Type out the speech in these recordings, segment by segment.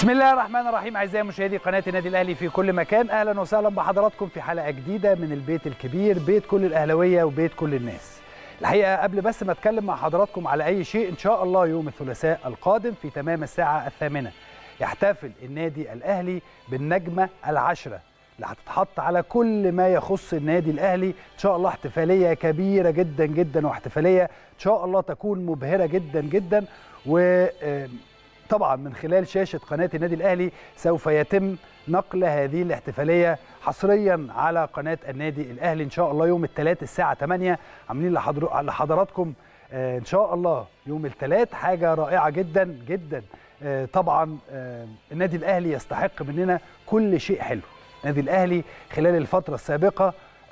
بسم الله الرحمن الرحيم اعزائي مشاهدي قناه النادي الاهلي في كل مكان اهلا وسهلا بحضراتكم في حلقه جديده من البيت الكبير بيت كل الاهلاويه وبيت كل الناس الحقيقه قبل بس ما اتكلم مع حضراتكم على اي شيء ان شاء الله يوم الثلاثاء القادم في تمام الساعه الثامنه يحتفل النادي الاهلي بالنجمه العشره اللي هتتحط على كل ما يخص النادي الاهلي ان شاء الله احتفاليه كبيره جدا جدا واحتفاليه ان شاء الله تكون مبهره جدا جدا و طبعا من خلال شاشه قناه النادي الاهلي سوف يتم نقل هذه الاحتفاليه حصريا على قناه النادي الاهلي ان شاء الله يوم الثلاث الساعه 8 عاملين لحضراتكم ان شاء الله يوم الثلاث حاجه رائعه جدا جدا طبعا النادي الاهلي يستحق مننا كل شيء حلو النادي الاهلي خلال الفتره السابقه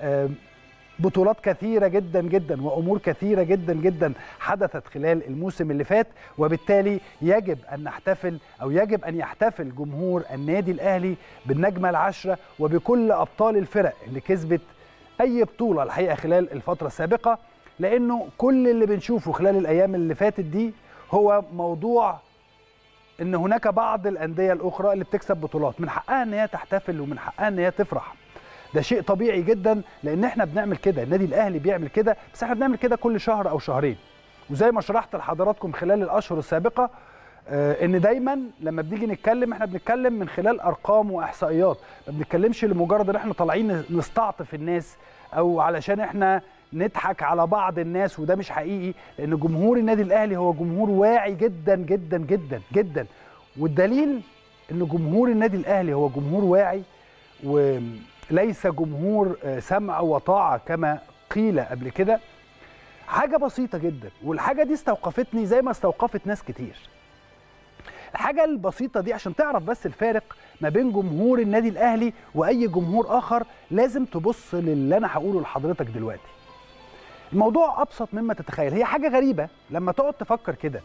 بطولات كثيره جدا جدا وامور كثيره جدا جدا حدثت خلال الموسم اللي فات وبالتالي يجب ان نحتفل او يجب ان يحتفل جمهور النادي الاهلي بالنجمه العشره وبكل ابطال الفرق اللي كسبت اي بطوله الحقيقه خلال الفتره السابقه لانه كل اللي بنشوفه خلال الايام اللي فاتت دي هو موضوع ان هناك بعض الانديه الاخرى اللي بتكسب بطولات من حقها ان هي تحتفل ومن حقها ان هي تفرح ده شيء طبيعي جدا لان احنا بنعمل كده النادي الاهلي بيعمل كده بس احنا بنعمل كده كل شهر او شهرين وزي ما شرحت لحضراتكم خلال الاشهر السابقه آه ان دايما لما بنيجي نتكلم احنا بنتكلم من خلال ارقام واحصائيات ما بنتكلمش لمجرد ان احنا طالعين نستعطف الناس او علشان احنا نضحك على بعض الناس وده مش حقيقي لان جمهور النادي الاهلي هو جمهور واعي جدا جدا جدا جدا والدليل ان جمهور النادي الاهلي هو جمهور واعي و ليس جمهور سمع وطاعة كما قيل قبل كده حاجة بسيطة جدا والحاجة دي استوقفتني زي ما استوقفت ناس كتير الحاجة البسيطة دي عشان تعرف بس الفارق ما بين جمهور النادي الأهلي وأي جمهور آخر لازم تبص للي أنا هقوله لحضرتك دلوقتي الموضوع أبسط مما تتخيل هي حاجة غريبة لما تقعد تفكر كده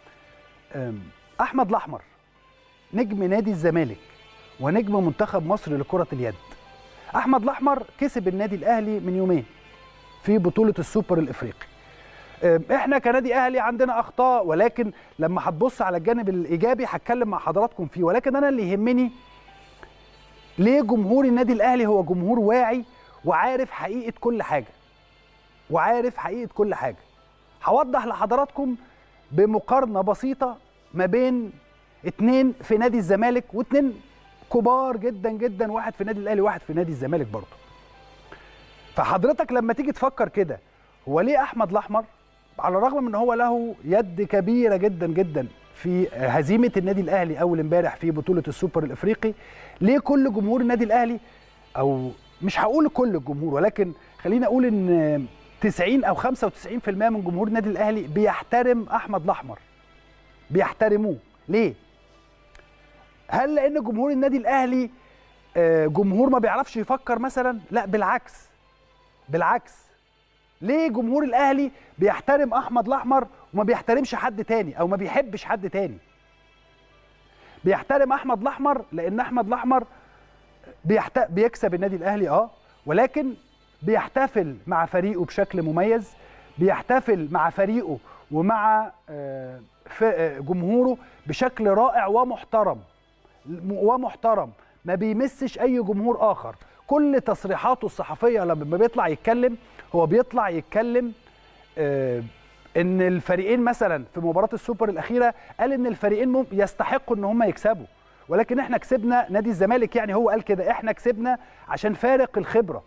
أحمد الأحمر نجم نادي الزمالك ونجم منتخب مصر لكرة اليد احمد الاحمر كسب النادي الاهلي من يومين في بطوله السوبر الافريقي احنا كنادي اهلي عندنا اخطاء ولكن لما هتبص على الجانب الايجابي هتكلم مع حضراتكم فيه ولكن انا اللي يهمني ليه جمهور النادي الاهلي هو جمهور واعي وعارف حقيقه كل حاجه وعارف حقيقه كل حاجه هوضح لحضراتكم بمقارنه بسيطه ما بين اتنين في نادي الزمالك واتنين كبار جدا جدا واحد في النادي الاهلي واحد في نادي الزمالك برضه فحضرتك لما تيجي تفكر كده هو ليه احمد الاحمر على الرغم من ان هو له يد كبيره جدا جدا في هزيمه النادي الاهلي اول امبارح في بطوله السوبر الافريقي ليه كل جمهور النادي الاهلي او مش هقول كل الجمهور ولكن خليني اقول ان 90 او 95% من جمهور النادي الاهلي بيحترم احمد الاحمر بيحترموه ليه هل لان جمهور النادي الاهلي جمهور ما بيعرفش يفكر مثلا لا بالعكس بالعكس ليه جمهور الاهلي بيحترم احمد الاحمر وما بيحترمش حد تاني او ما بيحبش حد تاني بيحترم احمد الاحمر لان احمد الاحمر بيحت... بيكسب النادي الاهلي اه ولكن بيحتفل مع فريقه بشكل مميز بيحتفل مع فريقه ومع جمهوره بشكل رائع ومحترم ومحترم ما بيمسش اي جمهور اخر كل تصريحاته الصحفيه لما بيطلع يتكلم هو بيطلع يتكلم آه ان الفريقين مثلا في مباراه السوبر الاخيره قال ان الفريقين يستحقوا ان هم يكسبوا ولكن احنا كسبنا نادي الزمالك يعني هو قال كده احنا كسبنا عشان فارق الخبره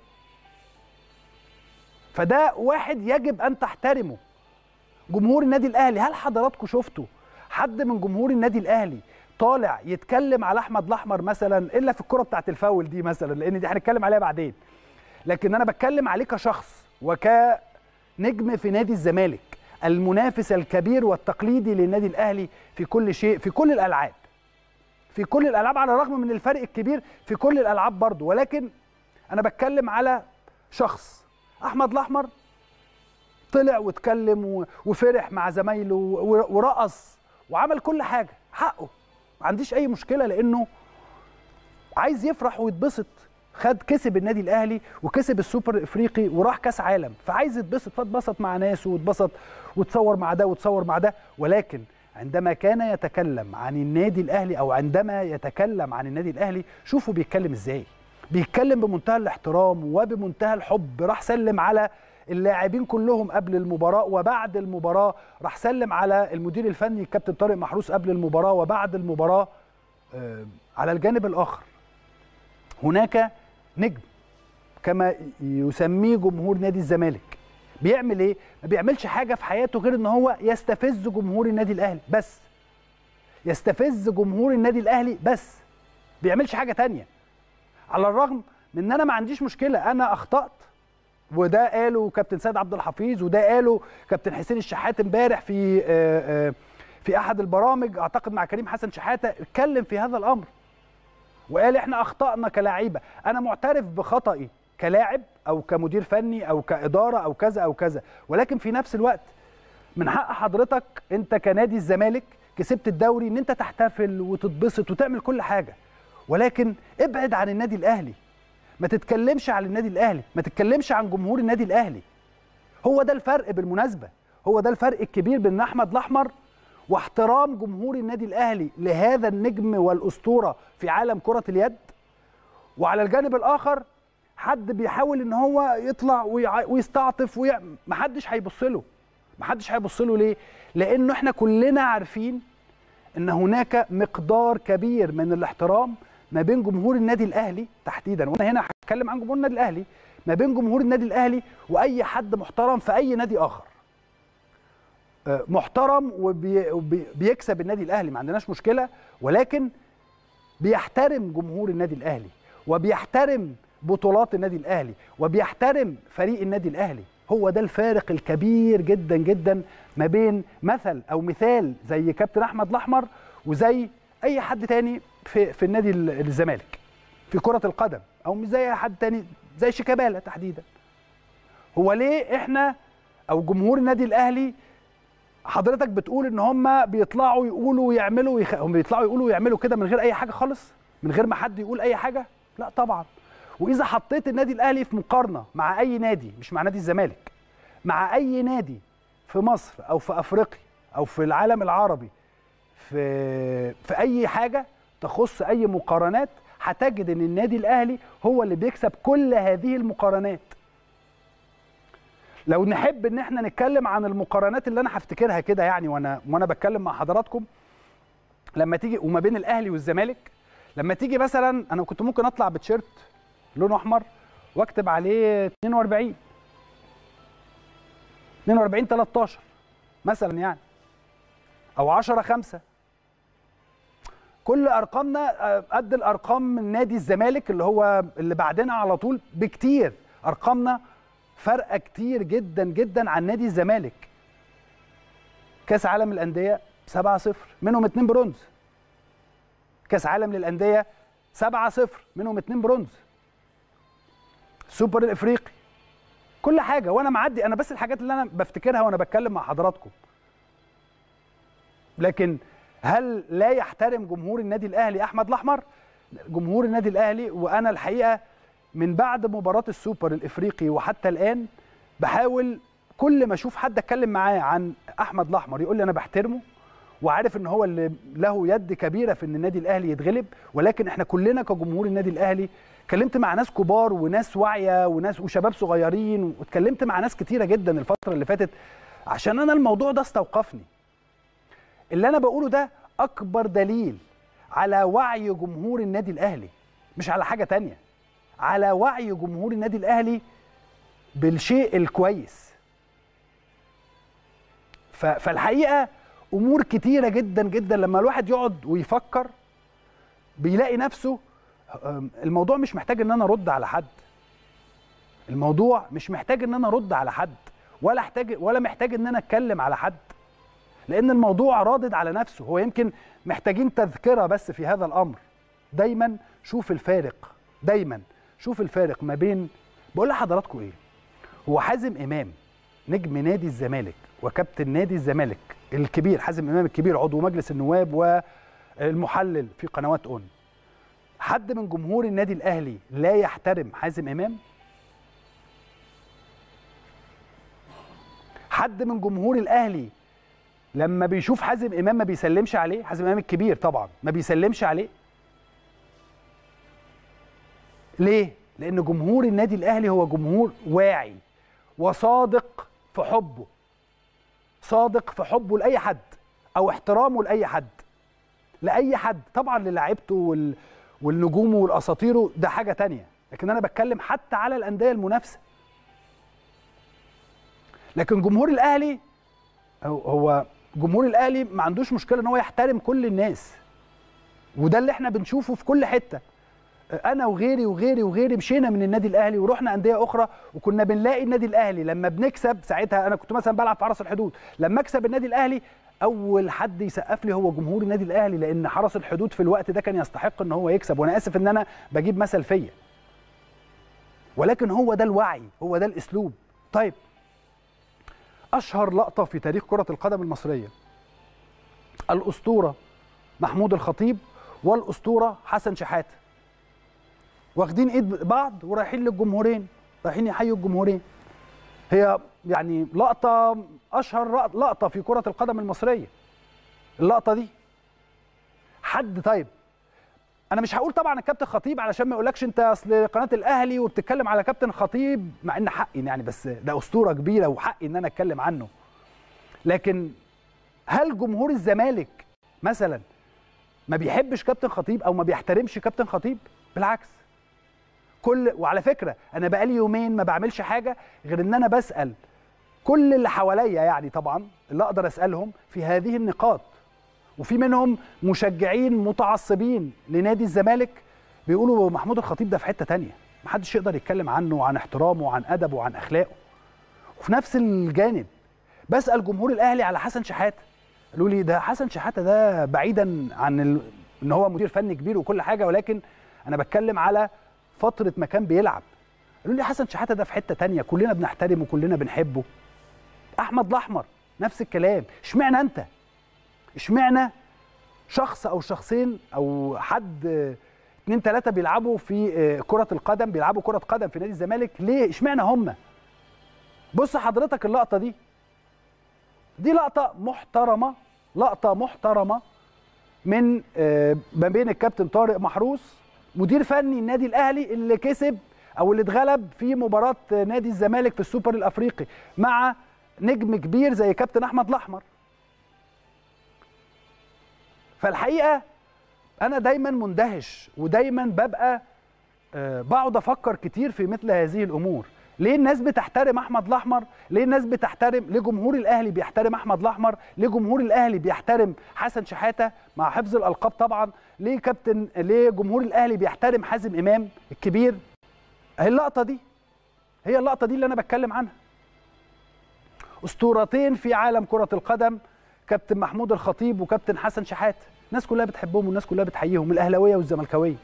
فده واحد يجب ان تحترمه جمهور النادي الاهلي هل حضراتكم شفتوا حد من جمهور النادي الاهلي طالع يتكلم على احمد الاحمر مثلا الا في الكره بتاعت الفاول دي مثلا لان دي هنتكلم عليها بعدين لكن انا بتكلم عليه كشخص وكنجم في نادي الزمالك المنافس الكبير والتقليدي للنادي الاهلي في كل شيء في كل الالعاب في كل الالعاب على الرغم من الفرق الكبير في كل الالعاب برضه ولكن انا بتكلم على شخص احمد الاحمر طلع واتكلم وفرح مع زمايله ورقص وعمل كل حاجه حقه ما عنديش اي مشكله لانه عايز يفرح ويتبسط خد كسب النادي الاهلي وكسب السوبر الافريقي وراح كاس عالم فعايز يتبسط فاتبسط مع ناس واتبسط وتصور مع ده وتصور مع ده ولكن عندما كان يتكلم عن النادي الاهلي او عندما يتكلم عن النادي الاهلي شوفوا بيتكلم ازاي بيتكلم بمنتهى الاحترام وبمنتهى الحب راح سلم على اللاعبين كلهم قبل المباراه وبعد المباراه راح سلم على المدير الفني الكابتن طارق محروس قبل المباراه وبعد المباراه آه، على الجانب الاخر هناك نجم كما يسميه جمهور نادي الزمالك بيعمل ايه ما بيعملش حاجه في حياته غير ان هو يستفز جمهور النادي الاهلي بس يستفز جمهور النادي الاهلي بس بيعملش حاجه تانية على الرغم من ان انا ما عنديش مشكله انا اخطات وده قاله كابتن سيد عبد الحفيظ وده قاله كابتن حسين الشحات امبارح في آه، آه، في احد البرامج اعتقد مع كريم حسن شحاته اتكلم في هذا الامر وقال احنا اخطانا كلاعيبه انا معترف بخطئي كلاعب او كمدير فني او كاداره او كذا او كذا ولكن في نفس الوقت من حق حضرتك انت كنادي الزمالك كسبت الدوري ان انت تحتفل وتتبسط وتعمل كل حاجه ولكن ابعد عن النادي الاهلي ما تتكلمش عن النادي الاهلي ما تتكلمش عن جمهور النادي الاهلي هو ده الفرق بالمناسبه هو ده الفرق الكبير بين احمد الاحمر واحترام جمهور النادي الاهلي لهذا النجم والاسطوره في عالم كره اليد وعلى الجانب الاخر حد بيحاول ان هو يطلع ويع- ويستعطف ويع... محدش هيبص له محدش هيبص له ليه لانه احنا كلنا عارفين ان هناك مقدار كبير من الاحترام ما بين جمهور النادي الاهلي تحديدا وانا هنا هتكلم عن جمهور النادي الاهلي ما بين جمهور النادي الاهلي واي حد محترم في اي نادي اخر آه، محترم وبيكسب النادي الاهلي ما عندناش مشكله ولكن بيحترم جمهور النادي الاهلي وبيحترم بطولات النادي الاهلي وبيحترم فريق النادي الاهلي هو ده الفارق الكبير جدا جدا ما بين مثل او مثال زي كابتن احمد الاحمر وزي اي حد تاني في في النادي ال- الزمالك في كره القدم او مش زي حد تاني زي شيكابالا تحديدا هو ليه احنا او جمهور النادي الاهلي حضرتك بتقول ان هم بيطلعوا يقولوا ويعملوا ويخ... هم بيطلعوا يقولوا ويعملوا كده من غير اي حاجه خالص من غير ما حد يقول اي حاجه لا طبعا واذا حطيت النادي الاهلي في مقارنه مع اي نادي مش مع نادي الزمالك مع اي نادي في مصر او في افريقيا او في العالم العربي في في اي حاجه تخص اي مقارنات هتجد ان النادي الاهلي هو اللي بيكسب كل هذه المقارنات لو نحب ان احنا نتكلم عن المقارنات اللي انا هفتكرها كده يعني وانا وانا بتكلم مع حضراتكم لما تيجي وما بين الاهلي والزمالك لما تيجي مثلا انا كنت ممكن اطلع بتيشيرت لونه احمر واكتب عليه 42 42 13 مثلا يعني او 10 5 كل ارقامنا آه، قد الارقام من نادي الزمالك اللي هو اللي بعدنا على طول بكتير ارقامنا فرقه كتير جدا جدا عن نادي الزمالك كاس عالم الانديه 7 0 منهم 2 برونز كاس عالم للانديه 7 0 منهم 2 برونز سوبر الافريقي كل حاجه وانا معدي انا بس الحاجات اللي انا بفتكرها وانا بتكلم مع حضراتكم لكن هل لا يحترم جمهور النادي الاهلي احمد الاحمر جمهور النادي الاهلي وانا الحقيقه من بعد مباراه السوبر الافريقي وحتى الان بحاول كل ما اشوف حد اتكلم معاه عن احمد الاحمر يقول لي انا بحترمه وعارف ان هو اللي له يد كبيره في ان النادي الاهلي يتغلب ولكن احنا كلنا كجمهور النادي الاهلي اتكلمت مع ناس كبار وناس واعيه وناس وشباب صغيرين واتكلمت مع ناس كتيره جدا الفتره اللي فاتت عشان انا الموضوع ده استوقفني اللي انا بقوله ده اكبر دليل على وعي جمهور النادي الاهلي مش على حاجه تانية على وعي جمهور النادي الاهلي بالشيء الكويس ف- فالحقيقه امور كتيره جدا جدا لما الواحد يقعد ويفكر بيلاقي نفسه أم، الموضوع مش محتاج ان انا ارد على حد الموضوع مش محتاج ان انا ارد على حد ولا احتاج ولا محتاج ان انا اتكلم على حد لان الموضوع رادد على نفسه هو يمكن محتاجين تذكره بس في هذا الامر دايما شوف الفارق دايما شوف الفارق ما بين بقول لحضراتكم ايه هو حازم امام نجم نادي الزمالك وكابتن نادي الزمالك الكبير حازم امام الكبير عضو مجلس النواب والمحلل في قنوات اون حد من جمهور النادي الاهلي لا يحترم حازم امام حد من جمهور الاهلي لما بيشوف حازم امام ما بيسلمش عليه حازم امام الكبير طبعا ما بيسلمش عليه ليه لان جمهور النادي الاهلي هو جمهور واعي وصادق في حبه صادق في حبه لاي حد او احترامه لاي حد لاي حد طبعا للاعيبته وال... والنجوم والاساطيره ده حاجه تانية لكن انا بتكلم حتى على الانديه المنافسه لكن جمهور الاهلي هو جمهور الاهلي ما عندوش مشكله ان هو يحترم كل الناس وده اللي احنا بنشوفه في كل حته انا وغيري وغيري وغيري مشينا من النادي الاهلي ورحنا انديه اخرى وكنا بنلاقي النادي الاهلي لما بنكسب ساعتها انا كنت مثلا بلعب في حرس الحدود لما اكسب النادي الاهلي اول حد يسقف لي هو جمهور النادي الاهلي لان حرس الحدود في الوقت ده كان يستحق ان هو يكسب وانا اسف ان انا بجيب مثل فيا ولكن هو ده الوعي هو ده الاسلوب طيب اشهر لقطه في تاريخ كره القدم المصريه الاسطوره محمود الخطيب والاسطوره حسن شحاته واخدين ايد بعض ورايحين للجمهورين رايحين يحيوا الجمهورين هي يعني لقطه اشهر لقطه في كره القدم المصريه اللقطه دي حد طيب انا مش هقول طبعا الكابتن خطيب علشان ما يقولكش انت اصل قناه الاهلي وبتتكلم على كابتن خطيب مع ان حقي يعني بس ده اسطوره كبيره وحقي ان انا اتكلم عنه لكن هل جمهور الزمالك مثلا ما بيحبش كابتن خطيب او ما بيحترمش كابتن خطيب بالعكس كل وعلى فكره انا بقالي يومين ما بعملش حاجه غير ان انا بسال كل اللي حواليا يعني طبعا اللي اقدر اسالهم في هذه النقاط وفي منهم مشجعين متعصبين لنادي الزمالك بيقولوا محمود الخطيب ده في حته تانية محدش يقدر يتكلم عنه وعن احترامه وعن ادبه وعن اخلاقه وفي نفس الجانب بسال جمهور الاهلي على حسن شحاته قالوا لي ده حسن شحاته ده بعيدا عن ال... ان هو مدير فني كبير وكل حاجه ولكن انا بتكلم على فتره ما كان بيلعب قالوا لي حسن شحاته ده في حته تانية كلنا بنحترمه وكلنا بنحبه احمد الاحمر نفس الكلام اشمعنى انت اشمعنى شخص او شخصين او حد اتنين تلاته بيلعبوا في كره القدم بيلعبوا كره قدم في نادي الزمالك ليه اشمعنى هم بص حضرتك اللقطه دي دي لقطه محترمه لقطه محترمه من ما بين الكابتن طارق محروس مدير فني النادي الاهلي اللي كسب او اللي اتغلب في مباراه نادي الزمالك في السوبر الافريقي مع نجم كبير زي كابتن احمد الاحمر فالحقيقه انا دايما مندهش ودايما ببقى بقعد افكر كتير في مثل هذه الامور ليه الناس بتحترم احمد الاحمر ليه الناس بتحترم ليه جمهور الاهلي بيحترم احمد الاحمر ليه جمهور الاهلي بيحترم حسن شحاته مع حفظ الالقاب طبعا ليه كابتن ليه جمهور الاهلي بيحترم حازم امام الكبير اهي اللقطه دي هي اللقطه دي اللي انا بتكلم عنها اسطورتين في عالم كره القدم كابتن محمود الخطيب وكابتن حسن شحاته الناس كلها بتحبهم والناس كلها بتحييهم الاهلاويه والزملكاويه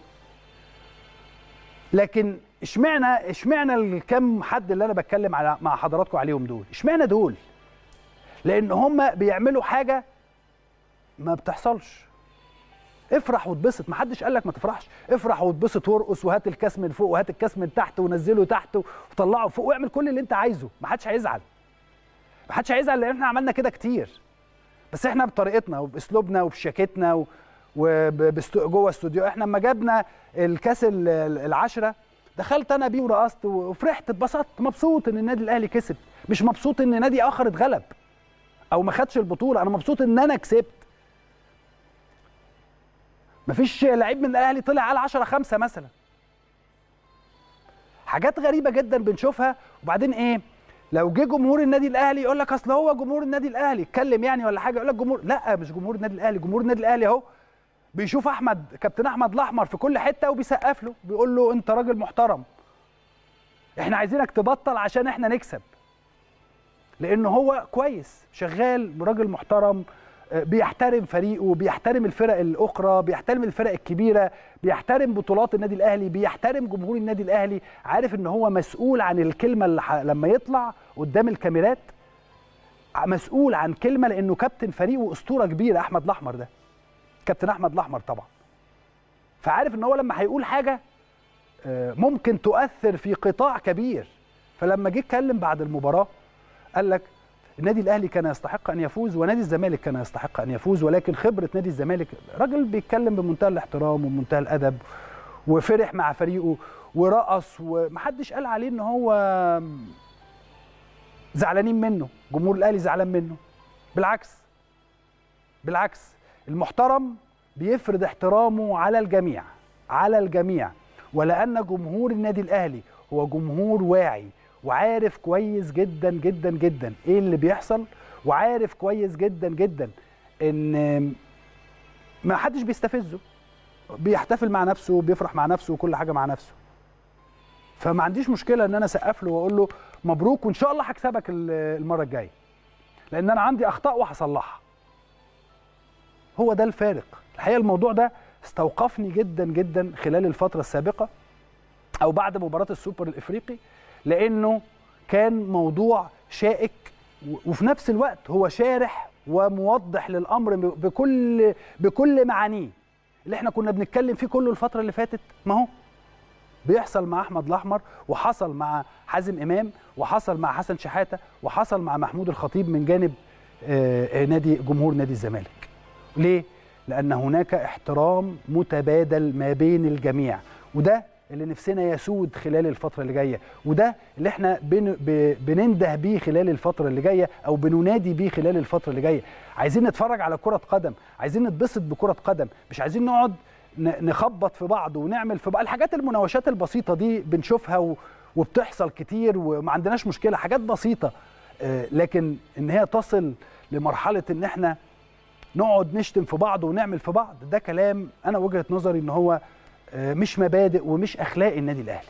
لكن اشمعنى اشمعنى الكم حد اللي انا بتكلم على مع حضراتكم عليهم دول اشمعنى دول لان هم بيعملوا حاجه ما بتحصلش افرح واتبسط ما حدش قال لك ما تفرحش افرح واتبسط وارقص وهات الكاس من فوق وهات الكاس من تحت ونزله تحت وطلعه فوق واعمل كل اللي انت عايزه ما حدش هيزعل ما حدش هيزعل لان احنا عملنا كده كتير بس احنا بطريقتنا وباسلوبنا وبشياكتنا و... وجوه استوديو احنا لما جبنا الكاس العشره دخلت انا بيه ورقصت وفرحت اتبسطت مبسوط ان النادي الاهلي كسب مش مبسوط ان نادي اخر اتغلب او ما خدش البطوله انا مبسوط ان انا كسبت مفيش لعيب من الاهلي طلع على 10 5 مثلا حاجات غريبه جدا بنشوفها وبعدين ايه لو جه جمهور النادي الاهلي يقول لك اصل هو جمهور النادي الاهلي اتكلم يعني ولا حاجه يقول لك جمهور لا مش جمهور النادي الاهلي جمهور النادي الاهلي اهو بيشوف احمد كابتن احمد الاحمر في كل حته وبيسقف له بيقول له انت راجل محترم احنا عايزينك تبطل عشان احنا نكسب لان هو كويس شغال راجل محترم بيحترم فريقه بيحترم الفرق الاخرى بيحترم الفرق الكبيره بيحترم بطولات النادي الاهلي بيحترم جمهور النادي الاهلي عارف ان هو مسؤول عن الكلمه اللي ح... لما يطلع قدام الكاميرات مسؤول عن كلمه لانه كابتن فريق واسطوره كبيره احمد الاحمر ده كابتن احمد الاحمر طبعا فعارف ان هو لما هيقول حاجه ممكن تؤثر في قطاع كبير فلما جه اتكلم بعد المباراه قال لك النادي الاهلي كان يستحق ان يفوز ونادي الزمالك كان يستحق ان يفوز ولكن خبره نادي الزمالك راجل بيتكلم بمنتهى الاحترام ومنتهى الادب وفرح مع فريقه ورقص ومحدش قال عليه ان هو زعلانين منه جمهور الاهلي زعلان منه بالعكس بالعكس المحترم بيفرض احترامه على الجميع على الجميع ولان جمهور النادي الاهلي هو جمهور واعي وعارف كويس جدا جدا جدا ايه اللي بيحصل وعارف كويس جدا جدا ان ما حدش بيستفزه بيحتفل مع نفسه وبيفرح مع نفسه وكل حاجه مع نفسه فما عنديش مشكله ان انا اسقف له واقول له مبروك وان شاء الله هكسبك المره الجايه لان انا عندي اخطاء وهصلحها هو ده الفارق الحقيقه الموضوع ده استوقفني جدا جدا خلال الفتره السابقه او بعد مباراه السوبر الافريقي لانه كان موضوع شائك وفي نفس الوقت هو شارح وموضح للامر بكل بكل معانيه اللي احنا كنا بنتكلم فيه كله الفتره اللي فاتت ما هو بيحصل مع احمد الاحمر وحصل مع حازم امام وحصل مع حسن شحاته وحصل مع محمود الخطيب من جانب نادي جمهور نادي الزمالك ليه لان هناك احترام متبادل ما بين الجميع وده اللي نفسنا يسود خلال الفترة اللي جاية وده اللي احنا بن بننده بيه خلال الفترة اللي جاية أو بننادي بيه خلال الفترة اللي جاية عايزين نتفرج على كرة قدم عايزين نتبسط بكرة قدم مش عايزين نقعد نخبط في بعض ونعمل في بعض الحاجات المناوشات البسيطة دي بنشوفها و... وبتحصل كتير وما عندناش مشكلة حاجات بسيطة لكن ان هي تصل لمرحلة ان احنا نقعد نشتم في بعض ونعمل في بعض ده كلام انا وجهة نظري ان هو مش مبادئ ومش اخلاق النادي الاهلي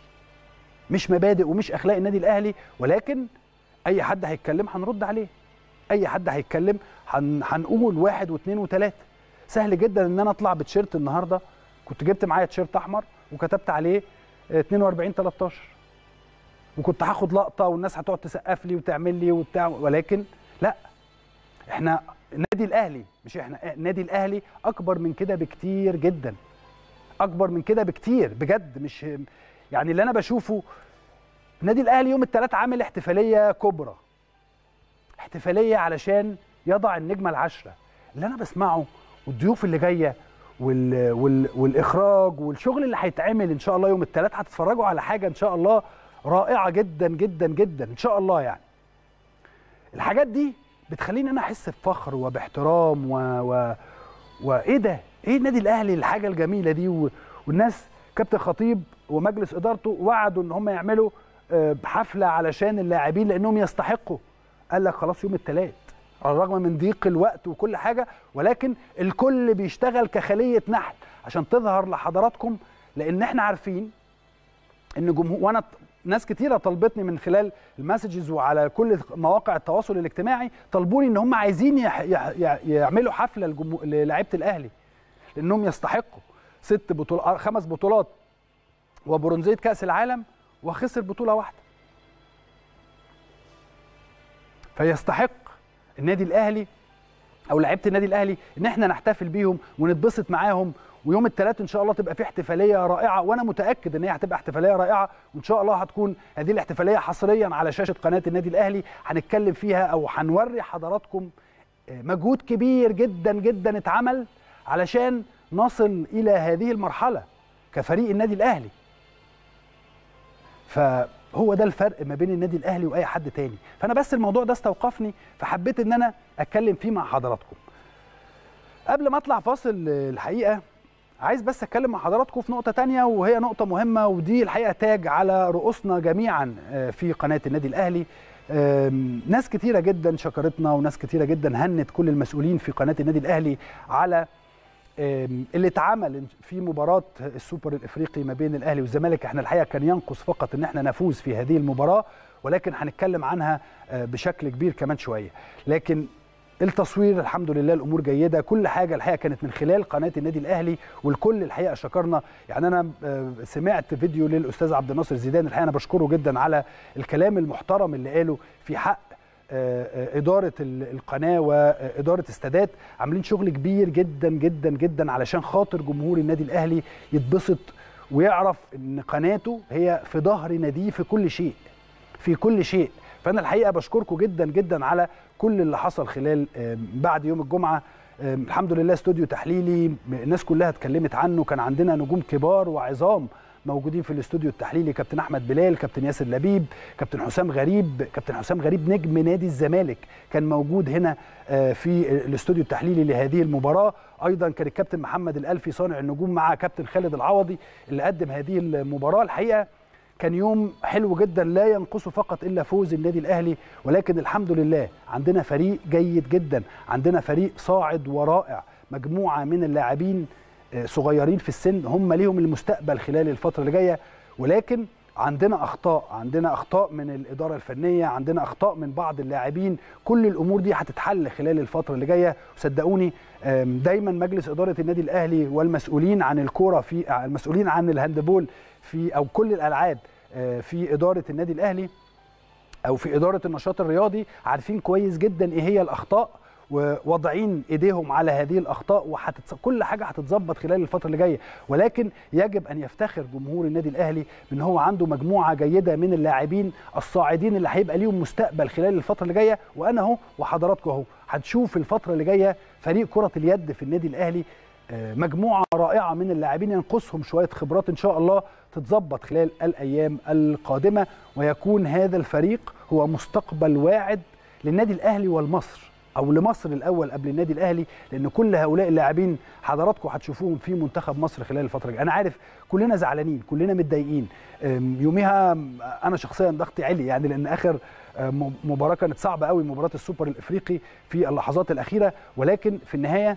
مش مبادئ ومش اخلاق النادي الاهلي ولكن اي حد هيتكلم هنرد عليه اي حد هيتكلم هن... هنقول واحد واثنين وثلاثه سهل جدا ان انا اطلع بتيشيرت النهارده كنت جبت معايا تيشيرت احمر وكتبت عليه 42 13 وكنت هاخد لقطه والناس هتقعد تسقف لي وتعمل لي وبتاع ولكن لا احنا النادي الاهلي مش احنا النادي الاهلي اكبر من كده بكتير جدا اكبر من كده بكتير بجد مش يعني اللي انا بشوفه النادي الاهلي يوم الثلاث عامل احتفاليه كبرى احتفاليه علشان يضع النجمه العشره اللي انا بسمعه والضيوف اللي جايه وال... وال... والاخراج والشغل اللي هيتعمل ان شاء الله يوم الثلاث هتتفرجوا على حاجه ان شاء الله رائعه جدا جدا جدا ان شاء الله يعني الحاجات دي بتخليني انا احس بفخر وباحترام و... و... وايه ده ايه النادي الاهلي الحاجه الجميله دي و... والناس كابتن خطيب ومجلس ادارته وعدوا ان هم يعملوا حفله علشان اللاعبين لانهم يستحقوا قال لك خلاص يوم الثلاث على الرغم من ضيق الوقت وكل حاجه ولكن الكل بيشتغل كخليه نحل عشان تظهر لحضراتكم لان احنا عارفين ان جمهور وانا ناس كتيره طلبتني من خلال المسجز وعلى كل مواقع التواصل الاجتماعي طلبوني ان هم عايزين يح... يح... يعملوا حفله لجمو... للاعيبه الاهلي لانهم يستحقوا ست بطولات خمس بطولات وبرونزيه كاس العالم وخسر بطوله واحده فيستحق النادي الاهلي او لعيبه النادي الاهلي ان احنا نحتفل بيهم ونتبسط معاهم ويوم الثلاث ان شاء الله تبقى في احتفاليه رائعه وانا متاكد ان هي هتبقى احتفاليه رائعه وان شاء الله هتكون هذه الاحتفاليه حصريا على شاشه قناه النادي الاهلي هنتكلم فيها او هنوري حضراتكم مجهود كبير جدا جدا اتعمل علشان نصل الى هذه المرحله كفريق النادي الاهلي فهو ده الفرق ما بين النادي الاهلي واي حد تاني فانا بس الموضوع ده استوقفني فحبيت ان انا اتكلم فيه مع حضراتكم قبل ما اطلع فاصل الحقيقه عايز بس اتكلم مع حضراتكم في نقطه تانية وهي نقطه مهمه ودي الحقيقه تاج على رؤوسنا جميعا في قناه النادي الاهلي ناس كتيره جدا شكرتنا وناس كتيره جدا هنت كل المسؤولين في قناه النادي الاهلي على اللي اتعمل في مباراه السوبر الافريقي ما بين الاهلي والزمالك احنا الحقيقه كان ينقص فقط ان احنا نفوز في هذه المباراه ولكن هنتكلم عنها بشكل كبير كمان شويه لكن التصوير الحمد لله الامور جيده كل حاجه الحقيقه كانت من خلال قناه النادي الاهلي والكل الحقيقه شكرنا يعني انا سمعت فيديو للاستاذ عبد الناصر زيدان الحقيقه انا بشكره جدا على الكلام المحترم اللي قاله في حق اداره القناه واداره استادات عاملين شغل كبير جدا جدا جدا علشان خاطر جمهور النادي الاهلي يتبسط ويعرف ان قناته هي في ظهر ناديه في كل شيء في كل شيء فانا الحقيقه بشكركم جدا جدا على كل اللي حصل خلال بعد يوم الجمعه الحمد لله استوديو تحليلي الناس كلها اتكلمت عنه كان عندنا نجوم كبار وعظام موجودين في الاستوديو التحليلي كابتن احمد بلال كابتن ياسر لبيب كابتن حسام غريب كابتن حسام غريب نجم نادي الزمالك كان موجود هنا في الاستوديو التحليلي لهذه المباراه ايضا كان الكابتن محمد الالفي صانع النجوم مع كابتن خالد العوضي اللي قدم هذه المباراه الحقيقه كان يوم حلو جدا لا ينقصه فقط الا فوز النادي الاهلي ولكن الحمد لله عندنا فريق جيد جدا عندنا فريق صاعد ورائع مجموعه من اللاعبين صغيرين في السن هم ليهم المستقبل خلال الفتره اللي جايه ولكن عندنا اخطاء عندنا اخطاء من الاداره الفنيه عندنا اخطاء من بعض اللاعبين كل الامور دي هتتحل خلال الفتره اللي جايه وصدقوني دايما مجلس اداره النادي الاهلي والمسؤولين عن الكوره في المسؤولين عن الهاندبول في او كل الالعاب في اداره النادي الاهلي او في اداره النشاط الرياضي عارفين كويس جدا ايه هي الاخطاء وواضعين ايديهم على هذه الاخطاء وحتتص... كل حاجه هتتظبط خلال الفتره اللي جايه ولكن يجب ان يفتخر جمهور النادي الاهلي بان هو عنده مجموعه جيده من اللاعبين الصاعدين اللي هيبقى ليهم مستقبل خلال الفتره اللي جايه وانا اهو وحضراتكم اهو هتشوف الفتره اللي جايه فريق كره اليد في النادي الاهلي مجموعه رائعه من اللاعبين ينقصهم شويه خبرات ان شاء الله تتظبط خلال الايام القادمه ويكون هذا الفريق هو مستقبل واعد للنادي الاهلي والمصر او لمصر الاول قبل النادي الاهلي لان كل هؤلاء اللاعبين حضراتكم هتشوفوهم في منتخب مصر خلال الفتره الجايه انا عارف كلنا زعلانين كلنا متضايقين يوميها انا شخصيا ضغطي عالي يعني لان اخر مباراه كانت صعبه قوي مباراه السوبر الافريقي في اللحظات الاخيره ولكن في النهايه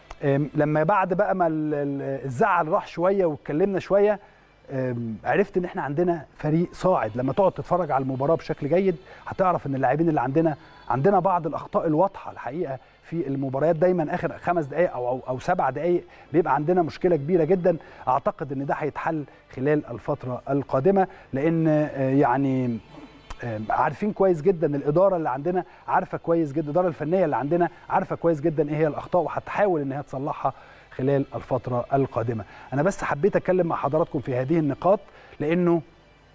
لما بعد بقى ما الزعل راح شويه واتكلمنا شويه عرفت ان احنا عندنا فريق صاعد لما تقعد تتفرج على المباراه بشكل جيد هتعرف ان اللاعبين اللي عندنا عندنا بعض الاخطاء الواضحه الحقيقه في المباريات دايما اخر خمس دقائق او او, أو سبع دقائق بيبقى عندنا مشكله كبيره جدا اعتقد ان ده هيتحل خلال الفتره القادمه لان يعني عارفين كويس جدا الاداره اللي عندنا عارفه كويس جدا الاداره الفنيه اللي عندنا عارفه كويس جدا ايه هي الاخطاء وهتحاول ان هي تصلحها خلال الفتره القادمه انا بس حبيت اتكلم مع حضراتكم في هذه النقاط لانه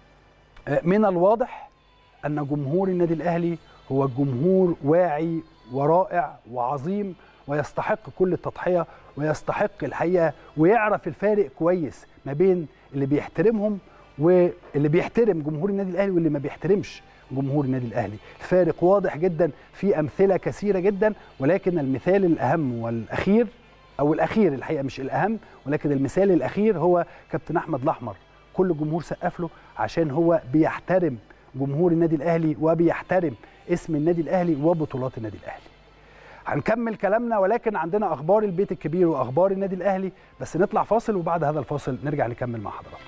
من الواضح ان جمهور النادي الاهلي هو جمهور واعي ورائع وعظيم ويستحق كل التضحيه ويستحق الحقيقه ويعرف الفارق كويس ما بين اللي بيحترمهم واللي بيحترم جمهور النادي الاهلي واللي ما بيحترمش جمهور النادي الاهلي الفارق واضح جدا في امثله كثيره جدا ولكن المثال الاهم والاخير او الاخير الحقيقه مش الاهم ولكن المثال الاخير هو كابتن احمد الاحمر كل الجمهور سقف له عشان هو بيحترم جمهور النادي الاهلي وبيحترم اسم النادي الاهلي وبطولات النادي الاهلي هنكمل كلامنا ولكن عندنا اخبار البيت الكبير واخبار النادي الاهلي بس نطلع فاصل وبعد هذا الفاصل نرجع نكمل مع حضراتكم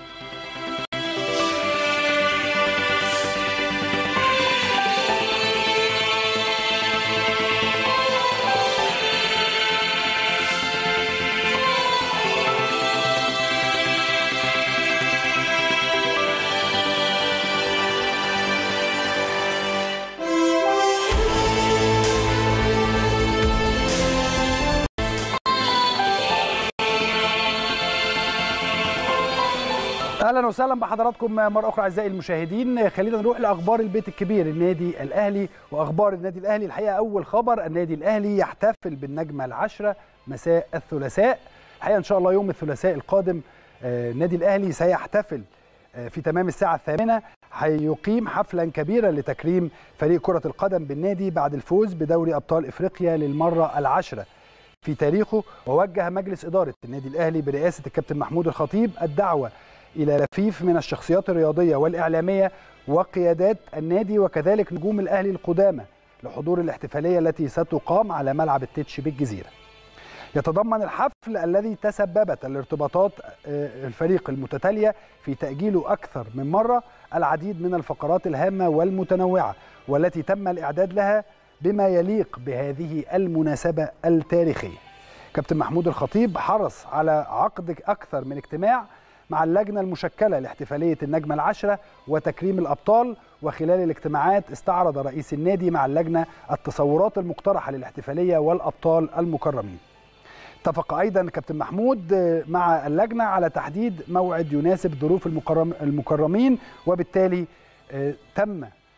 اهلا وسهلا بحضراتكم مره اخرى اعزائي المشاهدين خلينا نروح لاخبار البيت الكبير النادي الاهلي واخبار النادي الاهلي الحقيقه اول خبر النادي الاهلي يحتفل بالنجمه العشره مساء الثلاثاء الحقيقه ان شاء الله يوم الثلاثاء القادم النادي الاهلي سيحتفل في تمام الساعه الثامنه هيقيم حفلا كبيرا لتكريم فريق كره القدم بالنادي بعد الفوز بدوري ابطال افريقيا للمره العاشره في تاريخه ووجه مجلس اداره النادي الاهلي برئاسه الكابتن محمود الخطيب الدعوه الى لفيف من الشخصيات الرياضيه والاعلاميه وقيادات النادي وكذلك نجوم الاهلي القدامى لحضور الاحتفاليه التي ستقام على ملعب التتش بالجزيره. يتضمن الحفل الذي تسببت الارتباطات الفريق المتتاليه في تاجيله اكثر من مره العديد من الفقرات الهامه والمتنوعه والتي تم الاعداد لها بما يليق بهذه المناسبه التاريخيه. كابتن محمود الخطيب حرص على عقد اكثر من اجتماع مع اللجنة المشكلة لاحتفالية النجمة العشرة وتكريم الأبطال وخلال الاجتماعات استعرض رئيس النادي مع اللجنة التصورات المقترحة للاحتفالية والأبطال المكرمين اتفق أيضا كابتن محمود مع اللجنة على تحديد موعد يناسب ظروف المكرم المكرمين وبالتالي تم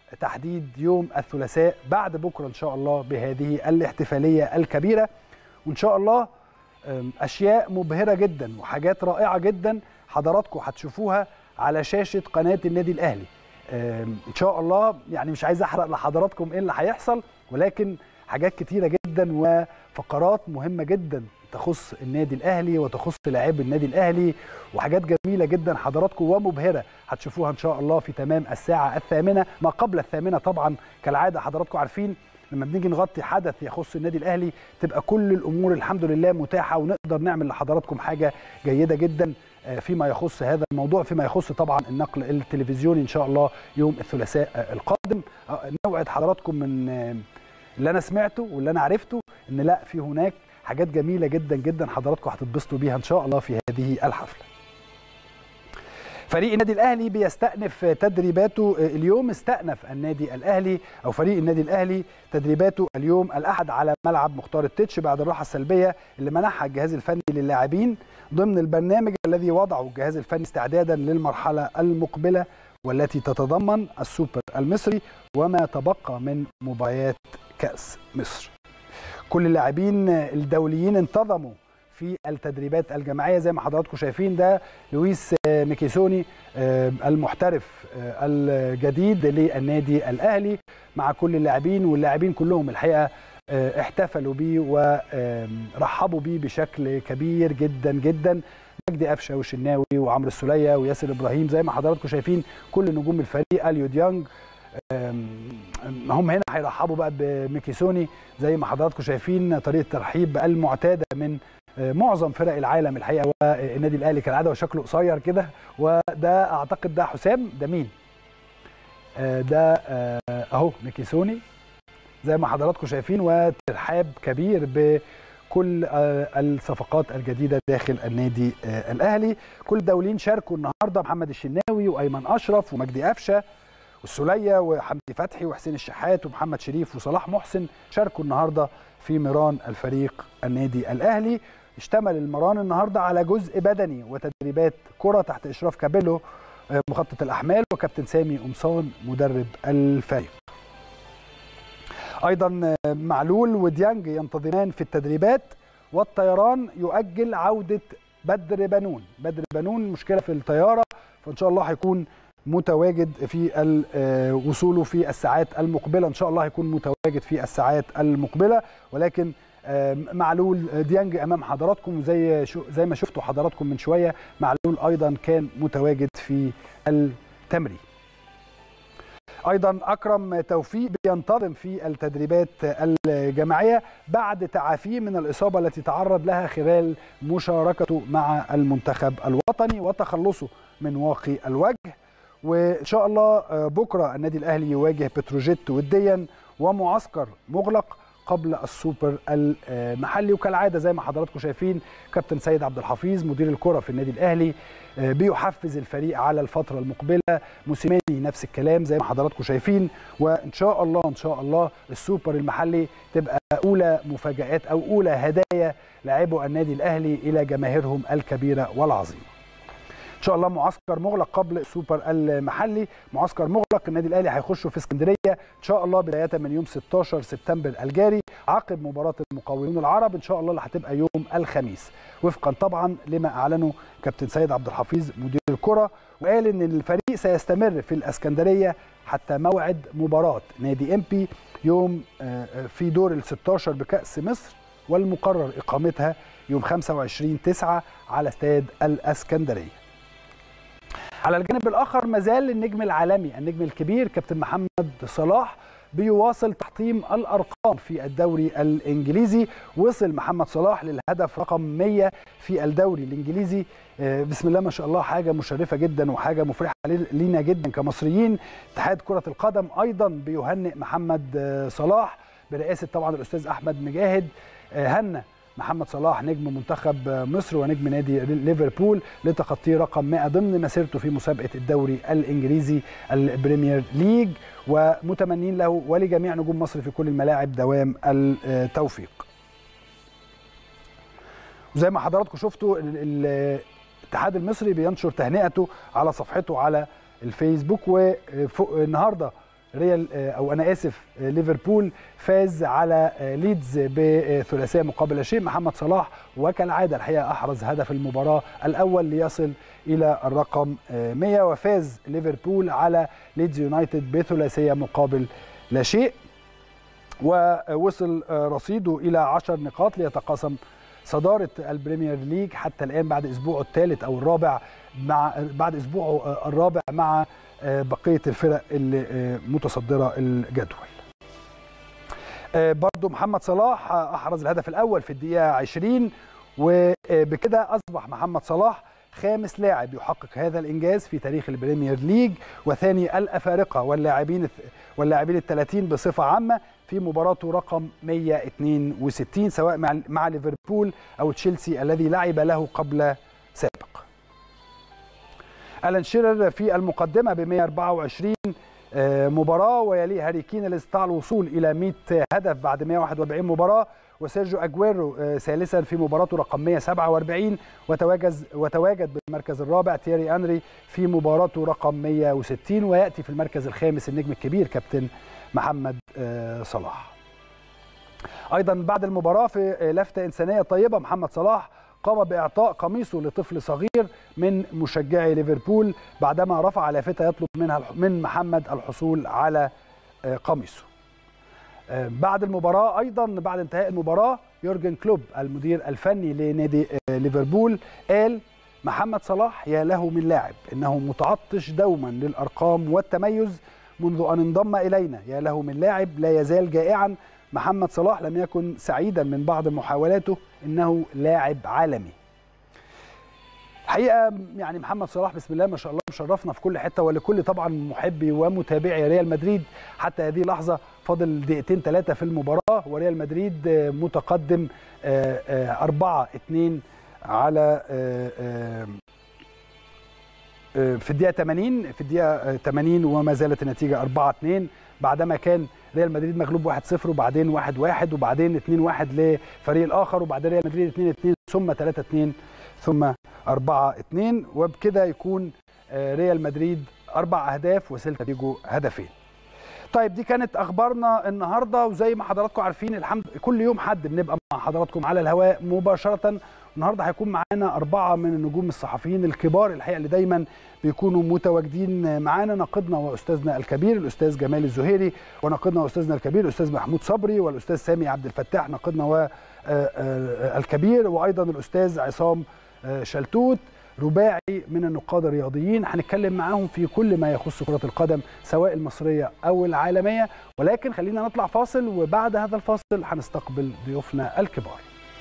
تحديد يوم الثلاثاء بعد بكره ان شاء الله بهذه الاحتفاليه الكبيره وان شاء الله اشياء مبهره جدا وحاجات رائعه جدا حضراتكم هتشوفوها على شاشه قناه النادي الاهلي ان شاء الله يعني مش عايز احرق لحضراتكم ايه اللي هيحصل ولكن حاجات كتيره جدا وفقرات مهمه جدا تخص النادي الاهلي وتخص لاعبي النادي الاهلي وحاجات جميله جدا حضراتكم ومبهره هتشوفوها ان شاء الله في تمام الساعه الثامنه ما قبل الثامنه طبعا كالعاده حضراتكم عارفين لما بنيجي نغطي حدث يخص النادي الاهلي تبقى كل الامور الحمد لله متاحه ونقدر نعمل لحضراتكم حاجه جيده جدا فيما يخص هذا الموضوع فيما يخص طبعا النقل التلفزيوني ان شاء الله يوم الثلاثاء القادم نوعد حضراتكم من اللي انا سمعته واللي انا عرفته ان لا في هناك حاجات جميله جدا جدا حضراتكم هتتبسطوا بيها ان شاء الله في هذه الحفله فريق النادي الاهلي بيستأنف تدريباته اليوم استأنف النادي الاهلي او فريق النادي الاهلي تدريباته اليوم الاحد على ملعب مختار التتش بعد الراحه السلبيه اللي منحها الجهاز الفني للاعبين ضمن البرنامج الذي وضعه الجهاز الفني استعدادا للمرحله المقبله والتي تتضمن السوبر المصري وما تبقى من مباريات كاس مصر. كل اللاعبين الدوليين انتظموا في التدريبات الجماعيه زي ما حضراتكم شايفين ده لويس ميكيسوني المحترف الجديد للنادي الاهلي مع كل اللاعبين واللاعبين كلهم الحقيقه احتفلوا بيه ورحبوا بيه بشكل كبير جدا جدا مجدي قفشه وشناوي وعمرو السوليه وياسر ابراهيم زي ما حضراتكم شايفين كل نجوم الفريق اليو ديانج هم هنا هيرحبوا بقى بميكيسوني زي ما حضراتكم شايفين طريقه الترحيب المعتاده من معظم فرق العالم الحقيقه والنادي الاهلي كالعاده وشكله قصير كده وده اعتقد ده حسام ده مين؟ ده اهو ميكيسوني زي ما حضراتكم شايفين وترحاب كبير بكل الصفقات الجديده داخل النادي الاهلي كل الدوليين شاركوا النهارده محمد الشناوي وايمن اشرف ومجدي قفشه والسوليه وحمدي فتحي وحسين الشحات ومحمد شريف وصلاح محسن شاركوا النهارده في مران الفريق النادي الاهلي اشتمل المران النهارده على جزء بدني وتدريبات كره تحت اشراف كابيلو مخطط الاحمال وكابتن سامي قمصان مدرب الفريق ايضا معلول وديانج ينتظمان في التدريبات والطيران يؤجل عوده بدر بنون بدر بنون مشكله في الطياره فان شاء الله هيكون متواجد في وصوله في الساعات المقبله ان شاء الله هيكون متواجد في الساعات المقبله ولكن معلول ديانج امام حضراتكم وزي زي ما شفتوا حضراتكم من شويه معلول ايضا كان متواجد في التمرين ايضا اكرم توفيق بينتظم في التدريبات الجماعيه بعد تعافيه من الاصابه التي تعرض لها خلال مشاركته مع المنتخب الوطني وتخلصه من واقي الوجه وان شاء الله بكره النادي الاهلي يواجه بتروجيت وديا ومعسكر مغلق قبل السوبر المحلي وكالعاده زي ما حضراتكم شايفين كابتن سيد عبد الحفيظ مدير الكره في النادي الاهلي بيحفز الفريق على الفتره المقبله موسيماني نفس الكلام زي ما حضراتكم شايفين وان شاء الله ان شاء الله السوبر المحلي تبقى اولى مفاجات او اولى هدايا لاعبو النادي الاهلي الى جماهيرهم الكبيره والعظيمه ان شاء الله معسكر مغلق قبل السوبر المحلي معسكر مغلق النادي الاهلي هيخشوا في اسكندريه ان شاء الله بدايه من يوم 16 سبتمبر الجاري عقب مباراه المقاولون العرب ان شاء الله اللي هتبقى يوم الخميس وفقا طبعا لما اعلنه كابتن سيد عبد الحفيظ مدير الكره وقال ان الفريق سيستمر في الاسكندريه حتى موعد مباراه نادي امبي يوم في دور ال 16 بكاس مصر والمقرر اقامتها يوم 25 9 على استاد الاسكندريه على الجانب الاخر مازال النجم العالمي النجم الكبير كابتن محمد صلاح بيواصل تحطيم الارقام في الدوري الانجليزي وصل محمد صلاح للهدف رقم 100 في الدوري الانجليزي بسم الله ما شاء الله حاجه مشرفه جدا وحاجه مفرحه لينا جدا كمصريين اتحاد كره القدم ايضا بيهنئ محمد صلاح برئاسه طبعا الاستاذ احمد مجاهد هنأ محمد صلاح نجم منتخب مصر ونجم نادي ليفربول لتخطي رقم 100 ضمن مسيرته في مسابقه الدوري الانجليزي البريمير ليج ومتمنين له ولجميع نجوم مصر في كل الملاعب دوام التوفيق. وزي ما حضراتكم شفتوا الاتحاد المصري بينشر تهنئته على صفحته على الفيسبوك والنهارده ريال آه، او انا اسف آه، ليفربول فاز على آه، ليدز بثلاثيه مقابل لا شيء محمد صلاح وكالعاده الحقيقه احرز هدف المباراه الاول ليصل الى الرقم آه، 100 وفاز ليفربول على ليدز يونايتد بثلاثيه مقابل لا شيء ووصل آه، رصيده الى 10 نقاط ليتقاسم صداره البريمير ليج حتى الان بعد اسبوعه الثالث او الرابع مع بعد اسبوعه آه، الرابع مع آه، بقيه الفرق اللي آه، متصدره الجدول. آه، برضو محمد صلاح آه، احرز الهدف الاول في الدقيقه 20 وبكده اصبح محمد صلاح خامس لاعب يحقق هذا الانجاز في تاريخ البريمير ليج وثاني الافارقه واللاعبين واللاعبين الثلاثين بصفه عامه في مباراته رقم 162 سواء مع مع ليفربول او تشيلسي الذي لعب له قبل سابق. الان شيرر في المقدمه ب 124 آه، مباراه ويليه هاري كين الذي استطاع الوصول الى 100 هدف بعد 141 مباراه وسيرجيو اجويرو آه، ثالثا في مباراته رقم 147 وتواجد وتواجد بالمركز الرابع تيري انري في مباراته رقم 160 وياتي في المركز الخامس النجم الكبير كابتن محمد آه، صلاح. ايضا بعد المباراه في آه، لفته انسانيه طيبه محمد صلاح قام باعطاء قميصه لطفل صغير من مشجعي ليفربول بعدما رفع لافته يطلب منها الح- من محمد الحصول على آه، قميصه. آه، بعد المباراه ايضا بعد انتهاء المباراه يورجن كلوب المدير الفني لنادي آه، ليفربول قال محمد صلاح يا له من لاعب انه متعطش دوما للارقام والتميز منذ ان انضم الينا يا له من لاعب لا يزال جائعا محمد صلاح لم يكن سعيدا من بعض محاولاته انه لاعب عالمي الحقيقه يعني محمد صلاح بسم الله ما شاء الله مشرفنا في كل حته ولكل طبعا محبي ومتابعي ريال مدريد حتى هذه اللحظه فاضل دقيقتين ثلاثه في المباراه وريال مدريد آه، متقدم 4 2 على آه، آه، آه، في الدقيقه 80 في الدقيقه آه، 80 وما زالت النتيجه 4 2 بعدما كان ريال مدريد مغلوب 1 0 وبعدين 1 1 وبعدين 2 1 لفريق الاخر وبعدين ريال مدريد 2 2 ثم 3 2 ثم 4 2 وبكده يكون آه، ريال مدريد اربع اهداف وسيلتا فيجو هدفين طيب دي كانت اخبارنا النهارده وزي ما حضراتكم عارفين الحمد كل يوم حد بنبقى مع حضراتكم على الهواء مباشره النهارده هيكون معانا اربعه من النجوم الصحفيين الكبار الحقيقه اللي دايما بيكونوا متواجدين معانا ناقدنا واستاذنا الكبير الاستاذ جمال الزهيري وناقدنا واستاذنا الكبير الاستاذ محمود صبري والاستاذ سامي عبد الفتاح ناقدنا والكبير وايضا الاستاذ عصام آه، شلتوت رباعي من النقاد الرياضيين هنتكلم معاهم في كل ما يخص كرة القدم سواء المصرية أو العالمية ولكن خلينا نطلع فاصل وبعد هذا الفاصل هنستقبل ضيوفنا الكبار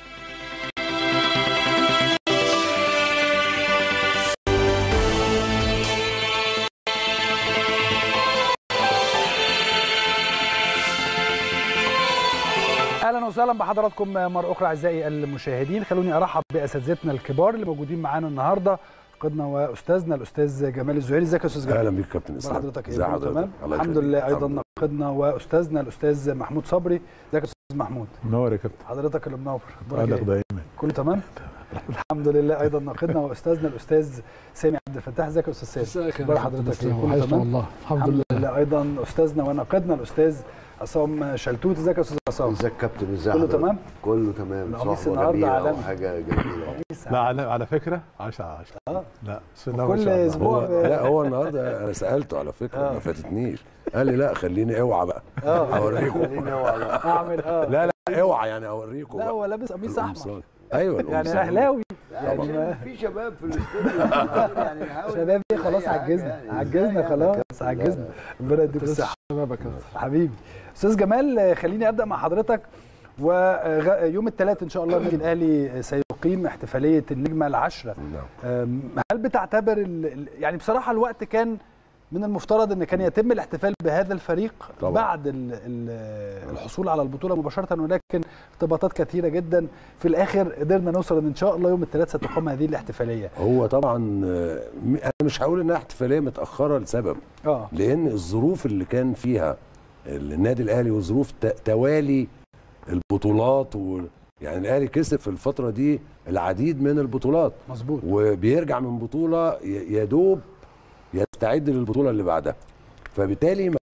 اهلا وسهلا بحضراتكم مره اخرى اعزائي المشاهدين خلوني ارحب باساتذتنا الكبار اللي موجودين معانا النهارده قدنا واستاذنا الاستاذ جمال الزهيري ازيك يا استاذ جمال اهلا بيك كابتن اخبار اسلام حضرتك ايه ازي كله حضرتك تمام الله الحمد يخليك. لله ايضا الحمد لله. ناقدنا واستاذنا الاستاذ محمود صبري ازيك يا استاذ محمود منور يا كابتن حضرتك اللي منور اخبارك اهلا ايه دايما كله تمام الحمد لله ايضا ناقدنا واستاذنا الاستاذ سامي عبد الفتاح ازيك يا استاذ سامي اخبار حضرتك ايه كله تمام الله الحمد الحمد لله لله ايضا استاذنا وناقدنا الاستاذ عصام شلتوت ازيك يا استاذ عصام ازيك كابتن ازاي كله حضرتك؟ تمام كله تمام القميص صحبه النهاردة جميله عالمي. وحاجه جميله لا على, على فكره 10 على 10 اه لا بسم الله ما كل شاء الله أسبوع هو ب- لا هو النهارده انا سالته على فكره آه. ما فاتتنيش قال لي لا خليني اوعى بقى اه اوريكم خليني اوعى بقى. اعمل اه لا لا اوعى يعني اوريكم لا بقى. هو لابس قميص احمر القمصان. ايوه يعني القمصان. اهلاوي يعني يعني في شباب في الاستوديو يعني نحاول شباب ايه خلاص أي حاجة عجزنا يعني. عجزنا إزاي خلاص يعني؟ عجزنا ربنا يديك الصحه شبابك يا حبيبي استاذ جمال آه، خليني ابدا مع حضرتك ويوم الثلاث ان شاء الله النادي الاهلي سيقيم احتفاليه النجمه العشره نعم. أم، هل بتعتبر ال- ال- يعني بصراحه الوقت كان من المفترض ان كان يتم الاحتفال بهذا الفريق طبعاً. بعد ال- ال- الحصول على البطوله مباشره ولكن ارتباطات كثيره جدا في الاخر قدرنا نوصل ان ان شاء الله يوم الثلاث ستقام هذه الاحتفاليه هو طبعا آه، م- انا مش هقول انها احتفاليه متاخره لسبب اه لان الظروف اللي كان فيها النادي الاهلي وظروف ت- توالي البطولات و يعني الاهلي كسب في الفتره دي العديد من البطولات مظبوط وبيرجع من بطوله ي- يا دوب يستعد للبطوله اللي بعدها فبالتالي ما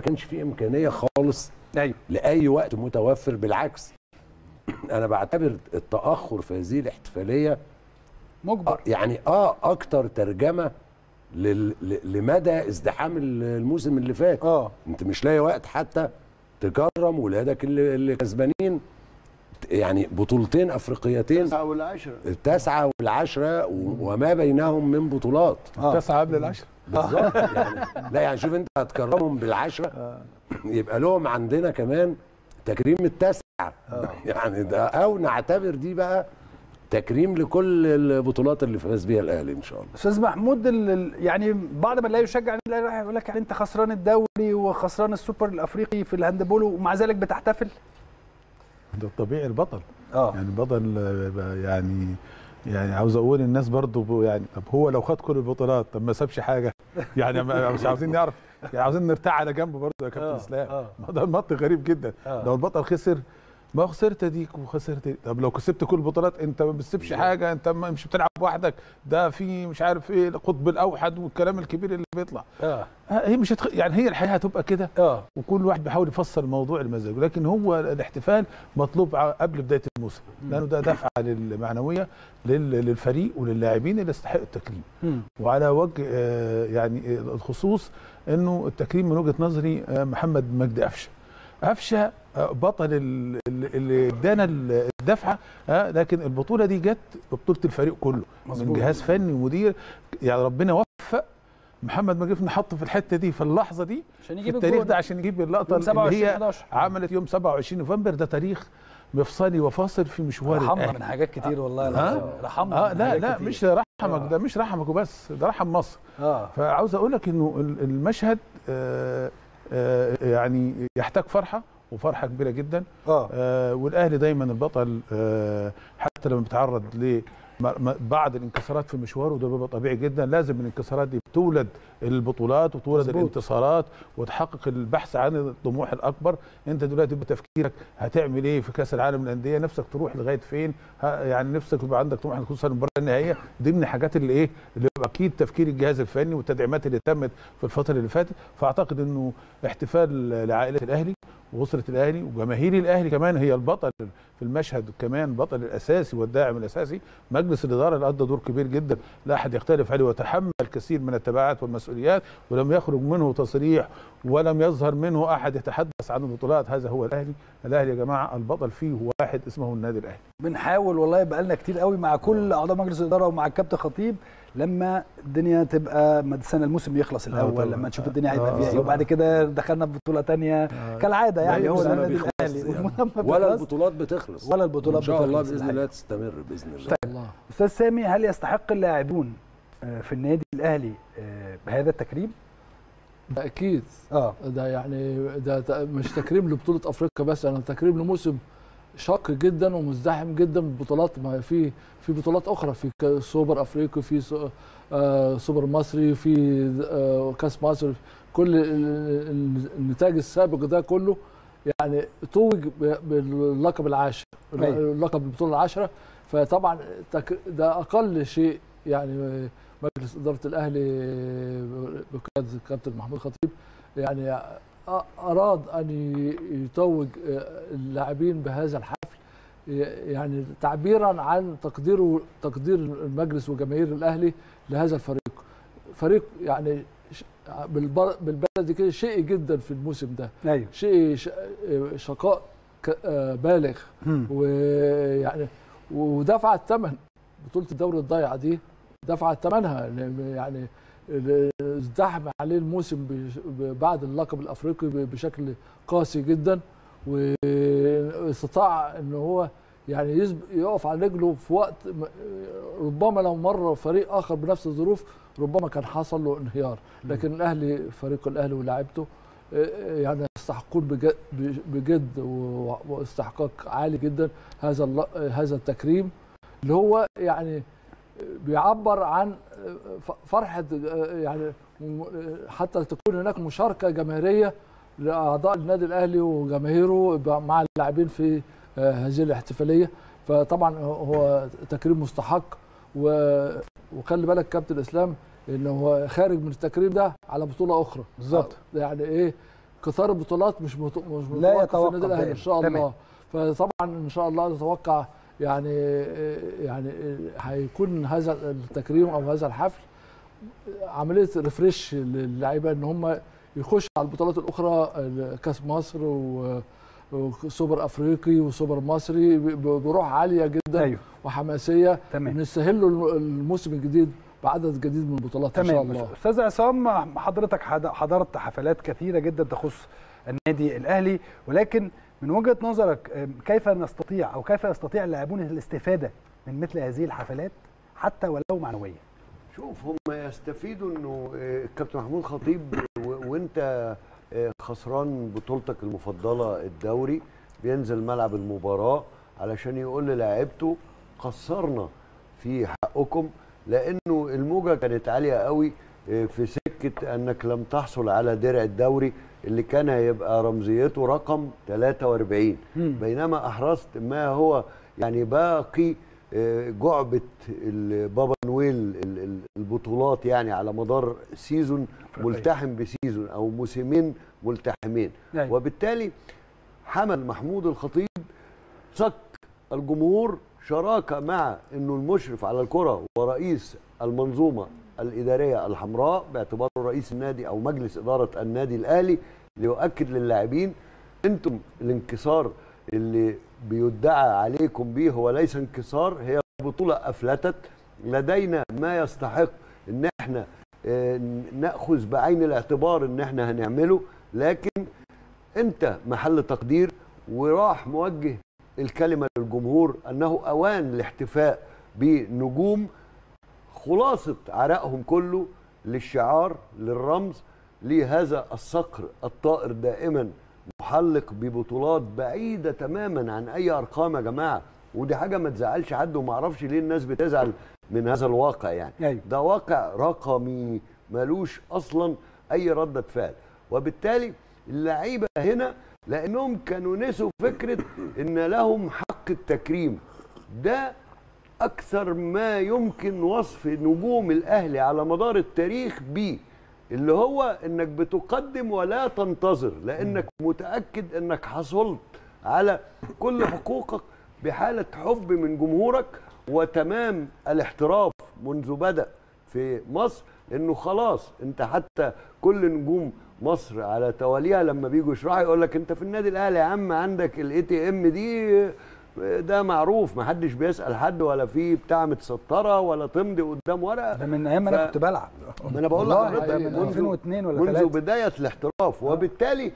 كانش في امكانيه خالص ايوه لاي وقت متوفر بالعكس انا بعتبر التاخر في هذه الاحتفاليه مجبر آه، يعني اه اكتر ترجمه لل- ل- لمدى ازدحام ال- الموسم اللي فات اه انت مش لاقي وقت حتى تكرم ولادك اللي, اللي كسبانين يعني بطولتين افريقيتين تسعة والعشرة التاسعه والعشره و- وما بينهم من بطولات اه تسعه قبل العشره بالظبط يعني لا يعني شوف انت هتكرمهم بالعشره يبقى لهم عندنا كمان تكريم التاسعه يعني ده او نعتبر دي بقى تكريم لكل البطولات اللي فاز بيها الاهلي ان شاء الله استاذ محمود ال- ال- يعني بعض ما لا يشجع النادي الاهلي يقول لك يعني انت خسران الدوري وخسران السوبر الافريقي في الهاندبول ومع ذلك بتحتفل ده الطبيعي البطل اه يعني البطل آه، يعني يعني عاوز اقول الناس برضو ب- يعني طب هو لو خد كل البطولات طب ما سابش حاجه يعني ما- مش عاوزين نعرف يعني عاوزين نرتاح على جنب برضو يا كابتن آه، اسلام آه. ما ده منطق غريب جدا آه. لو البطل خسر ما خسرت ديك وخسرت دي. طب لو كسبت كل البطولات انت ما بتسيبش حاجه انت ما- مش بتلعب وحدك ده في مش عارف ايه القطب الاوحد والكلام الكبير اللي بيطلع اه آه، هي مش هتخ... يعني هي الحياه هتبقى كده اه وكل واحد بيحاول يفسر الموضوع لمزاجه لكن هو الاحتفال مطلوب ع- قبل بدايه الموسم لانه ده دفعه للمعنويه لل- للفريق وللاعبين اللي يستحقوا التكريم مم. وعلى وجه آه، يعني آه، الخصوص انه التكريم من وجهه نظري آه، محمد مجدي قفشه قفشه آه، بطل ال- ال- اللي ادانا ال- الدفعه آه، لكن البطوله دي جت ببطوله الفريق كله مظبوط. من جهاز فني ومدير يعني ربنا وفق محمد مجدي نحطه في الحته دي في اللحظه دي عشان في يجيب التاريخ الجول ده عشان يجيب اللقطه يوم اللي 27 هي 11 عملت يوم 27 نوفمبر ده تاريخ مفصلي وفاصل في مشوار رحمنا الاهلي من حاجات كتير والله ها؟ العظيم رحمنا اه من لا حاجات لا كتير. مش رحمك ده مش رحمك وبس ده رحم مصر اه فعاوز اقول لك انه ال- المشهد آه آه يعني يحتاج فرحه وفرحه كبيره جدا اه آه والاهلي دايما البطل آه حتى لما بيتعرض ل م- م- بعض الانكسارات في مشواره وده بيبقى طبيعي جدا لازم الانكسارات دي بتولد البطولات وتولد مظبوط. الانتصارات وتحقق البحث عن الطموح الاكبر انت دلوقتي بتفكيرك هتعمل ايه في كاس العالم للانديه نفسك تروح لغايه فين ها- يعني نفسك يبقى عندك طموح انك توصل للمباراه النهائيه دي من الحاجات اللي ايه اللي يبقى اكيد تفكير الجهاز الفني والتدعيمات اللي تمت في الفتره اللي فاتت فاعتقد انه احتفال لعائله الاهلي واسره الاهلي وجماهير الاهلي كمان هي البطل في المشهد كمان البطل الاساسي والداعم الاساسي مجلس الاداره اللي ادى دور كبير جدا لا احد يختلف عليه وتحمل الكثير من التبعات والمسؤوليات ولم يخرج منه تصريح ولم يظهر منه احد يتحدث عن البطولات هذا هو الاهلي الاهلي يا جماعه البطل فيه واحد اسمه النادي الاهلي بنحاول والله بقى لنا كتير قوي مع كل اعضاء مجلس الاداره ومع الكابتن خطيب لما الدنيا تبقى ما السنه الموسم يخلص الاول طبعا. لما نشوف الدنيا هيبقى آه، فيها ايه طبعا. وبعد كده دخلنا في بطوله تانية كالعاده يعني لا، هو يوم ده ما النادي بيخلص الاهلي يعني. ولما ولا بيخلص البطولات بتخلص ولا البطولات ان شاء الله بتخلص باذن الحقيقة. الله تستمر باذن الله الله استاذ سامي هل يستحق اللاعبون آه، في النادي الاهلي آه، بهذا التكريم؟ ده اكيد اه ده يعني ده ت- مش تكريم لبطوله افريقيا بس انا تكريم لموسم شاق جدا ومزدحم جدا بالبطولات ما في في بطولات اخرى في ك- سوبر افريقي في سو- آه، سوبر مصري في آه، كاس مصر كل ال- ال- النتاج السابق ده كله يعني توج ب- باللقب العاشر أيوة. اللقب البطوله العاشره فطبعا تك- ده اقل شيء يعني مجلس اداره الاهلي بقياده الكابتن محمود خطيب يعني أ- اراد ان ي- يتوج اللاعبين بهذا الحفل يعني تعبيرا عن تقديره تقدير المجلس وجماهير الاهلي لهذا الفريق فريق يعني ش- بالبر- بالبلدي كده شيء جدا في الموسم ده ايوه شيء ش- شقاء ك- آه، بالغ مم. ويعني ودفع الثمن بطوله الدوري الضايعه دي دفع ثمنها يعني ال- ازدحم عليه الموسم بش- ب- بعد اللقب الافريقي ب- بشكل قاسي جدا واستطاع ان هو يعني يسب- يقف على رجله في وقت م- ربما لو مر فريق اخر بنفس الظروف ربما كان حصل له انهيار لكن الاهلي فريق الاهلي ولاعيبته آه، يعني يستحقون بجد, بجد و- واستحقاق عالي جدا هذا الل- هذا التكريم اللي هو يعني بيعبر عن ف- فرحه يعني م- حتى تكون هناك مشاركه جماهيريه لاعضاء النادي الاهلي وجماهيره مع اللاعبين في آه، هذه الاحتفاليه فطبعا هو تكريم مستحق و- وخلي بالك كابتن اسلام ان هو خارج من التكريم ده على بطوله اخرى بالظبط. يعني ايه كثار البطولات مش مت... مش لا متوقف في يتوقف النادي الاهلي دائما. ان شاء تمام. الله فطبعا ان شاء الله نتوقع يعني يعني هيكون هذا التكريم او هذا الحفل عمليه ريفريش للعيبه ان هم يخشوا على البطولات الاخرى كاس مصر و وسوبر افريقي وسوبر مصري ب- بروح عاليه جدا ايوه وحماسيه تمام نستهلوا الموسم الجديد بعدد جديد من البطولات ان شاء تمام الله استاذ عصام حضرتك حد- حضرت حفلات كثيره جدا تخص النادي الاهلي ولكن من وجهه نظرك أم، كيف نستطيع او كيف يستطيع اللاعبون الاستفاده من مثل هذه الحفلات حتى ولو معنويا شوف هم يستفيدوا انه آه، الكابتن محمود خطيب و- وانت آه، خسران بطولتك المفضله الدوري بينزل ملعب المباراه علشان يقول للاعيبته قصرنا في حقكم لانه الموجه كانت عاليه قوي آه، في سكه انك لم تحصل على درع الدوري اللي كان هيبقى رمزيته رقم 43 مم. بينما احرزت ما هو يعني باقي آه، جعبه ال- بابا نويل ال- ال- البطولات يعني على مدار سيزون ملتحم بسيزون او موسمين ملتحمين أيوة. وبالتالي حمل محمود الخطيب صك الجمهور شراكه مع انه المشرف على الكره ورئيس المنظومه الاداريه الحمراء باعتباره رئيس النادي او مجلس اداره النادي الاهلي ليؤكد للاعبين انتم الانكسار اللي بيدعى عليكم به هو ليس انكسار هي بطوله افلتت لدينا ما يستحق ان احنا آه، ناخذ بعين الاعتبار ان احنا هنعمله لكن انت محل تقدير وراح موجه الكلمه للجمهور انه اوان الاحتفاء بنجوم خلاصه عرقهم كله للشعار للرمز لهذا الصقر الطائر دائما محلق ببطولات بعيده تماما عن اي ارقام يا جماعه ودي حاجه ما تزعلش حد وما اعرفش ليه الناس بتزعل من هذا الواقع يعني أيوة. ده واقع رقمي ملوش اصلا اي رده فعل وبالتالي اللعيبه هنا لانهم كانوا نسوا فكره ان لهم حق التكريم ده اكثر ما يمكن وصف نجوم الاهلي على مدار التاريخ بيه اللي هو انك بتقدم ولا تنتظر لانك متاكد انك حصلت على كل حقوقك بحاله حب من جمهورك وتمام الاحتراف منذ بدا في مصر انه خلاص انت حتى كل نجوم مصر على تواليها لما بيجوا يشرحوا يقول لك انت في النادي الاهلي يا عم عندك الاي تي ام دي ده معروف ما حدش بيسال حد ولا في بتاع متسطره ولا تمضي قدام ورقه ده من ايام ما انا ف- كنت بلعب ما انا بقول والله لحضرتك ده من منذ- 2002 ولا منذ 3 بدايه الاحتراف وبالتالي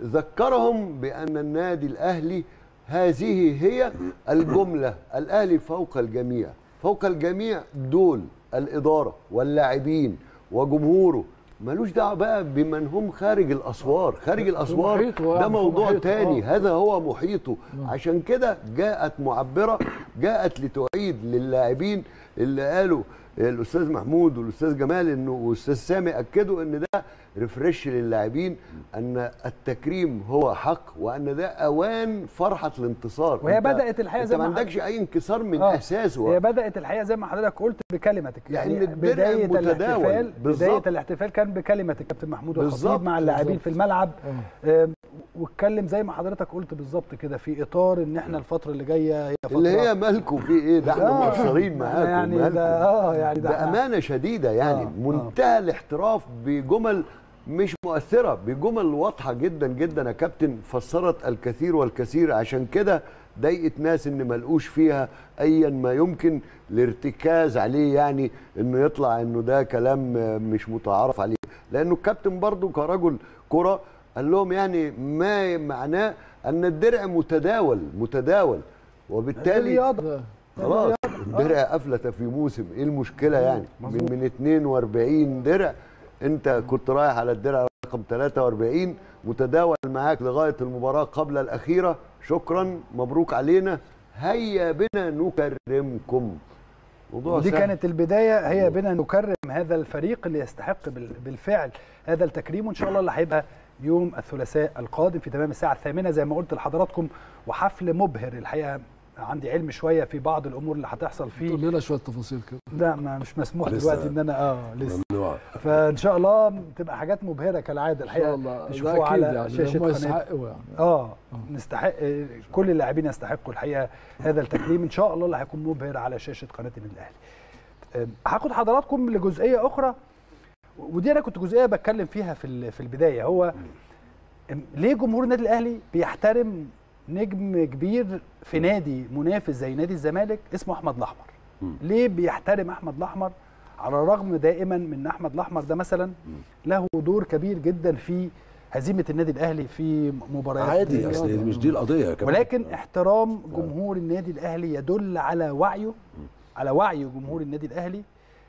ذكرهم بان النادي الاهلي هذه هي الجمله الاهلي فوق الجميع فوق الجميع دول الاداره واللاعبين وجمهوره ملوش دعوه بقى بمن هم خارج الاسوار خارج الاسوار محيطه ده يعني، في موضوع محيطه، تاني آه. هذا هو محيطه عشان كده جاءت معبره جاءت لتعيد للاعبين اللي قالوا الاستاذ محمود والاستاذ جمال انه والاستاذ سامي اكدوا ان ده ريفرش للاعبين ان التكريم هو حق وان ده اوان فرحه الانتصار وهي أنت- بدأت الحقيقة انت زي ما ما عندكش اي انكسار من آه. اساسه هي بدات الحقيقه زي ما حضرتك قلت بكلمتك يعني يعني الدرع بدايه متداول. الاحتفال بالظبط. بدايه الاحتفال كان بكلمه الكابتن محمود الخطيب بالظبط. مع اللاعبين بالظبط. في الملعب آم، واتكلم زي ما حضرتك قلت بالظبط كده في اطار ان احنا الفتره اللي جايه هي فتره اللي هي مالكم في ايه ده احنا آه، مقصرين معاكم يعني مالكم. ده اه يعني ده إحنا- بامانه شديده يعني آه، آه منتهى الاحتراف بجمل مش مؤثره بجمل واضحه جدا جدا يا كابتن فسرت الكثير والكثير عشان كده ضايقت ناس ان ما لقوش فيها ايا ما يمكن الارتكاز عليه يعني انه يطلع انه ده كلام آه، مش متعارف عليه لانه الكابتن برضو كرجل كره قال لهم يعني ما معناه ان الدرع متداول متداول وبالتالي الرياضه خلاص الدرع افلت في موسم ايه المشكله يعني من من 42 درع انت كنت رايح على الدرع رقم 43 متداول معاك لغايه المباراه قبل الاخيره شكرا مبروك علينا هيا بنا نكرمكم موضوع ودي سهل. كانت البدايه هي بنا نكرم هذا الفريق اللي يستحق بال- بالفعل هذا التكريم وان شاء الله اللي هيبقى يوم الثلاثاء القادم في تمام الساعه الثامنه زي ما قلت لحضراتكم وحفل مبهر الحقيقه عندي علم شويه في بعض الامور اللي هتحصل فيه تقول لنا شويه تفاصيل كده لا ما مش مسموح لسه. دلوقتي ان انا اه لسه ممنوع فان شاء الله تبقى حاجات مبهره كالعاده ان شاء الحقيقه الله ده تشوفوه اكيد على يعني شاشه هم قناه يستحقوا يعني اه نستحق كل اللاعبين يستحقوا الحقيقه هذا التكريم ان شاء الله اللي هيكون مبهر على شاشه قناه النادي الاهلي أم، هاخد حضراتكم لجزئيه اخرى ودي انا كنت جزئيه بتكلم فيها في ال- في البدايه هو أم، ليه جمهور النادي الاهلي بيحترم نجم كبير في نادي منافس زي نادي الزمالك اسمه احمد الاحمر مم. ليه بيحترم احمد الاحمر على الرغم دائما من ان احمد الاحمر ده مثلا له دور كبير جدا في هزيمه النادي الاهلي في مباريات عادي اصل مش دي القضيه كمان ولكن احترام جمهور النادي الاهلي يدل على وعيه على وعي جمهور النادي الاهلي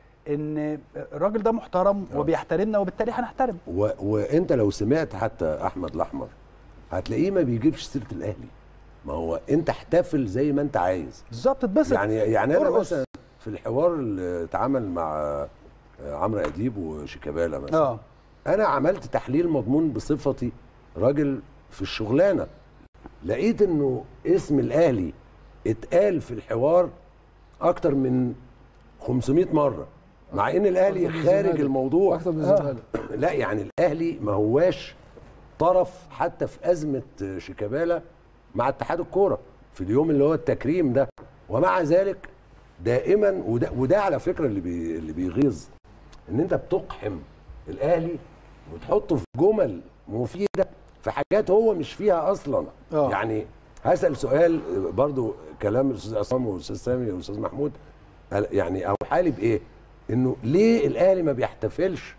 ان الراجل ده محترم وبيحترمنا وبالتالي هنحترم و... وانت لو سمعت حتى احمد الاحمر هتلاقيه ما بيجيبش سيره الاهلي ما هو انت احتفل زي ما انت عايز بالظبط اتبسط يعني يعني انا ارقص. مثلا في الحوار اللي اتعمل مع آه، عمرو اديب وشيكابالا مثلا اه انا عملت تحليل مضمون بصفتي راجل في الشغلانه لقيت انه اسم الاهلي اتقال في الحوار اكتر من 500 مره مع ان الاهلي أكتر من خارج الزمالك. الموضوع اكتر من الزمالك لا يعني الاهلي ما هواش طرف حتى في ازمه شيكابالا مع اتحاد الكوره في اليوم اللي هو التكريم ده ومع ذلك دائما وده, وده على فكره اللي بي اللي بيغيظ ان انت بتقحم الاهلي وتحطه في جمل مفيده في حاجات هو مش فيها اصلا آه. يعني هسال سؤال برضو كلام الاستاذ عصام والاستاذ سامي والاستاذ محمود قال- يعني او حالي بايه انه ليه الاهلي ما بيحتفلش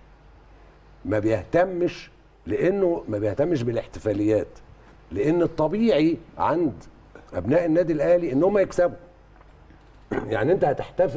ما بيهتمش لانه ما بيهتمش بالاحتفاليات لان الطبيعي عند ابناء النادي الاهلي ان هم يكسبوا يعني انت هتحتفل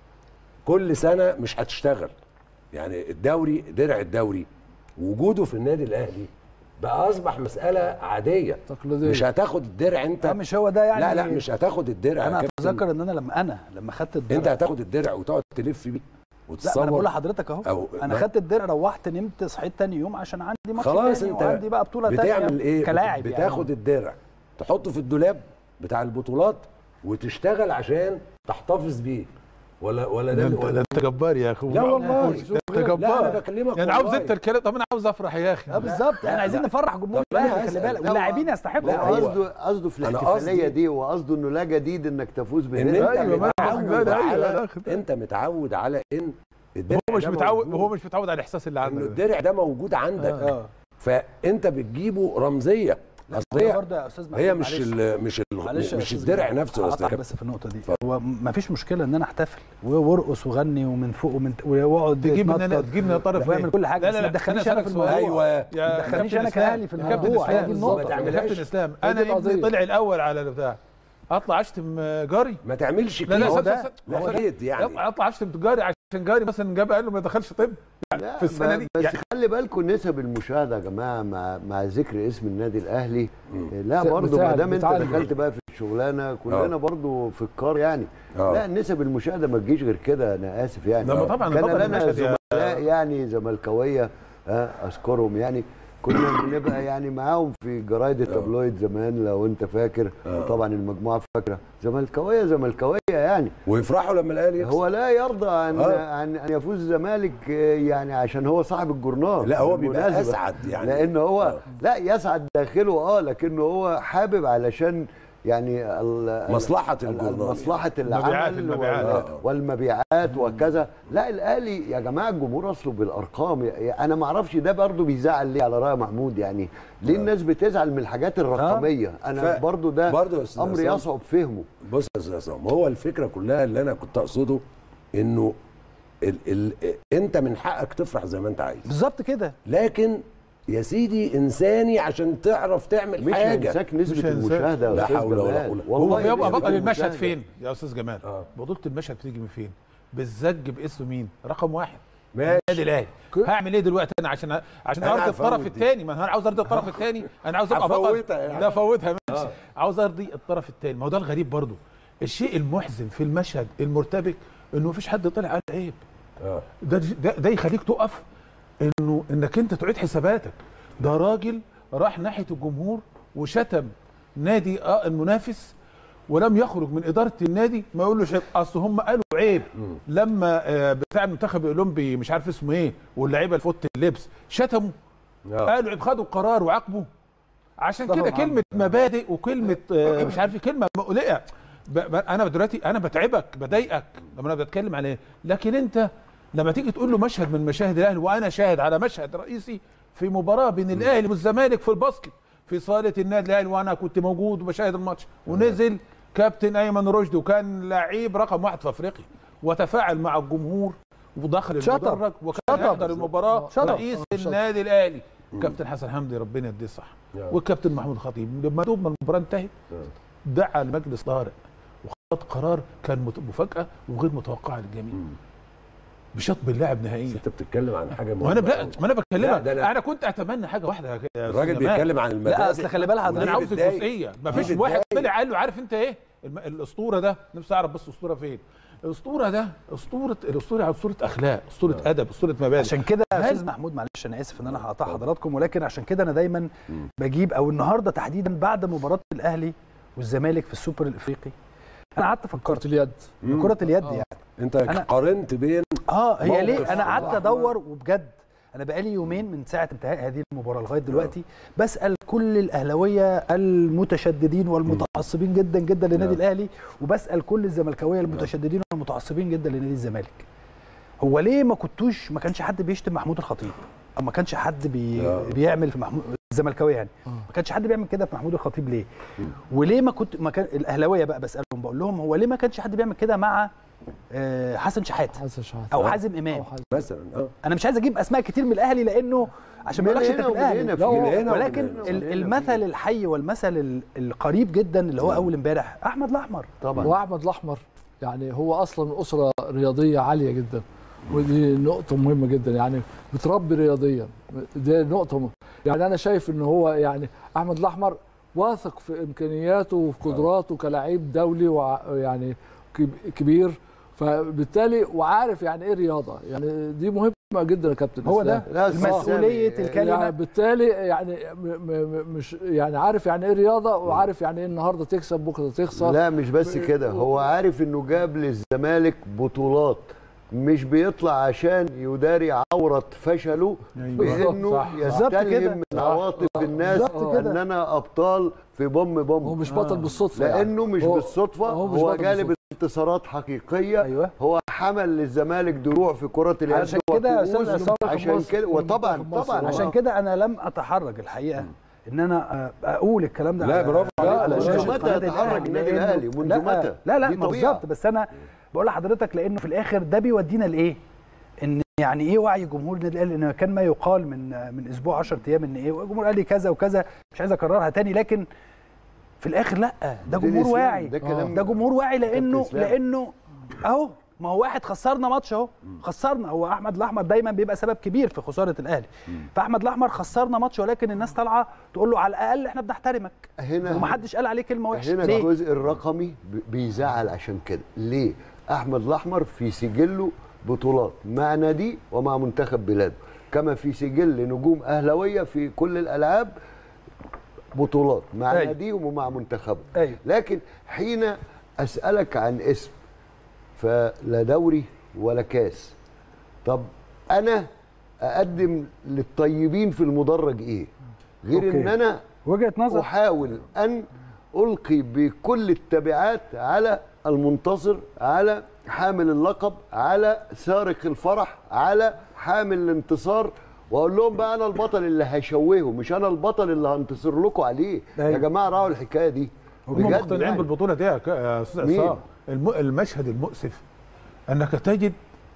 كل سنه مش هتشتغل يعني الدوري درع الدوري وجوده في النادي الاهلي بقى اصبح مساله عاديه تقليديه مش هتاخد الدرع انت آه، مش هو ده يعني لا لا مش هتاخد الدرع يا انا كابتن. اتذكر ان انا لما انا لما خدت الدرع انت هتاخد الدرع وتقعد تلف بيه لا ما انا بقول وتتصور لحضرتك اهو أو- انا ما- خدت الدرع روحت نمت صحيت تاني يوم عشان عندي ماتش خلاص تاني انت وعندي بقى بطوله بتعمل تانية ايه كلاعب بتاخد يعني. الدرع تحطه في الدولاب بتاع البطولات وتشتغل عشان تحتفظ بيه ولا ولا ده ده انت ده ولا انت جبار يا اخي لا والله ده انت لا انا جبار بكلمك يعني عاوز والله. انت الكلام طب انا عاوز افرح يا اخي اه بالظبط احنا عايزين نفرح جمهور طب أنا الاهلي خلي هسأل. بالك لا، واللاعبين لا، يستحقوا هو- قصده قصده في أنا الاحتفاليه قصدي- دي وقصده انه لا جديد انك تفوز ان بهذا انت أيوة، ما- متعود لا، لا، أيوة، على لا، أخي. انت متعود على ان الدرع هو مش ده متعود موجود. هو مش متعود على الاحساس اللي انه عنده ده. الدرع ده موجود عندك اه فانت بتجيبه رمزيه لا، اصل هي برضه يا استاذ هي محمود، مش معلش. ال مش ال معلش يا مش أستاذ الدرع جمال، نفسه يا أستاذ هقطعك كابتن. بس في النقطه دي هو ما فيش مشكله ان انا احتفل وارقص وغني ومن فوق ومن واقعد تجيب ان انا اتنطط تجيب لي طرف واعمل ليه؟ كل حاجه لا بس لا ما لا تدخلنيش أنا انا في أسألك سؤال. الموضوع ايوه يا تدخلنيش كابتن انا إسلام، كاهلي في يا كابتن الموضوع هي إسلام، دي ما النقطه تعملهاش. يا كابتن اسلام هي انا دي القضية. ابني طلع الاول على البتاع اطلع اشتم جاري ما تعملش لا لا كده هو سل- ده. سل- لا سل- اكيد يعني يطلع اطلع اشتم جاري عشان جاري مثلا جاب قال له ما دخلش طب لا، في السنة ما- دي. بس يعني- خلي بالكم نسب المشاهده يا جماعه مع مع ذكر اسم النادي الاهلي لا بتاع- برضه ما دام انت بتاع- دخلت بقى في الشغلانه كلنا آه. برضه في الكار يعني آه. لا نسب المشاهده ما تجيش غير كده انا اسف يعني لا، ما طبعاً كان بطل لنا المشهد يا- زملاء يعني زملكاويه آه، اذكرهم يعني كنا بنبقى يعني معاهم في جرايد التابلويد زمان لو انت فاكر طبعا المجموعه فاكره زملكاويه زملكاويه يعني ويفرحوا لما الاهلي يكسب هو لا يرضى ان آه. عن ان يفوز الزمالك آه، يعني عشان هو صاحب الجورنال لا، هو بيبقى بالمناسبة. أسعد يعني. لان هو آه. لا يسعد داخله اه لكنه هو حابب علشان يعني ال- مصلحة ال- الجورنال. مصلحة المبيعات- العمل المبيعات. وال- آه. والمبيعات وكذا لا الاهلي يا جماعه الجمهور اصله بالارقام يا- انا ما اعرفش ده برضو بيزعل ليه على راي محمود يعني ليه الناس بتزعل من الحاجات الرقميه انا ف- برضو ده برضو يا أستاذ امر عصام. يصعب فهمه بص يا استاذ عصام هو الفكره كلها اللي انا كنت اقصده انه ال ال انت من حقك تفرح زي ما انت عايز بالظبط كده لكن يا سيدي انساني عشان تعرف تعمل مش حاجه هينساك مش نسبة هينساك. المشاهدة يا لا أستاذ حول ولا جمال. قوة. هو والله بيبقى نسبة بطل المشهد المشاهدة. فين يا استاذ جمال آه. بطوله المشهد بتيجي من فين بالزج باسم مين رقم واحد ماشي النادي الاهلي هعمل ايه دلوقتي انا عشان عشان أنا ارضي هفوت الطرف دي. الثاني ما انا عاوز ارضي الطرف الثاني انا عاوز ابقى بطل هفوتها يعني. لا فوتها ماشي عاوز ارضي الطرف الثاني ما هو ده الغريب برضو الشيء المحزن في المشهد المرتبك انه مفيش حد طلع قال عيب آه. ده ده, ده يخليك تقف انه انك انت تعيد حساباتك ده راجل راح ناحيه الجمهور وشتم نادي آه المنافس ولم يخرج من اداره النادي ما يقولوش عيب. اصل هم قالوا عيب لما آه، بتاع المنتخب الاولمبي مش عارف اسمه ايه واللعيبه اللي فوت اللبس شتموا آه. قالوا عيب خدوا قرار وعاقبوا عشان مصطفى كده محمد. كلمه مبادئ وكلمه آه، مش عارف إيه، كلمه مقلقه ب- ب- انا دلوقتي انا بتعبك بضايقك لما انا بتكلم عليه لكن انت لما تيجي تقول له مشهد من مشاهد الاهلي وانا شاهد على مشهد رئيسي في مباراه بين الاهلي والزمالك في الباسكت في صاله النادي الاهلي وانا كنت موجود وبشاهد الماتش ونزل كابتن ايمن رشدي وكان لعيب رقم واحد في افريقيا وتفاعل مع الجمهور ودخل شطب. المدرج وكان شطب. يحضر المباراه شطب. رئيس النادي الاهلي كابتن حسن حمدي ربنا يديه الصحه والكابتن محمود الخطيب لما دوب ما المباراه انتهت دعا لمجلس طارئ وخد قرار كان مت- مفاجاه وغير متوقعه للجميع بشطب اللاعب نهائيا انت بتتكلم عن حاجه وانا مهمة لا أوي. ما انا لا، بكلمك ده أنا- انا كنت اتمنى حاجه واحده يا أستاذ الراجل جمال. بيتكلم عن المبادئ لا اصل خلي بالك انا حضرتك عاوز بتضايق. الجزئيه ما فيش بتضايق. واحد طلع قال له عارف انت ايه الم- الاسطوره ده نفسي اعرف بس اسطوره فين الاسطوره ده اسطوره الاسطوره اسطوره اخلاق اسطوره ادب اسطوره مبادئ عشان كده يا هل- استاذ محمود معلش انا اسف ان انا هقطع حضراتكم ولكن عشان كده انا دايما بجيب او النهارده تحديدا بعد مباراه الاهلي والزمالك في السوبر الافريقي انا قعدت كرة فكرت اليد مم. كره اليد آه. يعني انت أنا- قارنت بين اه هي موقف ليه انا قعدت الأحمر. ادور وبجد انا بقالي يومين من ساعه انتهاء هذه المباراه لغايه دلوقتي بسال كل الاهلاويه المتشددين والمتعصبين جدا جدا للنادي نعم. الاهلي وبسال كل الزملكاويه المتشددين والمتعصبين جدا لنادي الزمالك هو ليه ما كنتوش ما كانش حد بيشتم محمود الخطيب او ما كانش حد بي نعم. بيعمل في محمود الزملكاويه يعني ما كانش حد بيعمل كده في محمود الخطيب ليه وليه ما كنت ما كان الاهلاويه بقى بسالهم بقول لهم هو ليه ما كانش حد بيعمل كده مع آه، حسن شحاته حسن شحاته او حازم امام أو حازم. مثلا اه انا مش عايز اجيب اسماء كتير من الاهلي لانه عشان ما من يقولكش انت هنا في ومن الاهلي هنا، لا، في هو- من هنا ولكن ومن هنا، ال- ومن هنا، المثل الحي والمثل ال- القريب جدا اللي هو اول امبارح احمد الاحمر طبعا واحمد الاحمر يعني هو اصلا اسره رياضيه عاليه جدا ودي نقطه مهمه جدا يعني بتربي رياضيا دي نقطه م... يعني انا شايف ان هو يعني احمد الاحمر واثق في امكانياته وفي قدراته كلاعب دولي ويعني كب- كبير فبالتالي وعارف يعني ايه رياضه يعني دي مهمه جدا يا كابتن هو إسلام. ده لا، أستاذ مسؤوليه سامي، الكلمه يعني بالتالي يعني م م مش يعني عارف يعني ايه رياضه وعارف يعني ايه النهارده تكسب بكره تخسر لا مش بس كده هو عارف انه جاب للزمالك بطولات مش بيطلع عشان يداري عورة فشله بانه صح. بالظبط كده. يستلهم من عواطف الناس بالظبط كده. اننا ابطال في بوم هو بوم مش بطل بالصدفه يعني. لانه مش هو- بالصدفه هو مش هو بطل جالب بالصدفة. انتصارات حقيقيه أيوة. هو حمل للزمالك دروع في كره اليد عشان كده يا وكؤوس. أستاذ عصام عشان مصر. كده وطبعا منتخب مصر. طبعا عشان كده انا لم اتحرج الحقيقه ان انا آه، اقول الكلام ده لا، على- برافو على عليك. شاشة منذ متى قناة يتحرك النادي لأنه- الأهلي؟ منذ لا متى؟ لا لا دي ما طبيعة. بالظبط بس انا بقول لحضرتك لانه في الاخر ده بيودينا لايه ان يعني ايه وعي جمهور النادي الاهلي ان كان ما يقال من من اسبوع 10 ايام ان ايه الجمهور قال لي كذا وكذا مش عايز اكررها تاني لكن في الاخر لا ده ده جمهور الإسلام، واعي ده كلام ده جمهور واعي لانه إسلام. لانه اهو ما هو واحد خسرنا ماتش اهو خسرنا هو احمد الاحمر دايما بيبقى سبب كبير في خساره الاهلي فاحمد الاحمر خسرنا ماتش ولكن الناس طالعه تقول له على الاقل احنا بنحترمك هنا ومحدش قال عليه كلمه وحشه هنا ليه؟ الجزء الرقمي ب- بيزعل عشان كده ليه احمد الاحمر في سجله بطولات مع نادي ومع منتخب بلاده كما في سجل نجوم اهلاويه في كل الالعاب بطولات مع أيوة. ناديهم ومع منتخبهم أيوة. لكن حين اسالك عن اسم فلا دوري ولا كاس طب انا اقدم للطيبين في المدرج ايه غير أوكي. ان انا وجهه نظر احاول ان القي بكل التبعات على المنتصر على حامل اللقب على سارق الفرح على حامل الانتصار واقول لهم بقى انا البطل اللي هشوهه مش انا البطل اللي هنتصر لكم عليه أيوة. يا جماعه راعوا الحكايه دي هم بجد مقتنعين يعني. بالبطوله دي يا ك- يا استاذ مين؟ عصام الم- المشهد المؤسف انك تجد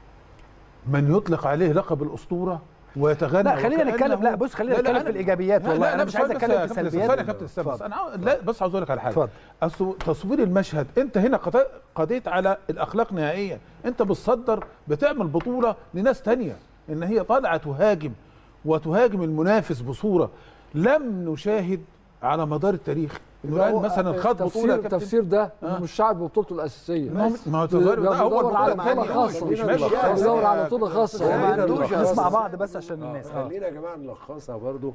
من يطلق عليه لقب الاسطوره ويتغنى لا خلينا وكأنه- نتكلم لا بص خلينا لا، لا، نتكلم أنا- في الايجابيات لا، والله لا، انا لا، مش عايز بس اتكلم في بس- بس- السلبيات ثانية يا كابتن استنى بس اتفضل. انا عاوز- لا بس عاوز اقول لك على حاجه اتفضل. اصل تصوير المشهد انت هنا قض- قضيت على الاخلاق نهائيا انت بتصدر بتعمل بطوله لناس تانية ان هي طالعه تهاجم وتهاجم المنافس بصوره لم نشاهد على مدار التاريخ انه لا، قال هو مثلا خد بطوله تفسير يا كابتن. التفسير ده آه. مش شعب بطولته الاساسيه ما هو- ما هو تظاهر- ده هو بيدور على البطولة بطوله الثانية. خاصه مش مش ماشي. بيدور على بطوله خاصه هو ما يعني عندوش نسمع بعض بس عشان الناس آه. خلينا يا جماعه نلخصها برضو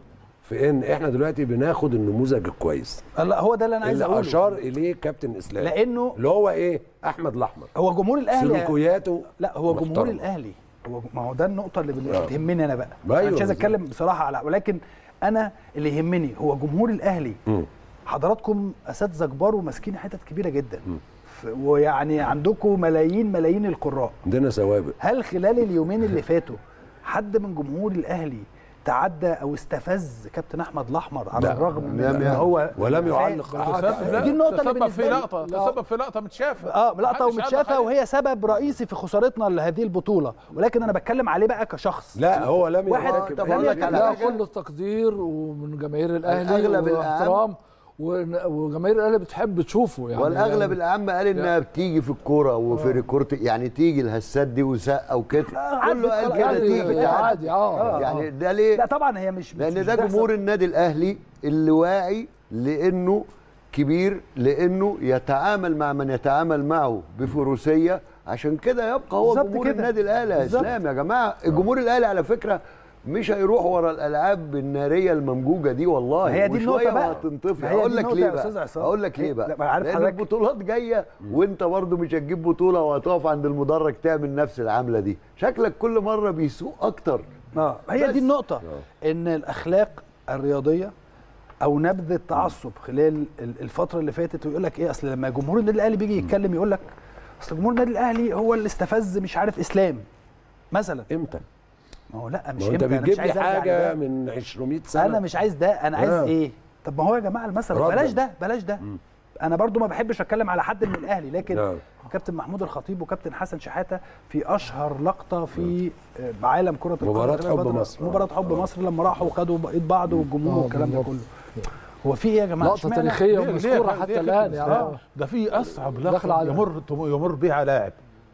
في ان احنا دلوقتي بناخد النموذج الكويس لا هو ده اللي انا عايز اللي اقوله اشار اليه كابتن اسلام لانه اللي هو ايه احمد الاحمر هو جمهور الاهلي سلوكياته لا هو جمهور محترمة. الاهلي هو ما هو ده النقطه اللي بن- آه. بتهمني انا بقى أيوة انا مش عايز بالظبط. اتكلم بصراحه على ولكن انا اللي يهمني هو جمهور الاهلي مم. حضراتكم اساتذه كبار وماسكين حتت كبيره جدا ف- ويعني عندكم ملايين ملايين القراء عندنا سوابق هل خلال اليومين اللي فاتوا حد من جمهور الاهلي تعدى او استفز كابتن احمد الاحمر على لا. الرغم من لم ان يعمل. هو ولم يعلق فا- أحد. تسبب دي النقطه اللي تسبب بالنسبه في لي لقطه تسبب في لقطه متشافه اه لقطه محدش ومتشافه علق وهي سبب رئيسي في خسارتنا لهذه البطوله ولكن انا بتكلم عليه بقى كشخص لا هو لم واحد- يرتكب طب لم أقول لك يكن- على لا حاجة. كل التقدير ومن جماهير الاهلي الأغلب الأعم. واحترام ون- وجماهير الاهلي بتحب تشوفه يعني والاغلب يعني الاعم قال انها بتيجي في الكوره وفي ريكورت يعني تيجي الهسات دي وسقه وكده عدت كله قال خلاص. كده يعني تيجي عادي، تعدي. عادي اه يعني ده ليه لا طبعا هي مش مش- لان مش ده بتحصل. جمهور النادي الاهلي اللي واعي لانه كبير لانه يتعامل مع من يتعامل معه بفروسيه عشان كده يبقى هو بالظبط جمهور كده. النادي الاهلي يا بالظبط. اسلام يا جماعه الجمهور الاهلي على فكره مش هيروح ورا الالعاب الناريه الممجوجه دي والله ما هي دي وشوية النقطة بقى. وهتنطفي ما هي هقول دي لك النقطة ليه يا أستاذ بقى عصام. هقول لك ليه لا، بقى ما عارف لان حضرتك- البطولات جايه وانت برضو مش هتجيب بطوله وهتقف عند المدرج تعمل نفس العمله دي شكلك كل مره بيسوق اكتر اه هي بس. دي النقطة ان الاخلاق الرياضية او نبذ التعصب خلال ال- الفترة اللي فاتت ويقول لك ايه اصل لما جمهور النادي الاهلي بيجي يتكلم يقول لك اصل جمهور النادي الاهلي هو اللي استفز مش عارف اسلام مثلا امتى؟ ما هو لا مش ما هو انت امتى، أنا بتجيب مش عايز لي أرجع حاجه لده. من 200 سنه انا مش عايز ده انا عايز آه. ايه طب ما هو يا جماعه المثل ردا. بلاش ده بلاش ده انا برضو ما بحبش اتكلم على حد من الاهلي لكن نعم. كابتن محمود الخطيب وكابتن حسن شحاته في اشهر لقطه في آه، بعالم كره القدم مباراة خلال حب الفترة- مصر. مباراه حب مصر لما راحوا وخدوا ايد بعض والجمهور آه، والكلام ده بالظبط. كله هو في ايه يا جماعه لقطه اشمعنى؟ تاريخيه ليه- ومذكوره ليه- حتى ليه الان كده؟ يعني لا، آه. ده في اصعب داخل لقطه على- يمر يمر بها لاعب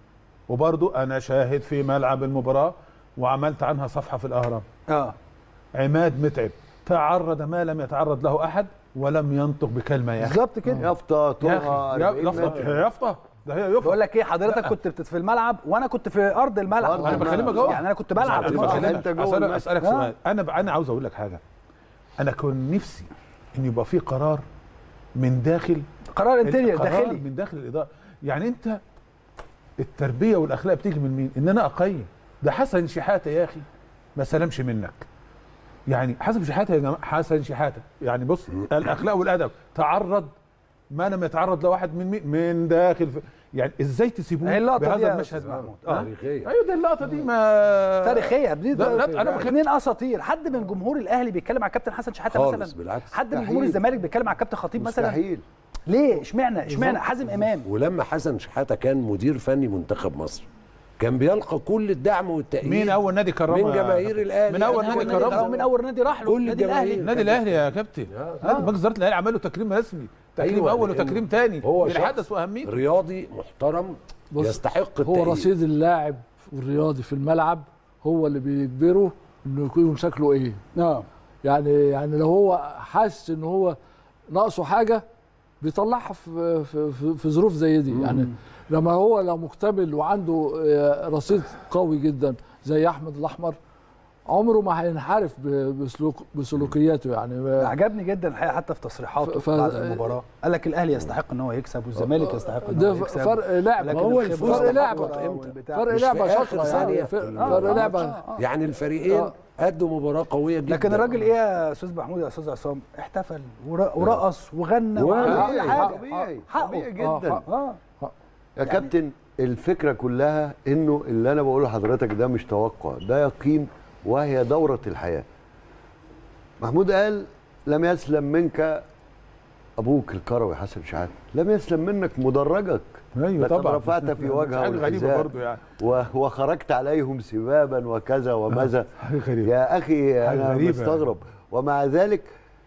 وبرضه انا شاهد في ملعب المباراه وعملت عنها صفحه في الاهرام اه عماد متعب تعرض ما لم يتعرض له احد ولم ينطق بكلمه يا اخي بالظبط كده يافطه يا طولها اخي 40 يافطه متر. هي يافطه ده هي يافطه بقول لك ايه حضرتك كنت بت- في الملعب وانا كنت في ارض الملعب أرض انا بكلمك اهو يعني انا كنت بلعب أنا أنت آه. بكلمك. أنت جوه أصل أنا الملعب. اسالك آه. سؤال انا ب- انا عاوز اقول لك حاجه انا كان نفسي ان يبقى في قرار من داخل قرار انتيريور قرار داخلي من داخل الاداره يعني انت التربيه والاخلاق بتيجي من مين ان انا اقيم ده حسن شحاته يا اخي ما سلمش منك يعني حسن شحاته يا جماعه حسن شحاته يعني بص الاخلاق والادب تعرض ما لم يتعرض لواحد من مين من داخل في يعني ازاي تسيبوه هي اللقطة دي بهذا يا المشهد أستاذ معه؟ محمود. آه. تاريخيه ايوه دي اللقطه دي ما تاريخيه دي لا، لا، أنا بخ- اثنين اساطير حد من جمهور الاهلي بيتكلم على كابتن حسن شحاته خالص، مثلا بالعكس. حد من جمهور مستحيل. الزمالك بيتكلم على كابتن خطيب مثلا مستحيل ليه اشمعنى اشمعنى حازم امام ولما حسن شحاته كان مدير فني منتخب مصر كان بيلقى كل الدعم والتأييد مين اول نادي كرمه من يا جماهير كابتن؟ الاهلي من اول أنا نادي أول كرمه من اول نادي راح له كل النادي الجماهير. الاهلي النادي الاهلي يا كابتن نادي مجلس اداره الاهلي عمل له تكريم رسمي تكريم أيوة، اول لأن وتكريم تاني هو للحدث شخص واهميته رياضي محترم بص، يستحق هو التأييد رصيد اللاعب والرياضي في الملعب هو اللي بيجبره انه يكون شكله ايه اه يعني يعني لو هو حاسس ان هو ناقصه حاجه بيطلعها في في, في, في ظروف زي دي يعني لما هو لو مكتمل وعنده آه، رصيد قوي جدا زي احمد الاحمر عمره ما هينحرف ب- بسلوك بسلوكياته يعني عجبني جدا الحقيقه حتى في تصريحاته ف- بعد المباراه قال لك الاهلي يستحق ان هو يكسب والزمالك يستحق ان ده هو يكسب فرق لعب لكن ما هو الخبرة الفوز فرق لعبة. والكرة إمتى؟ والبتاع. فرق مش في لعبه آخر شاطره ثانية يعني في فرق المباراة. فرق لعبه يعني الفريقين آه. ادوا مباراه قويه جدا لكن الراجل ايه يا استاذ محمود يا استاذ عصام احتفل ور- ورقص وغنى وعمل كل طبيعي حاجه طبيعي حقه. طبيعي آه، جدا حق. اه يا كابتن الفكره كلها انه اللي انا بقوله لحضرتك ده مش توقع ده يقين وهي دوره الحياه محمود قال لم يسلم منك ابوك الكروي حسن شحاته لم يسلم منك مدرجك ايوه لقد طبعا رفعت في وجهه حاجه غريبه الحذاء برضه يعني و- وخرجت عليهم سبابا وكذا وماذا حاجه غريبه يا اخي حاجة انا غريبة. مستغرب ومع ذلك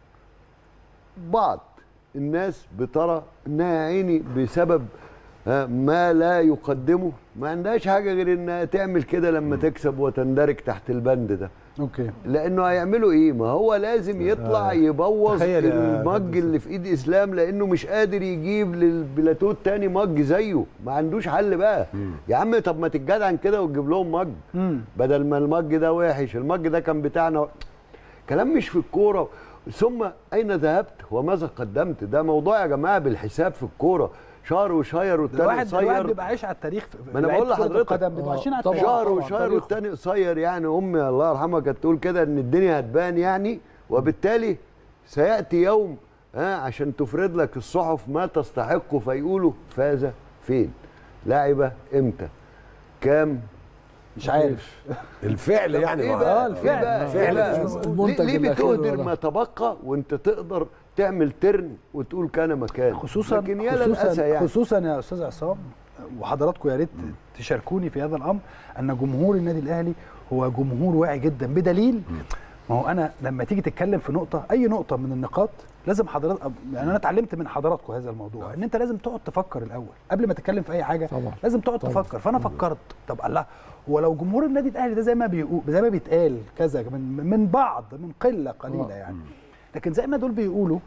بعض الناس بترى انها يا عيني بسبب ها، ما لا يقدمه ما عندهاش حاجه غير انها تعمل كده لما تكسب وتندرج تحت البند ده اوكي لانه هيعملوا ايه ما هو لازم يطلع يبوظ تخيل يا المج كابتن اللي في ايد اسلام لانه مش قادر يجيب للبلاتو التاني مج زيه ما عندوش حل بقى يا عم طب ما تتجدعن كده وتجيب لهم مج امم بدل ما المج ده وحش المج ده كان بتاعنا كلام مش في الكوره ثم اين ذهبت وماذا قدمت ده موضوع يا جماعه بالحساب في الكوره شهر وشير والتاني الواحد الواحد قصير بيبقى عايش على التاريخ في- ما أنا لعيبة بقول كرة لحضرتك. القدم بيبقوا آه، عايشين على طبعاً. التاريخ شهر طبعاً، وشهر تاريخه. والتاني قصير يعني امي الله يرحمها كانت تقول كده ان الدنيا هتبان يعني وبالتالي سياتي يوم ها عشان تفرض لك الصحف ما تستحقه فيقولوا فاز فين لعب امتى كام مش عارف الفعل يعني ايه ما- بقى آه، الفعل. إيه بقى؟ الفعل إيه بقى؟ مش موجود. ليه, المنتج ليه الأخير بتهدر ولا؟ ما تبقى وانت تقدر تعمل ترن وتقول كان مكان خصوصا لكن يا للاسى خصوصا يعني خصوصا يا استاذ عصام وحضراتكم يا ريت تشاركوني في هذا الامر ان جمهور النادي الاهلي هو جمهور واعي جدا بدليل ما هو انا لما تيجي تتكلم في نقطه اي نقطه من النقاط لازم حضرتك يعني انا اتعلمت من حضراتكم هذا الموضوع ان انت لازم تقعد تفكر الاول قبل ما تتكلم في اي حاجه طبعا. لازم تقعد طبعا. تفكر فانا فكرت طب الله هو لو جمهور النادي الاهلي ده زي ما بيقول زي ما بيتقال كذا من من بعض من قله قليله آه. يعني لكن زي ما دول بيقولوا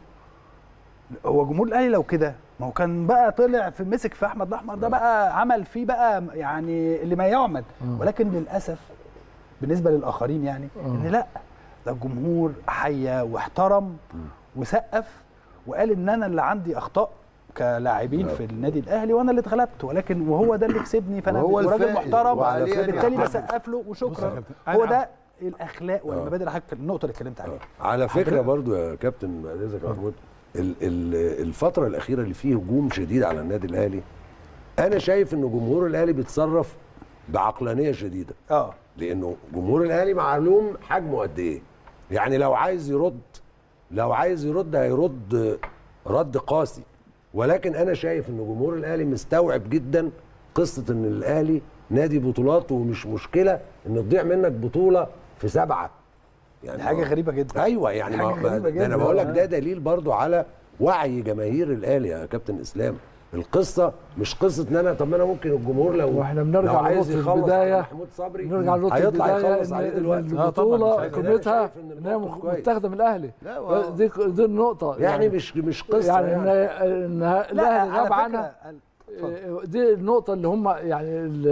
هو جمهور الاهلي لو كده ما هو كان بقى طلع في مسك في احمد الاحمر ده بقى عمل فيه بقى يعني اللي ما يعمل آه. ولكن للاسف بالنسبه للاخرين يعني آه. ان لا ده الجمهور حيا واحترم وسقف وقال ان انا اللي عندي اخطاء كلاعبين في النادي الاهلي وانا اللي اتغلبت ولكن وهو ده اللي كسبني فانا وهو راجل الفائز محترم وعليه أن فبالتالي يحترم. بسقف له بص يا وشكرا كابتن، هو أنا- ده الاخلاق والمبادئ اللي حضرتك النقطه اللي اتكلمت عليها على فكره حضرتك- برضو يا كابتن بعد اذنك يا محمود ال- ال- الفتره الاخيره اللي فيه هجوم شديد على النادي الاهلي انا شايف ان جمهور الاهلي بيتصرف بعقلانيه شديده اه لانه جمهور الاهلي معلوم حجمه قد ايه يعني لو عايز يرد لو عايز يرد هيرد رد قاسي ولكن انا شايف ان جمهور الاهلي مستوعب جدا قصه ان الاهلي نادي بطولات ومش مشكله ان تضيع منك بطوله في سبعه يعني دي حاجه غريبه جدا ايوه يعني حاجة ما ما- غريبة ده انا جدا. بقول لك آه. ده دليل برضو على وعي جماهير الاهلي يا كابتن اسلام القصه مش قصه ان انا طب ما انا ممكن الجمهور لو واحنا بنرجع لو عايز لنقطة يخلص على البداية، محمود صبري نرجع لنقطة هيطلع البداية يخلص إن عليه دلوقتي آه، طبعاً، مش البطولة عايز- قيمتها شايف إن إن هي الموقف كويس. متاخدة من الأهلي لا، و- دي دي النقطة يعني مش مش قصه يعني يعني, إن إن الأهلي غاب عنها اتفضل. دي النقطة اللي هم يعني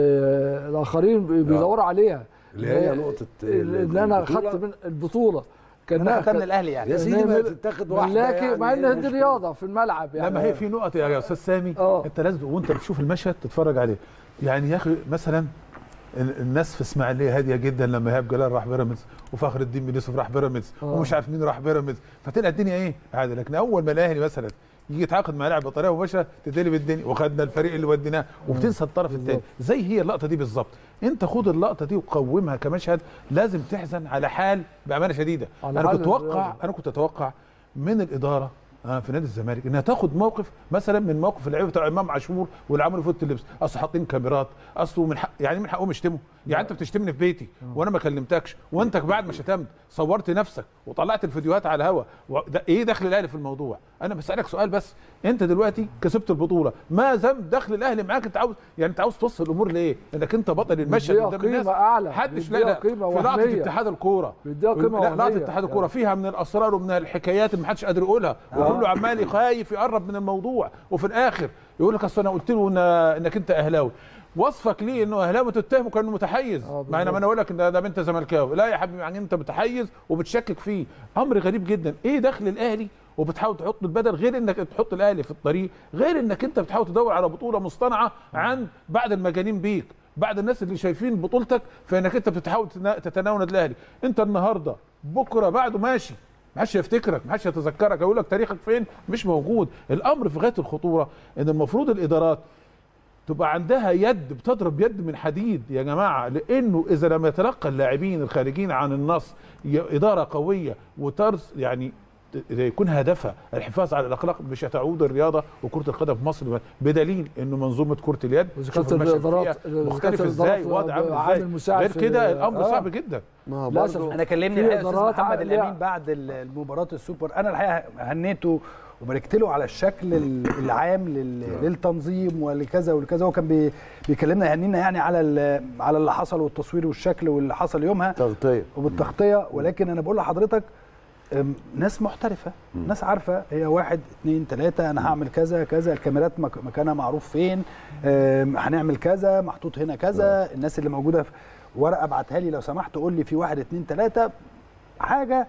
ال- الآخرين بي- بيدوروا عليها اللي هي نقطه ان انا البطولة. خدت من البطولة انا كانها خدتها من الاهلي يعني يا سيدي إن ما هي تتاخد واحده ملاكي يعني مع إيه ان دي المشكلة؟ رياضة في الملعب لا يعني ما هي في نقط يا استاذ سامي آه. انت لازم وانت بتشوف المشهد تتفرج عليه يعني يا اخي مثلا ال- الناس في اسماعيليه هاديه جدا لما ايهاب جلال راح بيراميدز وفخر الدين بن يوسف راح بيراميدز آه. ومش عارف مين راح بيراميدز فتلقى الدنيا ايه عادي لكن اول ما الاهلي مثلا يجي يتعاقد مع لاعب بطريقه مباشره تتقلب الدنيا وخدنا الفريق اللي وديناه وبتنسى الطرف الثاني زي هي اللقطه دي بالظبط انت خد اللقطه دي وقومها كمشهد لازم تحزن على حال بامانه شديده على انا حال كنت اتوقع الرياضة. انا كنت اتوقع من الاداره آه في نادي الزمالك انها تاخد موقف مثلا من موقف اللعيبه بتاع امام عاشور واللي عملوا فوت اللبس اصل حاطين كاميرات اصله من حق يعني من حقهم يشتموا يعني انت بتشتمني في بيتي وانا ما كلمتكش وانت بعد ما شتمت صورت نفسك وطلعت الفيديوهات على الهوا ده ايه دخل الاهلي في الموضوع انا بسالك سؤال بس انت دلوقتي كسبت البطوله ما ذنب دخل الاهلي معاك انت عاوز يعني انت عاوز توصل الامور لايه انك انت بطل المشهد بيديها قدام الناس قيمة أعلى، حدش لا بيديها لا قيمة في لقطه وهمية. اتحاد الكوره بيديها قيمة لا لقطه وهمية. اتحاد الكوره فيها من الاسرار ومن الحكايات اللي ما حدش قادر يقولها وكله عمال خايف يقرب من الموضوع وفي الاخر يقول لك اصل انا قلت له إن انك انت اهلاوي وصفك ليه انه اهلاوي تتهمه كانه متحيز آه، مع انا بالظبط. ما انا اقول لك ان ده انت زملكاوي لا يا حبيبي يعني انت متحيز وبتشكك فيه امر غريب جدا ايه دخل الاهلي وبتحاول تحط البدل غير انك تحط الاهلي في الطريق غير انك انت بتحاول تدور على بطوله مصطنعه عن بعد المجانين بيك بعد الناس اللي شايفين بطولتك فانك انت بتحاول تنا- تتناول الاهلي انت النهارده بكره بعده ماشي ما حدش يفتكرك ما حدش يتذكرك يقول لك تاريخك فين مش موجود الامر في غايه الخطوره ان المفروض الادارات تبقى عندها يد بتضرب يد من حديد يا جماعه لانه اذا لم يتلقى اللاعبين الخارجين عن النص ي- اداره قويه وترس يعني ت- يكون هدفها الحفاظ على الاخلاق مش هتعود الرياضه وكره القدم في مصر بدليل انه منظومه كره اليد وإذا شوف كانت المشهد الإدارات- فيها إذا مختلف كانت ازاي الإدارات وضع عامل عامل ازاي مساعد غير في- كده الامر آه. صعب جدا ما هو للأسف برضه انا كلمني في الحقيقه استاذ إدارات محمد ع- الامين لا. بعد ال- المباراه السوبر انا الحقيقه هنيته وباركت له على الشكل ال- العام لل- للتنظيم ولكذا ولكذا هو كان بي- بيكلمنا يهنينا يعني على ال- على اللي حصل والتصوير والشكل واللي حصل يومها تغطيه وبالتغطيه ولكن انا بقول لحضرتك أم، ناس محترفه ناس عارفه هي واحد اتنين تلاته انا هعمل كذا كذا الكاميرات مك- مكانها معروف فين أم، هنعمل كذا محطوط هنا كذا الناس اللي موجوده في ورقه ابعتها لي لو سمحت قول لي في واحد اتنين تلاته حاجه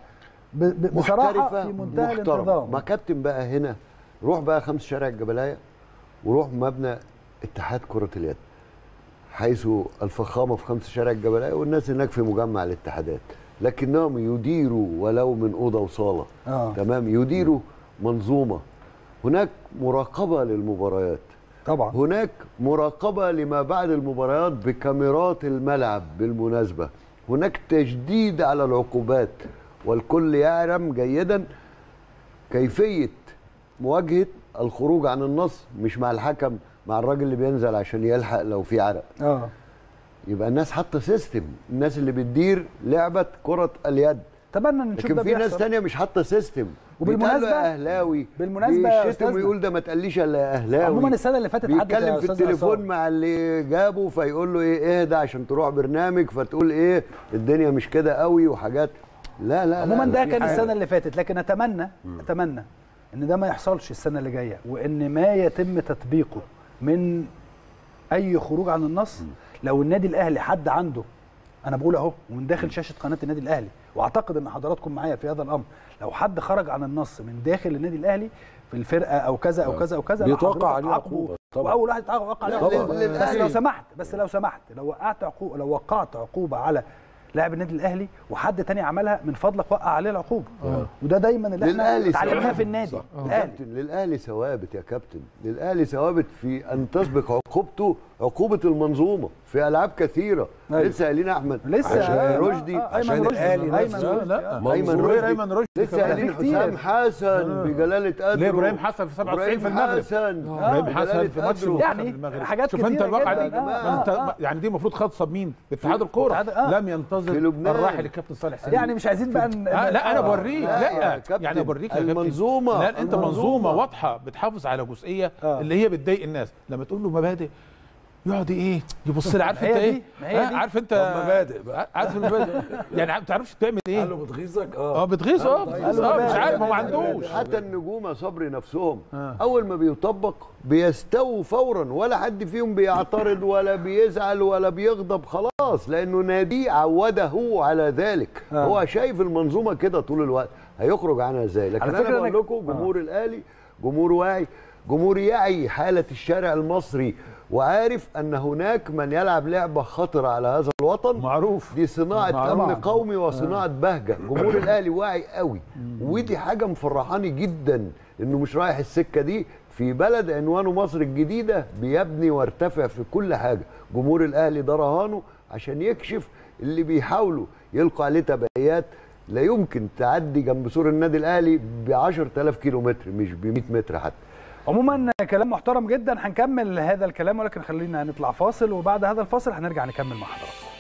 ب- ب- بصراحه محترفة في منتهى محترمة. الانتظام ما كابتن بقى هنا روح بقى خمس شارع الجبلايه وروح مبنى اتحاد كره اليد حيث الفخامه في خمس شارع الجبلايه والناس هناك في مجمع الاتحادات لكنهم يديروا ولو من اوضه وصاله اه تمام يديروا منظومه هناك مراقبه للمباريات طبعا هناك مراقبة لما بعد المباريات بكاميرات الملعب بالمناسبة هناك تجديد على العقوبات والكل يعلم جيدا كيفية مواجهة الخروج عن النص مش مع الحكم مع الراجل اللي بينزل عشان يلحق لو في عرق اه يبقى الناس حاطة سيستم الناس اللي بتدير لعبة كرة اليد اتمنى ان نشوف لكن ده في ناس بيحصل. تانية مش حاطة سيستم وبالمناسبة- بيتقال له يا اهلاوي بالمناسبة يا بيشتم أستاذنا- ويقول ده ما تقليش الا يا اهلاوي عموما السنه اللي فاتت عدت يا بيتكلم في أستاذ التليفون عصام. مع اللي جابه فيقول له ايه اهدى عشان تروح برنامج فتقول ايه الدنيا مش كده قوي وحاجات لا لا عموما لا ده في كان حاجة. السنه اللي فاتت لكن اتمنى اتمنى ان ده ما يحصلش السنه اللي جايه وان ما يتم تطبيقه من اي خروج عن النص لو النادي الاهلي حد عنده انا بقول اهو ومن داخل شاشه قناه النادي الاهلي واعتقد ان حضراتكم معايا في هذا الامر لو حد خرج عن النص من داخل النادي الاهلي في الفرقه او كذا او كذا او كذا لا بيتوقع حضرتك عليه عاقبه. عقوبة طبعا. واول واحد يتوقع عليه لا، عقوبه لل- بس للأهلي. لو سمحت بس لو سمحت لو وقعت عقوبه لو وقعت عقوبه على لاعب النادي الاهلي وحد تاني عملها من فضلك وقع عليه العقوبه وده دايما اللي احنا للأهلي اتعلمناه ثوابت. في النادي صح. الاهلي كابتن للاهلي ثوابت يا كابتن للاهلي ثوابت في ان تسبق عقوبته عقوبه المنظومه في العاب كثيره أيوة. لسه قايلين احمد لسه عشان آه، رشدي آه، آه، عشان أيمن رشدي. الأهلي أيمن نفسه. لا رشدي. لا آه. أيمن غير رشدي. ايمن رشدي لسه كمان. قايلين في كتير. حسام حسن بجلاله قدره ليه ابراهيم حسن في 97 في إبراهيم المغرب حسن ابراهيم بجلالة حسن في ماتش قدره. المنتخب يعني المغرب حاجات شوف انت كتيرة الواقعه جداً. دي آه، ما انت آه، آه. يعني دي المفروض خاصه بمين؟ باتحاد الكوره اتحاد- آه. لم ينتظر في لبنان. الراحل الكابتن صالح سليم يعني مش عايزين بقى ن- آه لا انا آه. بوريك لا يا لا كابتن، يعني بوريك يا كابتن المنظومة، لا انت المنظومة. منظومه واضحه بتحافظ على جزئيه آه. اللي هي بتضايق الناس لما تقول له مبادئ يقعد ايه يبص لي عارف ما انت هي دي، ايه ما هي آه، دي. عارف انت طب مبادئ بقى. عارف المبادئ يعني ما تعرفش تعمل ايه قال له بتغيظك اه بتغيظ اه بتغيظ اه مش عارف هو ما عندوش حتى النجوم يا صبري نفسهم آه. اول ما بيطبق بيستووا فورا ولا حد فيهم بيعترض ولا بيزعل ولا بيغضب خلاص لانه ناديه عوده على ذلك آه. هو شايف المنظومه كده طول الوقت هيخرج عنها ازاي لكن على انا فكرة بقول أنا- لكم جمهور الاهلي جمهور واعي جمهور يعي حاله الشارع المصري وعارف ان هناك من يلعب لعبه خطره على هذا الوطن معروف دي صناعه معروف. امن قومي وصناعه بهجه جمهور الاهلي واعي قوي ودي حاجه مفرحاني جدا انه مش رايح السكه دي في بلد عنوانه مصر الجديده بيبني ويرتفع في كل حاجه جمهور الاهلي ده رهانه عشان يكشف اللي بيحاولوا يلقوا عليه تبعيات لا يمكن تعدي جنب سور النادي الاهلي ب 10000 كيلو متر مش ب 100 متر حتى عموما كلام محترم جدا هنكمل هذا الكلام ولكن خلينا نطلع فاصل وبعد هذا الفاصل هنرجع نكمل مع حضراتكم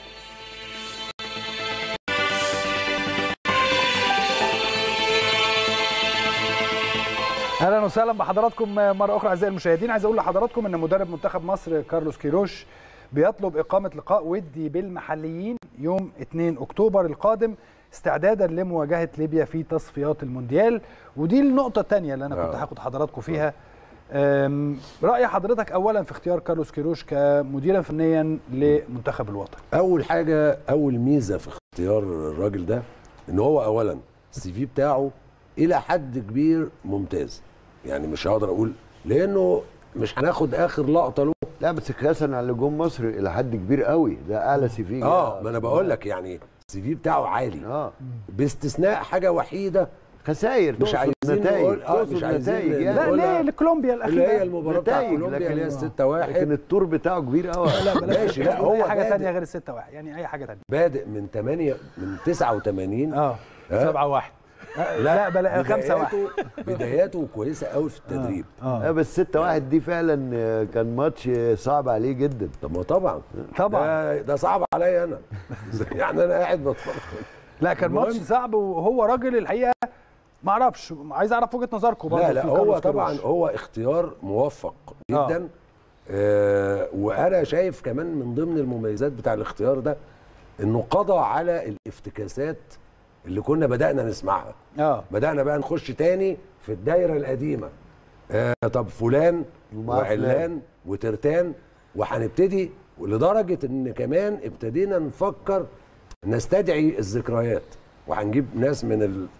اهلا وسهلا بحضراتكم مره اخرى اعزائي المشاهدين عايز اقول لحضراتكم ان مدرب منتخب مصر كارلوس كيروش بيطلب اقامه لقاء ودي بالمحليين يوم 2 اكتوبر القادم استعدادا لمواجهه ليبيا في تصفيات المونديال ودي النقطه الثانيه اللي انا كنت آه. هاخد حضراتكم فيها أم، راي حضرتك اولا في اختيار كارلوس كيروش كمديرا فنيا لمنتخب الوطن اول حاجه اول ميزه في اختيار الراجل ده ان هو اولا السي في بتاعه الى حد كبير ممتاز يعني مش هقدر اقول لانه مش هناخد اخر لقطه له لا بس قياسا على اللي جم مصر الى حد كبير قوي ده اعلى سي في اه ما انا بقول لك يعني السي في بتاعه عالي اه باستثناء حاجه وحيده خسائر مش تقصد عايزين نتائج نقول- آه، تقصد مش عايزين نتائج نقول- لا يعني ولا- ليه لكولومبيا اللي هي الاخيره المباراه بتاعت نتائج، كولومبيا لكن- اللي هي 6 1 لكن التور بتاعه كبير قوي لا بلاش ماشي، لا، هو اي حاجه بادئ. ثانيه غير الستة واحد يعني اي حاجه ثانيه بادئ من 8 من 89 اه ها؟ 7 1 لا بلا خمسة واحد بداياته بداياته كويسه قوي في التدريب اه بس 6 1 دي فعلا آه، كان ماتش آه، صعب عليه جدا طب ما طبعا طبعا ده, ده صعب عليا انا يعني انا قاعد بتفرج لا كان المهم- ماتش صعب وهو راجل الحقيقه ما اعرفش عايز اعرف وجهه نظركم برضه لا لا في هو كارلوس طبعا كيروش. هو اختيار موفق جدا آه وانا شايف كمان من ضمن المميزات بتاع الاختيار ده انه قضى على الافتكاسات اللي كنا بدانا نسمعها اه بدانا بقى نخش تاني في الدايره القديمه آه طب فلان ومع وعلان وترتان وهنبتدي لدرجه ان كمان ابتدينا نفكر نستدعي الذكريات وهنجيب ناس من ال...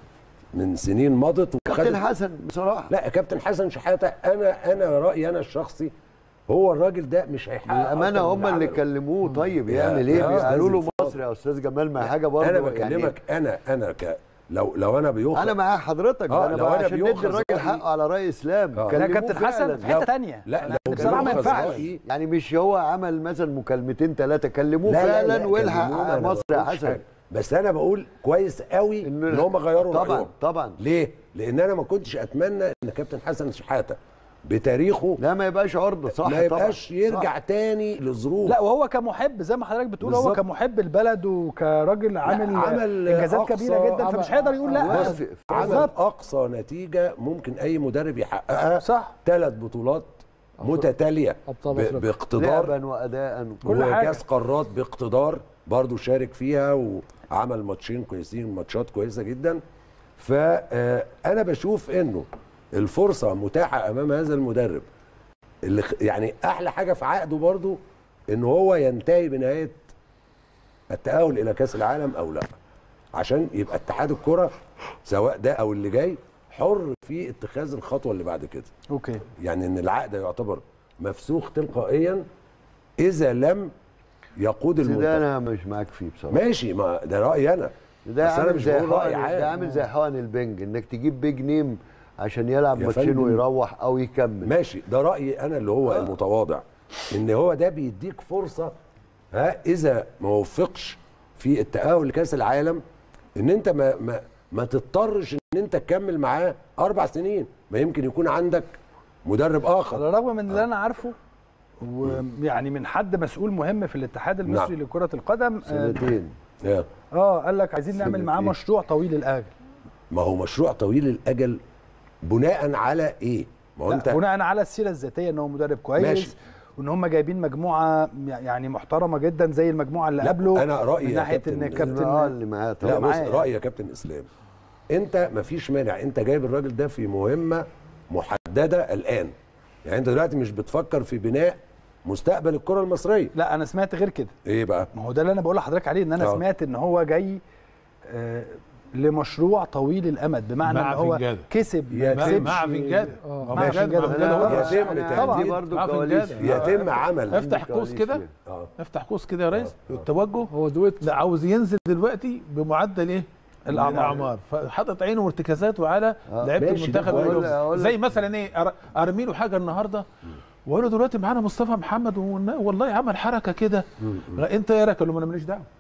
من سنين مضت كابتن وخدت حسن بصراحه لا كابتن حسن شحاته انا انا رايي انا الشخصي هو الراجل ده مش هيحقق الامانه أكتر من هم اللي عمله. كلموه طيب يا- يعمل يا ايه قالوا له أستاذ مصر يا استاذ جمال ما حاجه برضه انا يعني بكلمك انا انا ك لو لو انا بيخرج انا مع حضرتك آه، انا لو بقى أنا عشان ندي بيؤخذ الراجل رأيي- حقه على راي اسلام آه. لا كلموه كابتن حسن فعلاً. في حته ثانيه لا لو بصراحه ما بيؤخذ ينفعش رأيي يعني مش هو عمل مثلا مكالمتين ثلاثه كلموه لا لا فعلا لا والحق كلمونا، أنا مصر ما يا بقولش حسن حاجة. بس انا بقول كويس قوي إنه- ان هم غيروا طبعا رايهم طبعا ليه؟ لان انا ما كنتش اتمنى ان كابتن حسن شحاته بتاريخه لا ما يبقاش عرضه صح ما يبقاش طبعا. يرجع تاني لظروف لا وهو كمحب زي ما حضرتك بتقول هو بالظبط. كمحب البلد وكراجل عامل عمل انجازات أقصى- كبيره جدا فمش هيقدر يقول لا بص، عمل بالظبط. اقصى نتيجه ممكن اي مدرب يحققها صح ثلاث بطولات متتاليه أبطال ب- أفريقيا. باقتدار لعبا واداء كل حاجة. وكاس قارات باقتدار برضه شارك فيها وعمل ماتشين كويسين ماتشات كويسه جدا فانا بشوف انه الفرصه متاحه امام هذا المدرب اللي خ- يعني احلى حاجه في عقده برضه ان هو ينتهي بنهايه التاهل الى كاس العالم او لا عشان يبقى اتحاد الكره سواء ده او اللي جاي حر في اتخاذ الخطوه اللي بعد كده اوكي يعني ان العقد يعتبر مفسوخ تلقائيا اذا لم يقود بس ده المنتخب انا مش معاك فيه بصراحه ماشي ما ده رايي انا ده بس انا عامل مش زي بقول راي حقن عام ده عامل زي حقن البنج انك تجيب بيج نيم عشان يلعب يا ماتشين فندم. ويروح او يكمل ماشي ده رايي انا اللي هو المتواضع ان هو ده بيديك فرصه ها اذا ما وفقش في التاهل لكاس العالم ان انت ما ما ما تضطرش ان انت تكمل معاه اربع سنين ما يمكن يكون عندك مدرب اخر على الرغم من اللي انا عارفه ويعني من حد مسؤول مهم في الاتحاد المصري نعم. لكره القدم آه، سنتين يا. اه قال لك عايزين نعمل معاه سنتين. مشروع طويل الاجل ما هو مشروع طويل الاجل بناء على ايه ما هو لا انت بناء على السيره الذاتيه ان هو مدرب كويس ماشي. وان هم جايبين مجموعه يعني محترمه جدا زي المجموعه اللي لا، قبله أنا رأيي من يا ناحيه كابتن- ان اه كابتن اللي معاه لا طبعا بص معايا. رايي يا كابتن اسلام انت مفيش مانع انت جايب الراجل ده في مهمه محدده الان يعني انت دلوقتي مش بتفكر في بناء مستقبل الكره المصريه لا انا سمعت غير كده ايه بقى ما هو ده اللي انا بقول لحضرتك عليه ان انا آه. سمعت ان هو جاي آه لمشروع طويل الامد بمعنى مع ان هو فنجادة. كسب يا ما مع- كسبش مع فنجان آه. مع مع فنجان فنجان. مع فنجان لا، هو- لا، يتم أنا طبعاً. عندي برضو آه، كواليس فنجان. فيها. يتم عمل افتح قوس كده اه افتح قوس كده يا ريس التوجه هو دويت لا عاوز ينزل دلوقتي بمعدل ايه؟ الأعمار. الاعمار فحاطط عينه وارتكازاته على آه، لعيبه ماشي، ده المنتخب كويس. الأولمبي. أقول لك- زي مثلا ايه أر- ارمي له حاجه النهارده واقول له دلوقتي معانا مصطفى محمد والن- والله عمل حركه كده انت ايه رايك؟ اقول له ما انا ماليش دعوه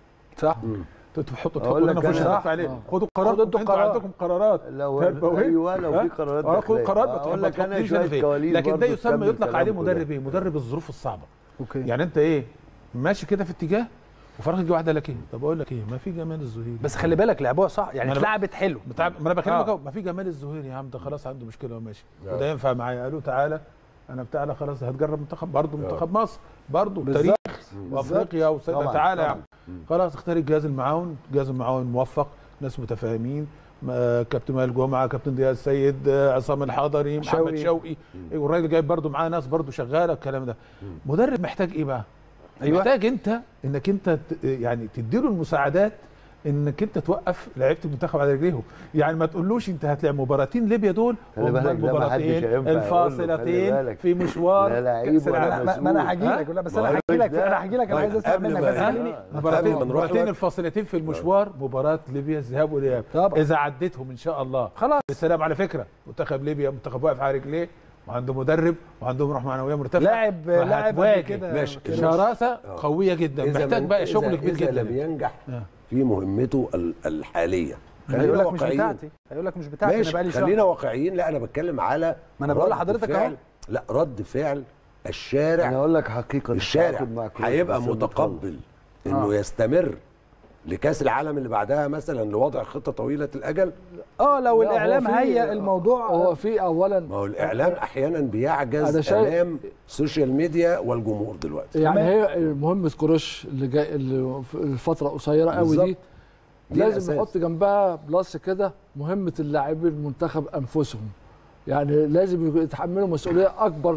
صح انتوا تحطوا أقول تحطوا لك لنا فلوس أنا- ندفع عليه آه. خدوا قرار خدوا انتوا انتوا قرار. عندكم قرارات لو تربوية. ايوه لو ها؟ في قرارات اه خد داخلية. قرار ما اقول لك انا تحطليش شويه فيه. كواليس لكن ده برضو يسمى تكمل يطلق عليه كلامكم ده. مدرب ايه؟ مدرب الظروف الصعبه اوكي يعني انت ايه ماشي كده في اتجاه وفرق يجي واحده لك ايه؟ طب اقول لك ايه؟ ما في جمال الزهيري بس خلي بالك لعبوها صح يعني ما أنا اتلعبت حلو بتاع ما انا بكلمك آه. اهو ما في جمال الزهيري يا عم ده خلاص عنده مشكله وماشي آه. وده ينفع معايا قالوا تعالى انا بتاع خلاص هتجرب منتخب برضه آه. منتخب مصر برضه بالظبط. تاريخ وافريقيا وسيدنا طبعاً، تعالى يا طبعاً. عم خلاص اختار الجهاز المعاون الجهاز المعاون موفق ناس متفاهمين ما- كابتن وائل جمعه كابتن ضياء السيد آه، عصام الحضري محمد شوقي. شوقي والراجل جايب برضه معاه ناس برضه شغاله الكلام ده مدرب محتاج ايه بقى؟ أيوة. محتاج انت انك انت ت- يعني تديله المساعدات انك انت توقف لعيبه المنتخب على رجليهم يعني ما تقولوش انت هتلعب مباراتين ليبيا دول خلي هم بالك ده ما حدش المباراتين هينفع يقول له، خلي الفاصلتين بالك. في مشوار لا لعيب كأس ولا العالم. ما, ما انا هجي ها؟ لك لا بس ما انا هو هحكي لك ده- انا هحكي لك انا طيب، عايز اسمع قبل منك ما- بس ها؟ خليني مباراتين قبل ما نروح مباراتين لك. الفاصلتين في المشوار مباراه ليبيا الذهاب والاياب طبعا. اذا عديتهم ان شاء الله خلاص بالسلام على فكره منتخب ليبيا منتخب واقف على رجليه وعنده مدرب وعنده روح معنويه مرتفعه لاعب لاعب قبل فهتواجه. كده ماشي. كده. شراسه قويه جدا إذا محتاج من- بقى إذا- شغل كبير إذا جدا لم ينجح آه. في مهمته ال- الحاليه خلينا هيقول لك مش واقعيين. بتاعتي هيقول لك مش بتاعتي انا ماشي بقالي خلينا شهر واقعيين لا انا بتكلم على ما أنا بقول رد لحضرتك فعل- أهو. لا رد فعل الشارع انا اقول لك حقيقه الشارع هاخد معاك وقت هيبقى بس لما متقبل انه آه. يستمر لكاس العالم اللي بعدها مثلا لوضع خطه طويله الاجل اه لو لا، هو الاعلام في- هيئ الموضوع هو في اولا ما هو الاعلام احيانا بيعجز أنا شايف- امام السوشيال ميديا والجمهور دلوقتي يعني تمام. هي مهمه كروش اللي جاي اللي في الفتره قصيره قوي بالظبط. دي دي لازم الأساس. نحط جنبها بلس كده مهمه اللاعبين المنتخب انفسهم يعني لازم يتحملوا مسؤوليه اكبر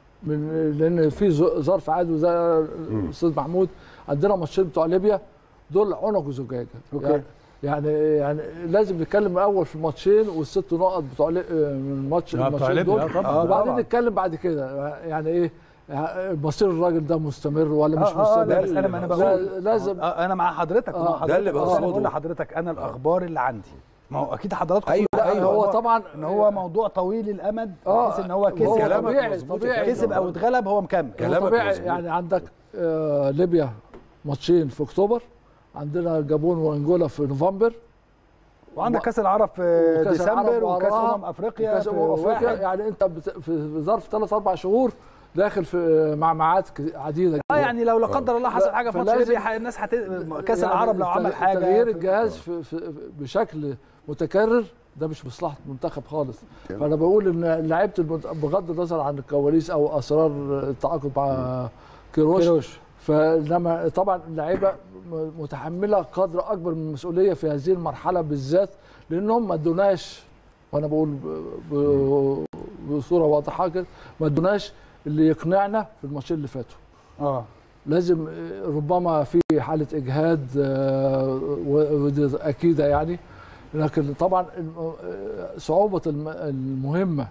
من لان في ظ- ظرف عادي زي الاستاذ محمود عندنا ماتشين بتوع ليبيا دول عنق وزجاجه أوكي. يعني يعني يعني لازم نتكلم الاول في الماتشين والست نقط بتوع لي- من الماتش آه، بتوع الماتشين ليبيا، دول آه، طبعاً. آه، وبعدين طبعاً. نتكلم بعد كده يعني ايه مصير الراجل ده مستمر ولا مش آه، آه، لا، مستمر بس انا ما انا بقول لا- لازم آه، انا مع حضرتك آه. مع حضرتك ده اللي بس انا بقصده. بقول لحضرتك انا الاخبار اللي عندي ما هو اكيد حضراتكم أيوة، كلكم أيوة. عارفين هو الموضوع طبعا ان هو موضوع طويل الامد آه، بحيث ان هو هو كسب كلامك طبيعي مظبوط طبيعي يا كسب او اتغلب هو مكمل كلامك طبيعي مظبوط. يعني عندك آه ليبيا ماتشين في اكتوبر عندنا جابون وانجولا في نوفمبر وعندك كاس العرب في وكأس العرب ديسمبر وكاس وراها، امم افريقيا وكاس في امم افريقيا واحد. يعني انت بت... في ظرف ثلاث اربع شهور داخل في معمعات ك- عديده اه يعني لو لا قدر الله حصل لا، حاجه في ماتش فلازم- ليبيا الناس هت كاس يعني العرب لو التغ- عمل حاجه تغيير في- الجهاز في في بشكل متكرر ده مش مصلحه المنتخب خالص فانا بقول ان لعيبه المنت- بغض النظر عن الكواليس او اسرار التعاقد مع كيروش, كيروش. فلما طبعا اللعيبه م- متحمله قدر اكبر من المسؤوليه في هذه المرحله بالذات لانهم ما ادوناش وانا بقول ب- ب- بصوره واضحه كده ما ادوناش اللي يقنعنا في الماتشين اللي فاتوا اه لازم آه، ربما في حاله اجهاد آه، و- ودي اكيده يعني لكن طبعا الم- آه، صعوبه الم- المهمه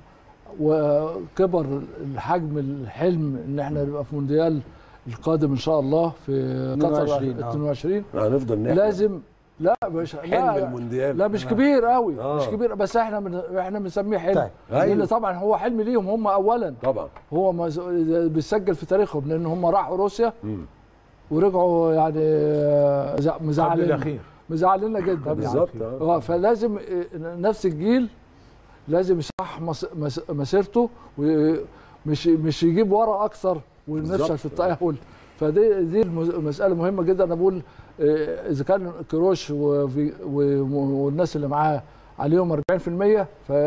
وكبر الحجم الحلم ان احنا نبقى في مونديال القادم ان شاء الله في قطر 22 آه. 22 هنفضل نحلم لازم لا مش حلم لا المونديال لا مش كبير قوي آه. مش كبير بس احنا من احنا بنسميه حلم طيب. لان أيوة. طبعا هو حلم ليهم هم اولا طبعا هو مز- بيسجل في تاريخهم لان هم راحوا روسيا مم. ورجعوا يعني آه، زع- قبل مزعلين الاخير مزعليننا جدا يعني. بالظبط آه. اه فلازم آه، نفس الجيل لازم يصح مس- مس- مسيرته ومش مش يجيب ورا اكثر ونفشل بالظبط. في التاهل فدي دي المز- مساله مهمه جدا انا بقول آه، اذا كان كروش وفي- و- والناس اللي معاه عليهم 40%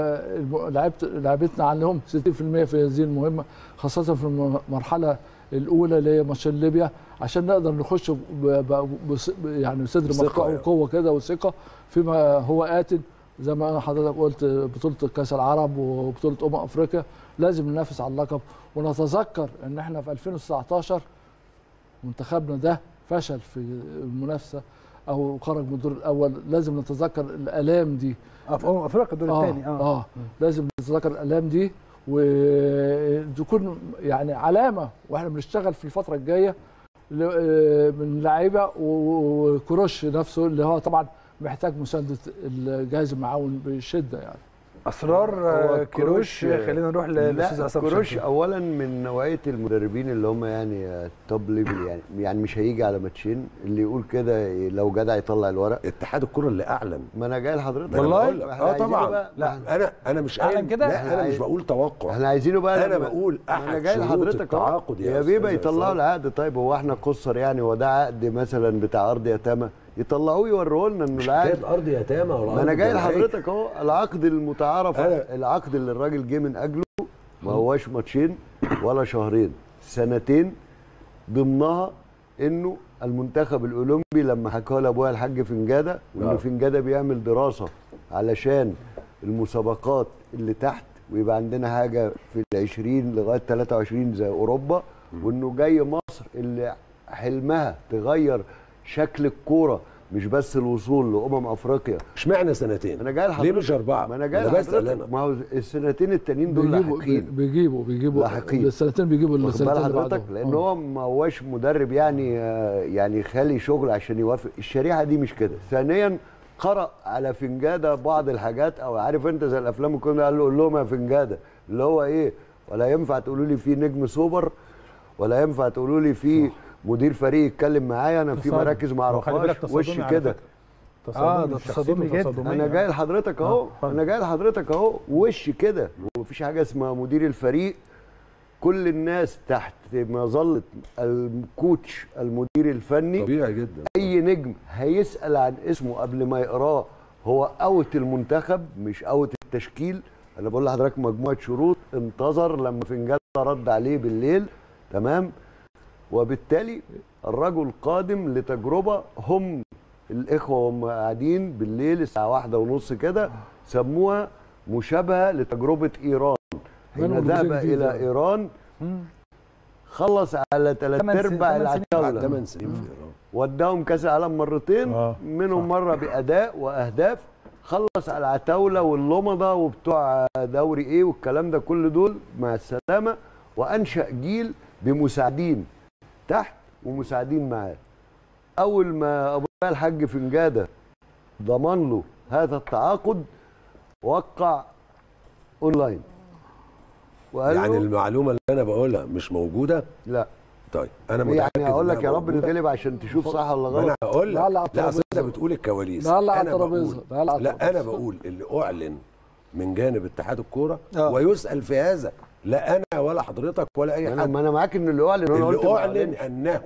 فلعبتنا عليهم 60% في هذه المهمه خاصه في المرحله الاولى اللي هي ماتشين ليبيا عشان نقدر نخش ب- ب- بص- يعني صدر بثقة مفتوح يعني. وقوه كده وثقه فيما هو آت زي ما حضرتك قلت بطوله كاس العرب وبطوله امم افريقيا لازم ننافس على اللقب ونتذكر ان احنا في 2019 منتخبنا ده فشل في المنافسه او خرج من الدور الاول لازم نتذكر الالام دي اه في امم افريقيا الدور آه, الثاني اه اه لازم نتذكر الالام دي وتكون يعني علامه واحنا بنشتغل في الفتره الجايه ل- آه، من لعيبه و- وكروش نفسه اللي هو طبعا محتاج مسانده الجهاز المعاون بشده يعني اسرار هو آه، كيروش كروش- خلينا نروح للاستاذ لا عصام كروش شاكر. اولا من نوعيه المدربين اللي هم يعني توب ليفل يعني يعني مش هيجي على ماتشين اللي يقول كده لو جدع يطلع الورق اتحاد الكره اللي اعلن ما انا جاي لحضرتك والله؟ أنا بقول لك، إحنا اه عايزينه طبعا بقى- لا انا انا مش أعلن قايل كده؟ لا انا مش عايز- بقول توقع احنا عايزينه بقى انا لما- بقول انا احد جاي شروط لحضرتك التعاقد يا يا بيبه أستاذ يطلعوا عصام. العقد طيب هو احنا قصر يعني هو ده عقد مثلا بتاع ارض يتامى يطلعوه يوروه لنا انه مش العقد حكايه ارض يتامى ولا ما انا أرض جاي جماعية. لحضرتك اهو العقد المتعارف أنا- العقد اللي الراجل جه من اجله ما هواش ماتشين ولا شهرين سنتين ضمنها انه المنتخب الاولمبي لما حكاه لابويا الحاج فنجاده وانه آه. فنجاده بيعمل دراسه علشان المسابقات اللي تحت ويبقى عندنا حاجه في ال 20 لغايه 23 زي اوروبا وانه جاي مصر اللي حلمها تغير شكل الكوره مش بس الوصول لامم افريقيا اشمعنى سنتين انا جاي ليه لحضرتك مش اربعه ما انا جاي بسال لحضرتك انا ما هو السنتين التانيين دول بيجيبوا لاحقين بيجيبوا بيجيبوا لاحقين. السنتين بيجيبوا واخد السنتين بال اللي حضرتك بعدهم. لان آه. هو ما هواش مدرب يعني آه، يعني خالي شغل عشان يوافق الشريحه دي مش كده ثانيا قرأ على فنجاده بعض الحاجات او عارف انت زي الافلام كنا قال له قول لهم يا فنجاده اللي هو ايه ولا ينفع تقولوا لي في نجم سوبر ولا ينفع تقولوا لي في مدير فريق يتكلم معايا انا في تصادم. مراكز ما هو خلي بالك اعرفهاش تصادمي وش على كده فكرة. آه، ده تصادمي، تصادمي شخصيته جدا. تصادمية. انا جاي لحضرتك اهو آه، اتفضل. انا جاي لحضرتك اهو وش كده ومفيش حاجه اسمها مدير الفريق كل الناس تحت مظله الكوتش المدير الفني طبيعي جدا اي نجم هيسال عن اسمه قبل ما يقراه هو اوت المنتخب مش اوت التشكيل انا بقول لحضرتك مجموعه شروط انتظر لما فنجان رد عليه بالليل تمام وبالتالي الرجل قادم لتجربه هم الاخوه وهم قاعدين بالليل الساعه واحدة ونص كده سموها مشابهه لتجربه ايران حين بنوا ذهب جزء جديد الى يعني. ايران خلص على ثلاث تمن سن- ارباع تمن سنين. بعد العتاوله 8 سنين في ايران وداهم كاس العالم مرتين آه، منهم مره باداء واهداف خلص على العتاوله واللمضه وبتوع دوري ايه والكلام ده كل دول مع السلامه وانشا جيل بمساعدين تحت ومساعدين معاه اول ما ابو الحاج فنجاده ضمن له هذا التعاقد وقع اونلاين وقال يعني له المعلومه اللي انا بقولها مش موجوده لا طيب انا يعني متاكد هقول لك إنها يا رب موجودة. نتغلب عشان تشوف صح ولا ما غلط انا هقول لك لا، لا، على لا اصل انت الترابيزة. بتقول الكواليس لا، لا، على أنا الترابيزة. بقول- لا، لا، على لا انا الترابيزة. بقول اللي اعلن من جانب اتحاد الكوره آه. ويسال في هذا لا انا ولا حضرتك ولا اي انا حد ما انا معاك ان اللي اعلن انا قلت اللي ما اعلن أعلنش. انه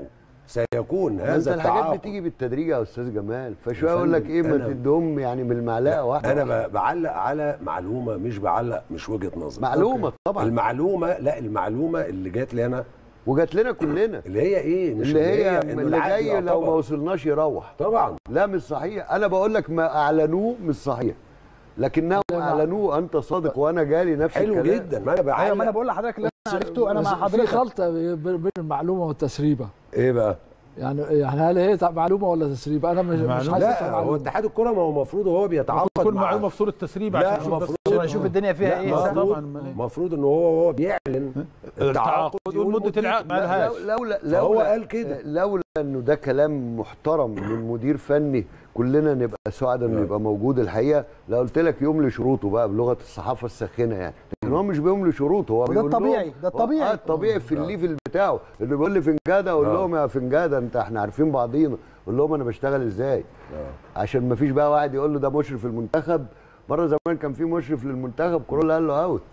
سيكون ما انت هذا الحاجات التعاقد بتيجي بالتدريج يا استاذ جمال فشويه يا اقول لك فندم، ايه ما أنا- تديهم يعني من المعلقه واحده انا ب- بعلق على معلومه مش بعلق مش وجهه نظر معلومه طبعا المعلومه لا المعلومه اللي جات لي انا وجات لنا كلنا اللي هي ايه مش اللي هي إنه اللي العقد جاي لو ما يعتبر. وصلناش يروح طبعا لا مش صحيح انا بقول لك ما اعلنوه مش صحيح لكنهم لا، لا. اعلنوه انت صادق وانا جالي نفس حلو الكلام. جدا ما انا بعلق ايوه ما انا بقول لحضرتك اللي انا عرفته انا بس مع في حضرتك خلطه بين المعلومه والتسريبه ايه بقى يعني يعني هل هي معلومه ولا تسريبه انا مش مش معلومة. حاسسها لا هو معلومه اتحاد الكوره ما هو المفروض وهو بيتعاقد تكون مع معلومه في صوره تسريب لا، عشان نشوف بس المفروض- الصورة. نشوف الدنيا فيها لا، ايه آه، صح؟ المفروض طبعاً، أمال إيه؟ المفروض ان هو وهو بيعلن التعاقد يقول ومده مدته. العقد ما لا، لهاش لو- لولا فهو لولا قال كده. لولا انه ده كلام محترم من مدير فني كلنا نبقى سعداء انه آه. يبقى موجود الحقيقه لو قلت لك يملي شروطه بقى بلغه الصحافه الساخنه يعني لكن هو مش بيملي شروطه هو وده بيقول لهم- الطبيعي، ده الطبيعي. آه الطبيعي في الليفل بتاعه اللي بيقول لي فنجاده اقول آه. لهم يا فنجاده انت احنا عارفين بعضينا اقول لهم انا بشتغل ازاي عشان ما فيش بقى واحد يقول له ده مشرف المنتخب مره زمان كان في مشرف للمنتخب كورولا قال له اوت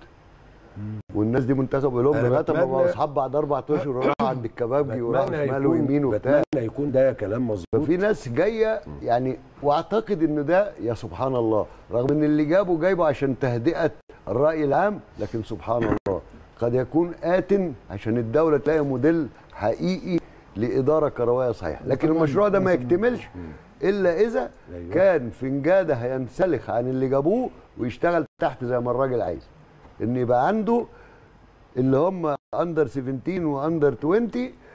والناس دي منتخب يقول لهم أنا لغايه ما بتمنى- بقوا اصحاب بعد اربع اشهر راحوا عند الكبابجي وراحوا بتمنى شمال يكون ويمين وبتاع بتمنى يكون ده كلام مظبوط ففي ناس جايه يعني واعتقد ان ده يا سبحان الله رغم ان اللي جابه جايبه عشان تهدئه الراي العام لكن سبحان الله قد يكون آت عشان الدوله تلاقي موديل حقيقي لاداره كرويه صحيحه لكن المشروع ده ما يكتملش الا اذا أيوة. كان فنجاده هينسلخ عن اللي جابوه ويشتغل تحت زي ما الراجل عايز ان يبقى عنده اللي هم اندر 17 واندر 20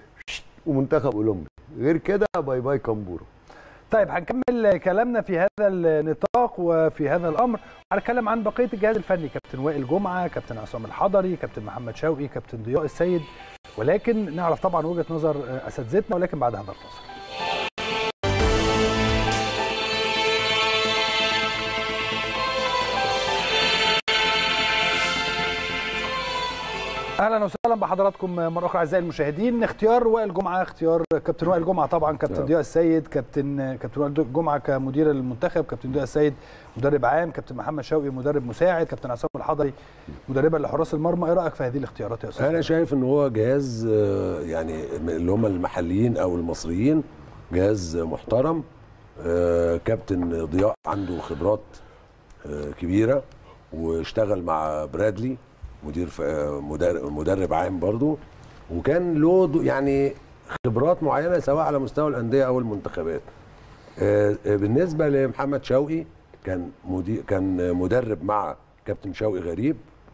ومنتخب اولمبي غير كده باي باي كامبورو طيب هنكمل كلامنا في هذا النطاق وفي هذا الامر هنتكلم عن بقيه الجهاز الفني كابتن وائل جمعه كابتن عصام الحضري كابتن محمد شوقي كابتن ضياء السيد ولكن نعرف طبعا وجهه نظر اساتذتنا ولكن بعد هذا الفاصل اهلا وسهلا بحضراتكم مره اخرى اعزائي المشاهدين اختيار وائل جمعه اختيار كابتن وائل جمعه طبعا كابتن نعم. ضياء السيد كابتن كابتن وائل جمعه كمدير المنتخب كابتن ضياء السيد مدرب عام كابتن محمد شوقي مدرب مساعد كابتن عصام الحضري مدربا لحراس المرمى ايه رايك في هذه الاختيارات يا استاذ انا شايف ان هو جهاز آه، يعني اللي هم المحليين او المصريين جهاز محترم آه، كابتن ضياء عنده خبرات آه، كبيره واشتغل مع برادلي مدير ف- آه، مدرب, مدرب عام برضو وكان له دو- يعني خبرات معينه سواء على مستوى الانديه او المنتخبات آه، آه، بالنسبه لمحمد شوقي كان مدير كان مدرب مع كابتن شوقي غريب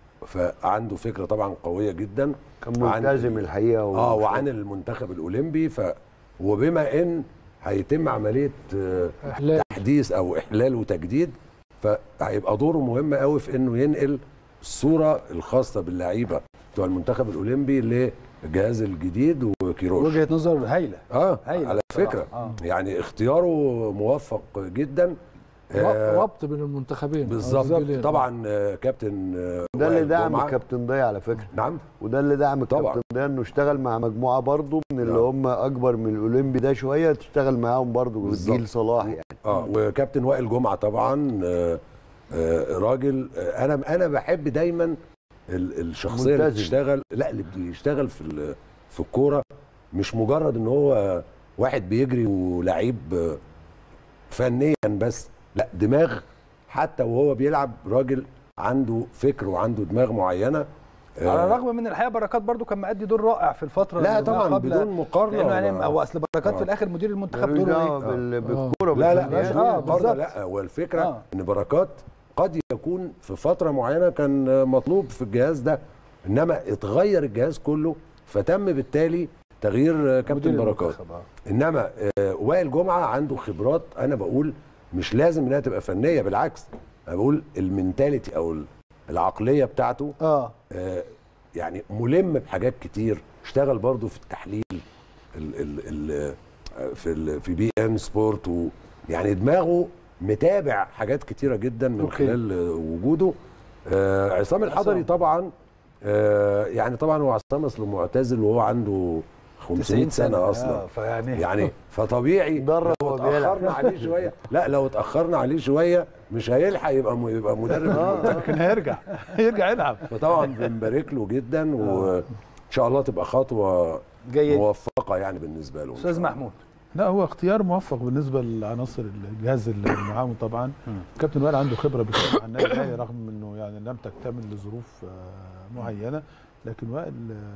فعنده فكره طبعا قويه جدا كان عن- ملتزم الحقيقه اه وعن المنتخب الاولمبي ف وبما ان هيتم عمليه آه، احلام تحديث او احلال وتجديد فهيبقى دوره مهم قوي في انه ينقل الصوره الخاصه باللعيبه بتوع المنتخب الاولمبي للجهاز الجديد وكيروش وجهه نظر هايله اه هايلة على بصراحة. فكره آه. يعني اختياره موفق جدا آه، ربط بين المنتخبين أو بالظبط الزميلين. طبعا آه، كابتن آه، ده اللي وائل دعم جمعة. الكابتن ضياء على فكره نعم وده اللي دعم طبعاً. الكابتن ضياء انه اشتغل مع مجموعه برضه من اللي نعم. هم اكبر من الاولمبي ده شويه تشتغل معاهم برضه بالظبط. جيل صلاح يعني اه وكابتن وائل جمعه طبعا آه، آه، راجل آه، انا انا بحب دايما ال- الشخصيه اللي ملتزم. بتشتغل لا اللي بيشتغل في ال- في الكوره مش مجرد ان هو واحد بيجري ولعيب آه، فنيا بس لا دماغ حتى وهو بيلعب راجل عنده فكر وعنده دماغ معينه آه، على الرغم من الحقيقه بركات برضو كان مأدي دور رائع في الفتره لا اللي طبعا قبل- بدون مقارنه لانه يعني آه. هو اصل بركات آه. في الاخر مدير المنتخب ملوش دوره دعوه ايه؟ بال- آه. بالكوره لا لا بالفنيات. مش آه، آه بالظبط. لا هو الفكره آه. آه. ان بركات قد يكون في فتره معينه كان مطلوب في الجهاز ده انما اتغير الجهاز كله فتم بالتالي تغيير آه، كابتن مدير بركات المنتخب، آه. انما آه، وائل جمعه عنده خبرات انا بقول مش لازم انها تبقى فنيه بالعكس انا بقول المينتاليتي او العقليه بتاعته اه آه، يعني ملم بحاجات كتير اشتغل برضو في التحليل ال ال ال في ال في بي ان سبورت و يعني دماغه متابع حاجات كتيره جدا من أوكي. خلال آه، وجوده آه عصام الحضري عصام. طبعا آه يعني طبعا هو عصام اصله معتزل وهو عنده 500 سنه اصلا آه فيعني يعني فطبيعي درب لو وهو بيلعب. اتاخرنا عليه شويه لا لو اتاخرنا عليه شويه مش هيلحق يبقى م- يبقى مدرب المنتخب. لكن هيرجع هيرجع يلعب فطبعا بنبارك له جدا وان شاء الله تبقى خطوه جيد موفقه يعني بالنسبه له إن شاء استاذ الله. محمود لا هو اختيار موفق بالنسبه لعناصر الجهاز المعاون طبعا كابتن وائل عنده خبره بكتير عن النادي الاهلي رغم انه يعني لم تكتمل لظروف آه، معينه لكن وائل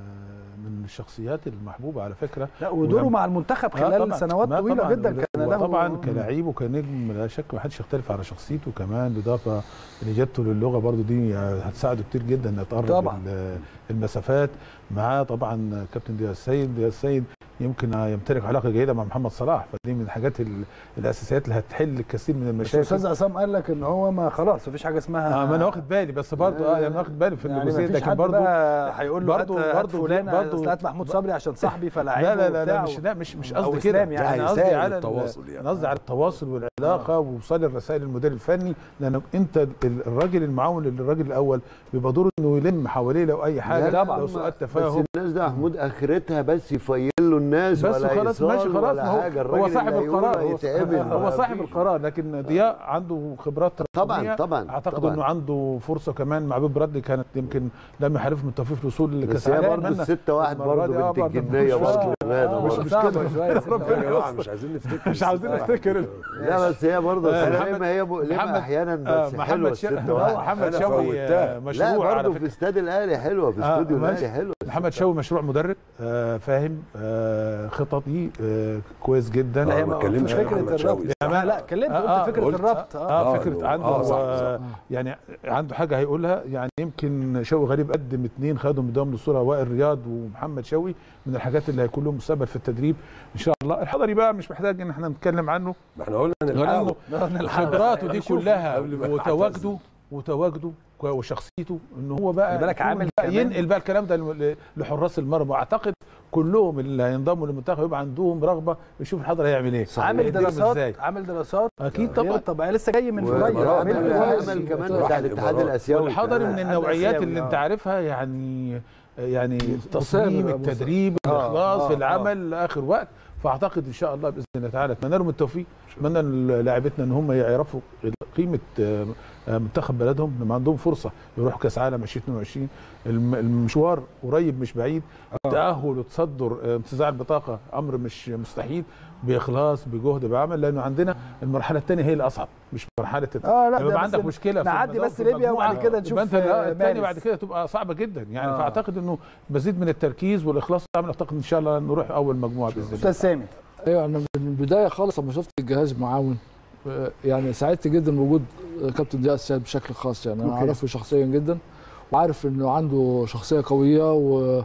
آه، من الشخصيات المحبوبه على فكره لا ودوره ولم- مع المنتخب آه خلال طبعاً. سنوات ما طويله طبعاً. جدا كان له طبعا كلاعب وكنجم لا شك ما حدش يختلف على شخصيته كمان بالاضافه لاجابته للغه برضو دي هتساعده كتير جدا انه يتقرب طبعاً. ال- المسافات معاه طبعا كابتن دياز السيد دياز السيد يمكن يمتلك علاقه جيده مع محمد صلاح فدي من الحاجات ال- الاساسيات اللي هتحل الكثير من بس المشاكل استاذ عصام قال لك ان هو ما خلاص مفيش حاجه اسمها آه ما انا واخد بالي بس برضه اه يعني واخد بالي في يعني الجزئيه مفيش لكن حد برضه بقى هيقول له برضو- برضه هات برضو- فلان برضو- برضه هات محمود صبري عشان صاحبي فلاعبه لا لا لا, لا وبتاع مش لا مش مش أو قصدي كده إسلام يعني. انا لا، قصدي يساعد على التواصل يعني. انا قصدي على التواصل والعلاقه ووصال الرسائل للمدير الفني لان انت ال- الراجل المعاون للراجل الاول بيبقى دوره انه يلم حواليه لو اي حاجه لا، لو ما- سؤال بس تفاهم الناس ده محمود اخرتها بس يفيل له الناس بس ولا خلاص إيصال ماشي خلاص ولا ما هو حاجة. هو الراجل صاحب اللي هيقول القرار هو- هيتعمل هو ما صاحب فيش. القرار لكن ضياء عنده خبرات طبعاً، تراكمية. طبعاً، اعتقد طبعاً. انه عنده فرصه كمان مع بيب برادلي كانت يمكن لم يحالف من التوفيق في الوصول لكاس بس هي العالم برضه أتمنى الستة واحد المرة برضه دي آه بنت برضه الجنية مش- برضه غادة مش برضه. مشكله شويه يا جماعه مش عايزين نفتكر مش عاوزين الست نفتكر واحد. لا بس هي برضه آه، زي محمد- ما هي مؤلمة محمد- احيانا آه، بس حلوه محمد شا... الستة آه، واحد محمد أنا شوقي فوتها. آه، لا مشروع على برضه فكره في استاد الاهلي حلوه في آه، استوديو ماشي. الاهلي حلوه محمد شوقي مشروع مدرب آه، فاهم آه، خططي آه، كويس جدا لا هي آه، ما ما اتكلمش مش عن فكره محمد الربط شوقي. لا لا اتكلمت آه، آه، قلت فكره قلت- الربط اه اه آه، فكره عنده آه، صح، آه، صح. يعني عنده حاجه هيقولها يعني يمكن شوقي غريب قدم اثنين خدوا من للصوره وائل رياض ومحمد شوقي من الحاجات اللي هيكون لهم مستقبل في التدريب ان شاء الله الحضري بقى مش محتاج ان احنا نتكلم عنه ما احنا قلنا لانه نلحقه خبراته دي كلها قبل ما وتواجده وتواجده وشخصيته ان هو بقى خلي بالك يكون عامل بقى كمان- ينقل بقى الكلام ده ل- لحراس المرمى واعتقد كلهم اللي هينضموا للمنتخب يبقى عندهم رغبه يشوف الحضري هيعمل ايه عامل هيقدم دراسات ازاي عامل دراسات اكيد طبعا طبعا طبعا لسه جاي من وعمل قريب عامل كويس. عمل كمان راح بتاع الاتحاد الإمارات. الاسيوي والحضري كمان. من النوعيات آسيوي، اللي آه. انت عارفها يعني يعني مصابر، تصميم مصابر. التدريب آه، الاخلاص آه، في العمل لاخر وقت فاعتقد ان شاء الله باذن الله تعالى اتمنى لهم التوفيق اتمنى لاعبتنا ان هم يعرفوا قيمه آه، آه، منتخب بلدهم لما عندهم فرصه يروحوا كاس عالم 2022 الم- المشوار قريب مش بعيد التاهل وتصدر آه، انتزاع البطاقه امر مش مستحيل باخلاص بجهد بعمل لانه عندنا المرحله الثانيه هي الاصعب مش مرحله اه لا لما ده يبقى بس عندك مشكله في نعدي المدار- بس في ليبيا المجموعة، وبعد كده نشوف يبقى انت آه، الثانيه مارس. بعد كده تبقى صعبه جدا يعني آه. آه. فاعتقد انه مزيد من التركيز والاخلاص تعمل اعتقد ان شاء الله نروح اول مجموعه باذن استاذ الله سامي ايوه انا من البدايه خالص لما شفت الجهاز معاون آه، يعني سعدت جدا بوجود كابتن ضياء السيد بشكل خاص يعني انا أوكي. اعرفه شخصيا جدا وعارف انه عنده شخصيه قويه و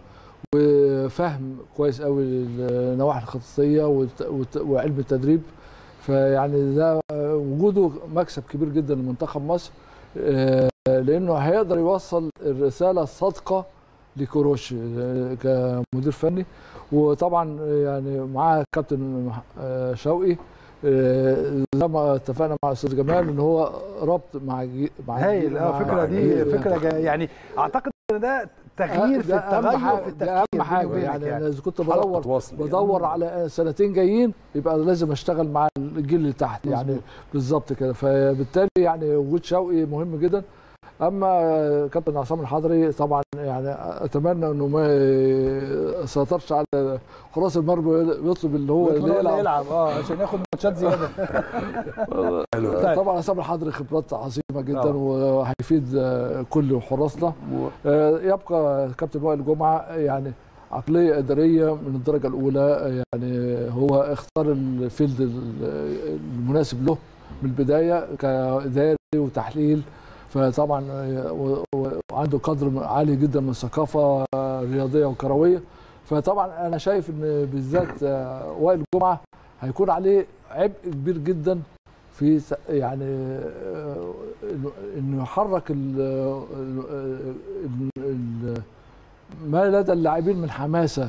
وفهم كويس قوي النواحي الخططيه والت- والت- وعلم التدريب فيعني ده آه، وجوده مكسب كبير جدا لمنتخب مصر آه، لانه هيقدر يوصل الرساله الصادقه لكروش آه، كمدير فني وطبعا يعني معاه كابتن آه، شوقي آه، زي ما اتفقنا مع الاستاذ جمال ان هو ربط مع جي- مع هايل اه مع- الفكره دي جيل- فكره جا- يعني اعتقد ان ده تغيير في ده أهم التغير حاجة- في ده التفكير اهم حاجه بيني وبينك يعني, أنا اذا كنت بدور حلقة وصل يعني. بدور على سنتين جايين يبقى لازم اشتغل مع الجيل اللي تحت يعني مظبوط. بالظبط كده فبالتالي يعني وجود شوقي مهم جدا اما كابتن عصام الحضري طبعا يعني اتمنى انه ما يسيطرش على حراس المرمى ويطلب اللي هو اللي اللي يلعب, يلعب يلعب اه عشان ياخد ماتشات زياده حلو طيب. طبعا عصام الحضري خبرات عظيمه جدا آه. وهيفيد آه، كل حراسنا آه، يبقى كابتن وائل جمعه يعني عقليه اداريه من الدرجه الاولى يعني هو اختار الفيلد ال- المناسب له من البدايه كاداري وتحليل فطبعا آه، و- و- وعنده قدر عالي جدا من الثقافه رياضيه وكرويه فطبعا انا شايف ان بالذات آه، وائل جمعه هيكون عليه عبء كبير جدا في س- يعني آه، إنه- انه يحرك ال ال- ال- ما لدى اللاعبين من حماسه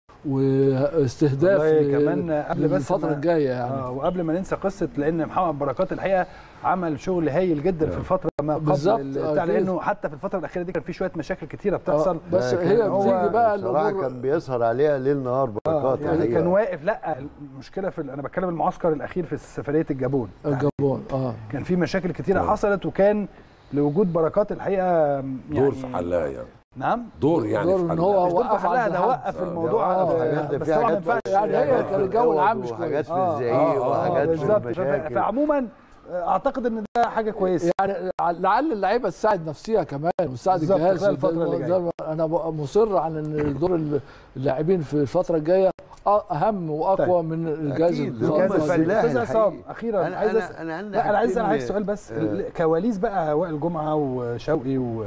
واستهداف والله ل- كمان قبل بس للفتره ما- الجايه يعني آه وقبل ما ننسى قصه لان محمد بركات الحقيقه عمل شغل هايل جدا في الفتره ما قبل بالظبط، ال- بتاع أكيد. لانه حتى في الفتره الاخيره دي كان في شويه مشاكل كتيره بتحصل آه، بس ده هي كان هو بتيجي بقى بصراحه الامور كان بيسهر عليها ليل نهار آه بركات يعني الحقيقة. كان واقف لا المشكله في ال- انا بتكلم المعسكر الاخير في سفريه الجابون الجابون اه كان في مشاكل كتيره حصلت وكان لوجود بركات الحقيقه يعني دور في حلها يعني نعم دور يعني دور في إن حلها هو مش دور في وقف حلها عند ده حد. وقف الموضوع آه، عند- حاجات ده بس في طبعا ما حاجات ينفعش يعني هي حاجات كان في الجو العام مش وحاجات في كويس. آه، الزعيق آه، آه، وحاجات في بالظبط المشاكل فعموما اعتقد ان ده حاجه كويسه يعني لعل اللعيبه تساعد نفسها كمان وتساعد بالظبط، الجهاز خلال الفترة اللي ده- جاية. ده انا بقى مصر على ان دور اللاعبين في الفتره الجايه اهم واقوى طيب. من الجهاز أكيد، الخاص. هم الجهاز الفني السلاح استاذ عصام الحقيقي. اخيرا انا عايز انا أس... انا عندي لا انا عايز انا حاجتين- عايز سؤال بس آه. كواليس بقى وائل جمعه وشوقي و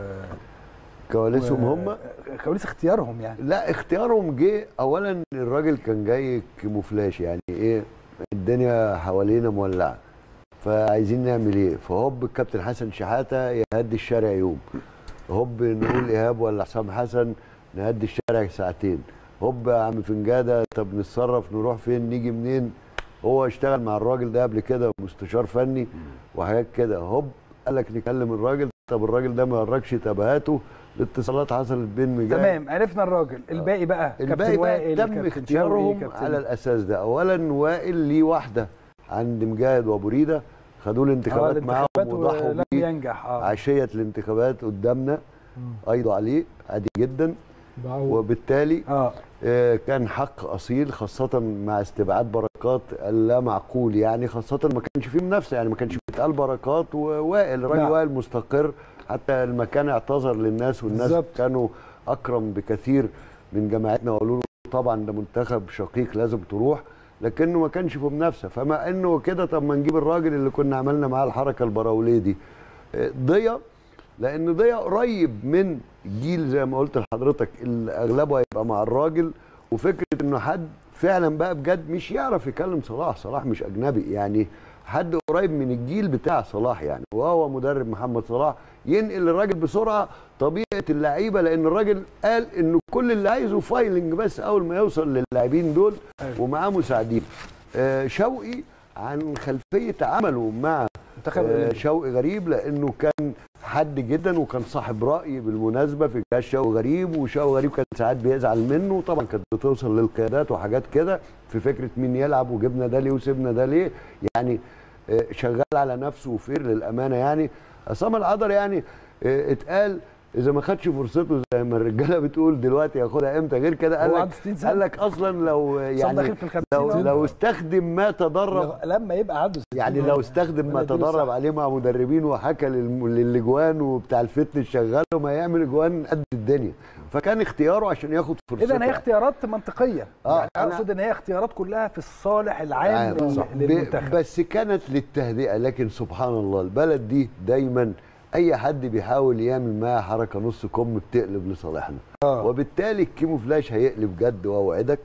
كواليسهم و- هم كواليس اختيارهم يعني لا اختيارهم جه اولا الراجل كان جاي كيموفلاش يعني ايه الدنيا حوالينا مولعه فعايزين نعمل ايه فهوب الكابتن حسن شحاته يهدي الشارع يوم هوب نقول ايهاب ولا حسام حسن نهدي الشارع ساعتين هوب يا عم فنجاده طب نتصرف نروح فين نيجي منين هو اشتغل مع الراجل ده قبل كده مستشار فني وحاجات كده هوب قال لك نكلم الراجل طب الراجل ده ما يوركش تبهاته الاتصالات حصلت بين مجاهد تمام عرفنا الراجل الباقي بقى الباقي كابتن بقى وائل تم كابتن اختيارهم شوقي، كابتن- على الاساس ده اولا وائل ليه واحده عند مجاهد وابو ريده خدوا آه، الانتخابات معاهم الانتخابات وضحوا ولم بيه ينجح اه عشيه الانتخابات قدامنا ايضا عليه عادي جدا بعود. وبالتالي اه آه، كان حق اصيل خاصه مع استبعاد بركات اللا معقول يعني خاصه ما كانش فيه منافسه يعني ما كانش بيتقال بركات ووائل الراجل نعم. وائل مستقر حتى المكان اعتذر للناس والناس بالظبط. كانوا اكرم بكثير من جماعتنا وقالوا له طبعا ده منتخب شقيق لازم تروح لكنه ما كانش في منافسه فما انه كده طب ما نجيب الراجل اللي كنا عملنا معاه الحركه البراوليه دي آه، ضيا لان ضيا قريب من جيل زي ما قلت لحضرتك اللي اغلبه هيبقى مع الراجل وفكره انه حد فعلا بقى بجد مش يعرف يكلم صلاح صلاح مش اجنبي يعني حد قريب من الجيل بتاع صلاح يعني وهو مدرب محمد صلاح ينقل الراجل بسرعه طبيعه اللعيبه لان الراجل قال انه كل اللي عايزه فايلنج بس اول ما يوصل للاعبين دول ومعاه مساعدين آه شوقي عن خلفيه عمله مع منتخب آه، الأولمبي. شوقي غريب لانه كان حد جدا وكان صاحب راي بالمناسبه في جهاز شوقي غريب وشوقي غريب كان ساعات بيزعل منه طبعا كانت بتوصل للقيادات وحاجات كده في فكره مين يلعب وجبنا ده ليه وسيبنا ده ليه يعني آه، شغال على نفسه وفير للامانه يعني عصام القدر يعني آه، اتقال اذا ما خدش فرصته زي ما الرجاله بتقول دلوقتي ياخدها امتى غير كده قال هو لك عنده 60 سنة. قال لك اصلا لو عصام يعني داخل في الخمسين لو أهو. لو استخدم ما تدرب لما يبقى عنده 60 يعني لو استخدم ما ولا يديله تدرب صح. عليه مع مدربين وحكى للم- للاجوان وبتاع الفتنس شغال وما يعمل اجوان قد الدنيا فكان اختياره عشان ياخد فرصته اذا هي اختيارات منطقيه آه، يعني أنا- اقصد ان هي اختيارات كلها في الصالح العام عام، لل- صح. للمنتخب ب- بس كانت للتهدئه لكن سبحان الله البلد دي دايما اي حد بيحاول يعمل معاها حركه نص كم بتقلب لصالحنا آه. وبالتالي الكيمو فلاش هيقلب جد واوعدك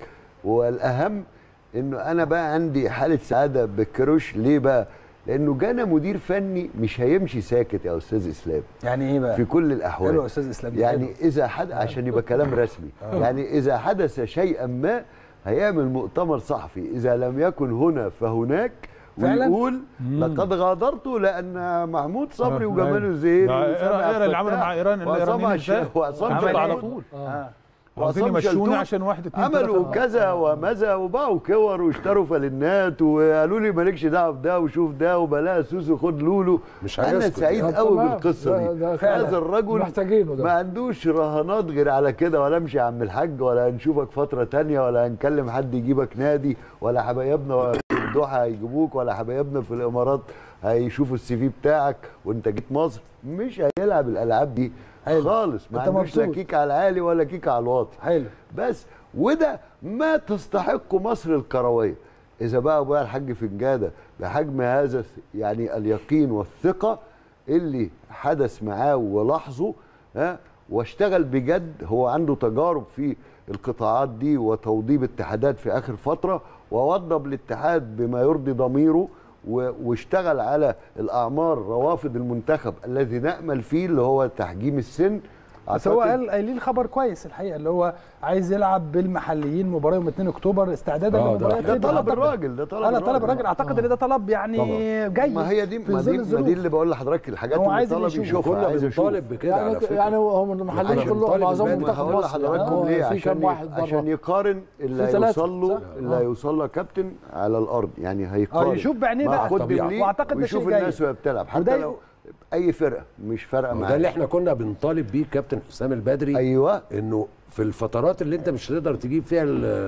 والاهم انه انا بقى عندي حاله سعاده بكروش ليه بقى لانه جانا مدير فني مش هيمشي ساكت يا استاذ اسلام يعني ايه بقى في كل حلو يا الاحوال استاذ اسلام يعني حلو. اذا حد عشان يبقى كلام رسمي يعني اذا حدث شيئا ما هيعمل مؤتمر صحفي اذا لم يكن هنا فهناك فعلاً؟ ويقول لقد غادرت لان محمود صبري آه، وجمال أيوة. الزهيري ده وسامع ايران اللي فتاح عملوا مع ايران وعصام الايرانيين عش- ازاي وعصام عملوا على شلتوت. طول آه. عاوزين وعصام يمشوني شلتوت. عشان واحد اتنين عملوا تلاتة. كذا ومذا وباعوا كور واشتروا فالنات وقالوا لي مالكش دعوه بده وشوف ده وبلاها سوسو خد لولو مش انا هيسكت سعيد يعني. قوي تمام. بالقصه ده- دي ده فعلا. هذا الرجل محتاجينه ده. ما عندوش رهانات غير على كده ولا امشي يا عم الحاج ولا هنشوفك فتره تانية ولا هنكلم حد يجيبك نادي ولا حبايبنا في الدوحه هيجيبوك ولا حبايبنا في الامارات هيشوفوا السي في بتاعك وانت جيت مصر مش هيلعب الالعاب دي حلو. خالص ما أنت عندوش لا مبسوط. كيك على العالي ولا كيك على الواطي حلو بس وده ما تستحقه مصر الكرويه اذا بقى ابويا الحاج فنجاده بحجم هذا يعني اليقين والثقه اللي حدث معاه ولاحظه ها واشتغل بجد هو عنده تجارب في القطاعات دي وتوضيب اتحادات في اخر فتره ووضب الاتحاد بما يرضي ضميره و- واشتغل على الاعمار روافد المنتخب الذي نامل فيه اللي هو تحجيم السن بس هو أعتقد- قال قايلين خبر كويس الحقيقه اللي هو عايز يلعب بالمحليين مباراه يوم 2 اكتوبر استعدادا آه، ده- لمباراه ده طلب الراجل ده طلب اه لا طلب الراجل اعتقد ان ده طلب يعني جيد ما هي دي في ما ظل دي, ما الظروف. دي اللي بقول لحضرتك الحاجات هو اللي عايز طلب يشوف. يشوفها كنا عايز يشوف بنطالب بكده على يعني فكره يعني هو من المحللين عشان كلهم طالب معظمهم البلد. ما منتخب هقول مصر يعني لحضراتكم هو ليه في كام عشان واحد عشان بره يقارن اللي في ثلاثة، هيوصل له صح؟ اللي آه. هيوصل له كابتن على الارض يعني هيقارن اه يشوف بعينيه مع بقى خد طبيعي. بيمليه واعتقد ده ويشوف شيء جيد. الناس وهي بتلعب وده حتى ي- لو اي فرقه مش فارقه وده معاه اللي احنا كنا بنطالب بيه كابتن حسام البدري ايوه انه في الفترات اللي انت مش هتقدر تجيب فيها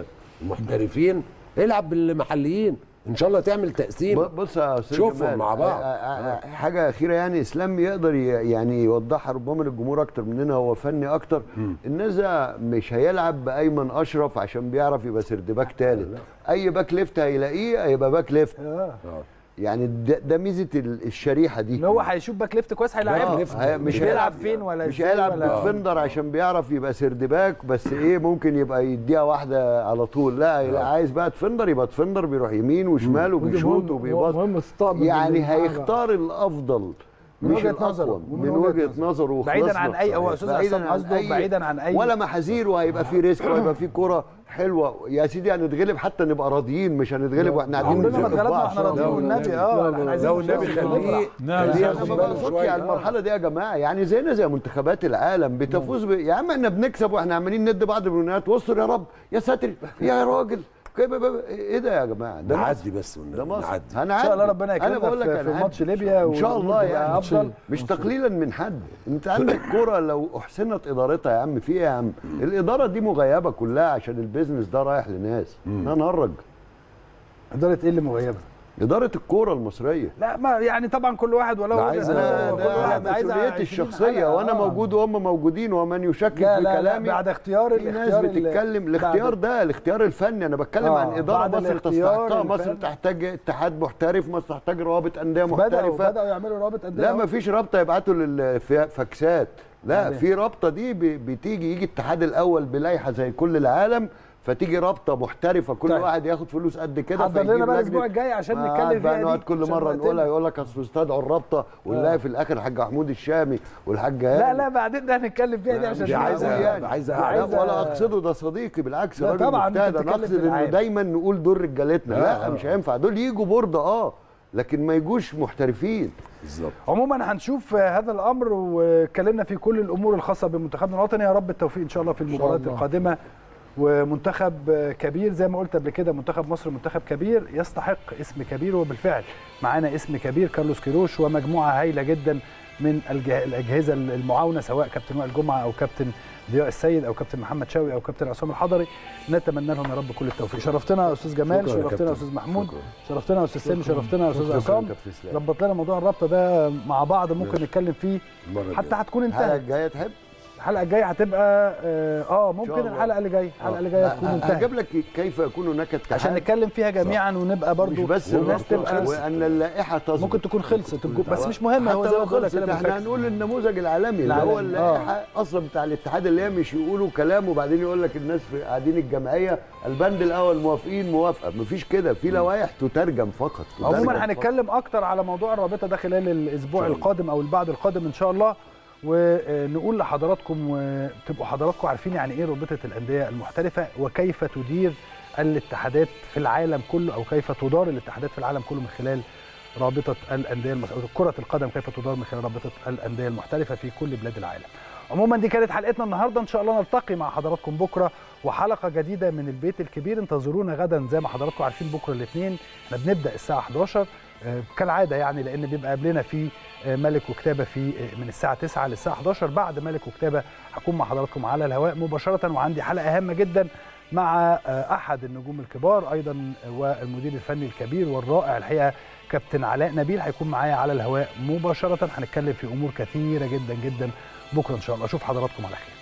المحترفين العب بالمحليين ان شاء الله تعمل تقسيم ب- بص يا استاذ شوفهم جمال، مع بعض. آه، آه، آه، حاجه اخيره يعني اسلام يقدر ي- يعني يوضحها ربما للجمهور اكتر مننا هو فني اكتر الناس ده مش هيلعب بايمن اشرف عشان بيعرف يبقى سردباك ثالث اي باك ليفت هيلاقيه هيبقى باك ليفت اه يعني ده, ده ميزه ال- الشريحه دي ان هو هيشوف باك ليفت كويس آه، هيلاعبه ليفت. هي- مش بيلعب هيلعب فين ولا مش إزاي هيلعب ولا- ديفندر عشان بيعرف يبقى سردباك بس ايه ممكن يبقى يديها واحده على طول لا لا عايز بقى ديفندر يبقى ديفندر بيروح يمين وشمال ودي وبيشوط مهم- وبيباص مهم تستقبل يعني بالمعاه بقى. هيختار الافضل من مش وجهة الأقوى. نظره. من وجهه نظره وخلصنا. بعيدا عن اي هو استاذ بعيداً عصام عن قصده أي- بعيدا عن اي ولا محاذير وهيبقى في ريسك وهيبقى في كرة حلوه يا سيدي هنتغلب حتى نبقى راضيين مش هنتغلب واحنا قاعدين عمرنا ما نزق في اتغلبنا بعض. واحنا راضيين لا، والنبي لا، اه لا، احنا لا، عايزين لو النبي نفرح. خليه نعم. خليه انا ياخد ما باله بقصدش شويه على المرحله دي يا جماعه يعني زينا زي منتخبات العالم بتفوز ب... يا عم احنا بنكسب واحنا عمالين ندي بعض بالبنات واستر يا رب يا ساتر يا راجل كيف- ب- ايه ده يا جماعه ده مصر. نعدي بس والنبي، ده مصر نعدي هنعدي ان شاء الله ربنا انا يكرمنا بقول لك في, في هنعدي. ماتش ليبيا ان شاء الله ونبقى يعني افضل مش تقليلا من حد انت عندك كرة لو احسنت ادارتها يا عم في ايه يا عم الاداره دي مغيبه كلها عشان البيزنس ده رايح لناس انا نهرج اداره ايه اللي مغيبه اداره الكوره المصريه لا ما يعني طبعا كل واحد ولا ده وجهة عايز- نظره، ده, كل ده واحد عايز مسؤوليتي 20 الشخصيه حلقة. وانا آه. موجود وهم موجودين ومن يشكك لا في لا لا كلامي بعد اختيار في ناس الاختيار ال- بتتكلم الاختيار بعد- ده الاختيار الفني انا بتكلم آه، عن اداره بعد مصر الاختيار تستحقها مصر الفني. تحتاج اتحاد محترف مصر تحتاج روابط انديه بداوا محترفه بداوا يعملوا رابط انديه لا أهو. ما فيش رابطه يبعتوا للفاكسات لا يعني. في رابطه دي ب- بتيجي يجي الاتحاد الاول بلائحه زي كل العالم فتيجي رابطه محترفه كل طيب. واحد ياخد فلوس قد كده حضر لنا فيجيب بقى لجنة- الاسبوع الجاي عشان ما نتكلم قاعد بقى فيها نقعد دي كل عشان مره وقتنا. نقولها يقول لك اصل استدعوا الرابطه ونلاقي في الاخر الحاج محمود الشامي والحاج لا هاني. لا بعدين ده هنتكلم فيها دي عشان دي نقول عايزة- يعني. عايزة دي قعدة. لا ولا اقصده ده صديقي بالعكس لا راجل طبعاً، أنت مجتهد انا بتتكلم اقصد في انه العام. دايما نقول دور رجالتنا لا مش هينفع دول يجوا بورده اه لكن ما يجوش محترفين بالظبط عموما هنشوف هذا الامر واتكلمنا في كل الامور الخاصه بمنتخبنا الوطني يا رب التوفيق ان شاء الله في المباريات الله. القادمه ومنتخب كبير زي ما قلت قبل كده منتخب مصر منتخب كبير يستحق اسم كبير وبالفعل معانا اسم كبير كارلوس كيروش ومجموعه هايله جدا من الجه- الاجهزه المعاونه سواء كابتن وائل جمعه او كابتن ضياء السيد او كابتن محمد شاوي او كابتن عصام الحضري نتمنى لهم يا رب كل التوفيق شرفتنا يا استاذ جمال شكراً يا شرفتنا يا كابتن. استاذ محمود شكراً. شرفتنا يا استاذ سامي شرفتنا يا استاذ شكراً عصام كابتن إسلام. ظبط لنا موضوع الرابطه ده مع بعض ممكن نتكلم فيه المره حتى الجاية. هتكون الحلقه انتهت الجايه تحب الحلقه الجايه هتبقى اه, آه ممكن الله. الحلقه اللي جايه الحلقه اللي جايه تكون انتهت هجيب لك كيف يكون هناك اتحاد عشان نتكلم فيها جميعا ونبقى برضو مش بس والناس الرابطة، تبقى وان اللائحه تصدر ممكن تكون خلصت بس مش مهم هو حتى زي ما لو بقول لك خلصت كده احنا بالفكس. هنقول النموذج العالمي اللي العالمي، هو اللائحه اصلا بتاع الاتحاد اللي هي مش يقولوا كلام وبعدين يقول لك الناس في قاعدين الجمعيه البند الاول موافقين موافقه مفيش كده في لوائح تترجم فقط تترجم عموما فقط. هنتكلم اكتر على موضوع الرابطه ده خلال الاسبوع القادم او البعد القادم ان شاء الله ونقول لحضراتكم وتبقوا حضراتكم عارفين يعني ايه رابطه الانديه المحترفه وكيف تدير الاتحادات في العالم كله او كيف تدار الاتحادات في العالم كله من خلال رابطه الانديه المس... أو كره القدم كيف تدار من خلال رابطه الانديه المحترفه في كل بلاد العالم. عموما دي كانت حلقتنا النهارده ان شاء الله نلتقي مع حضراتكم بكره وحلقه جديده من البيت الكبير انتظرونا غدا زي ما حضراتكم عارفين بكره الاثنين احنا بنبدا الساعه 11 آه، كالعاده يعني لان بيبقى قبلنا في آه، ملك وكتابه في آه، من الساعه 9 للساعه 11 بعد ملك وكتابه هكون مع حضراتكم على الهواء مباشره وعندي حلقه هامه جدا مع آه، احد النجوم الكبار ايضا آه، والمدير الفني الكبير والرائع الحقيقه كابتن علاء نبيل هيكون معايا على الهواء مباشره هنتكلم في امور كثيره جدا جدا بكره ان شاء الله اشوف حضراتكم على خير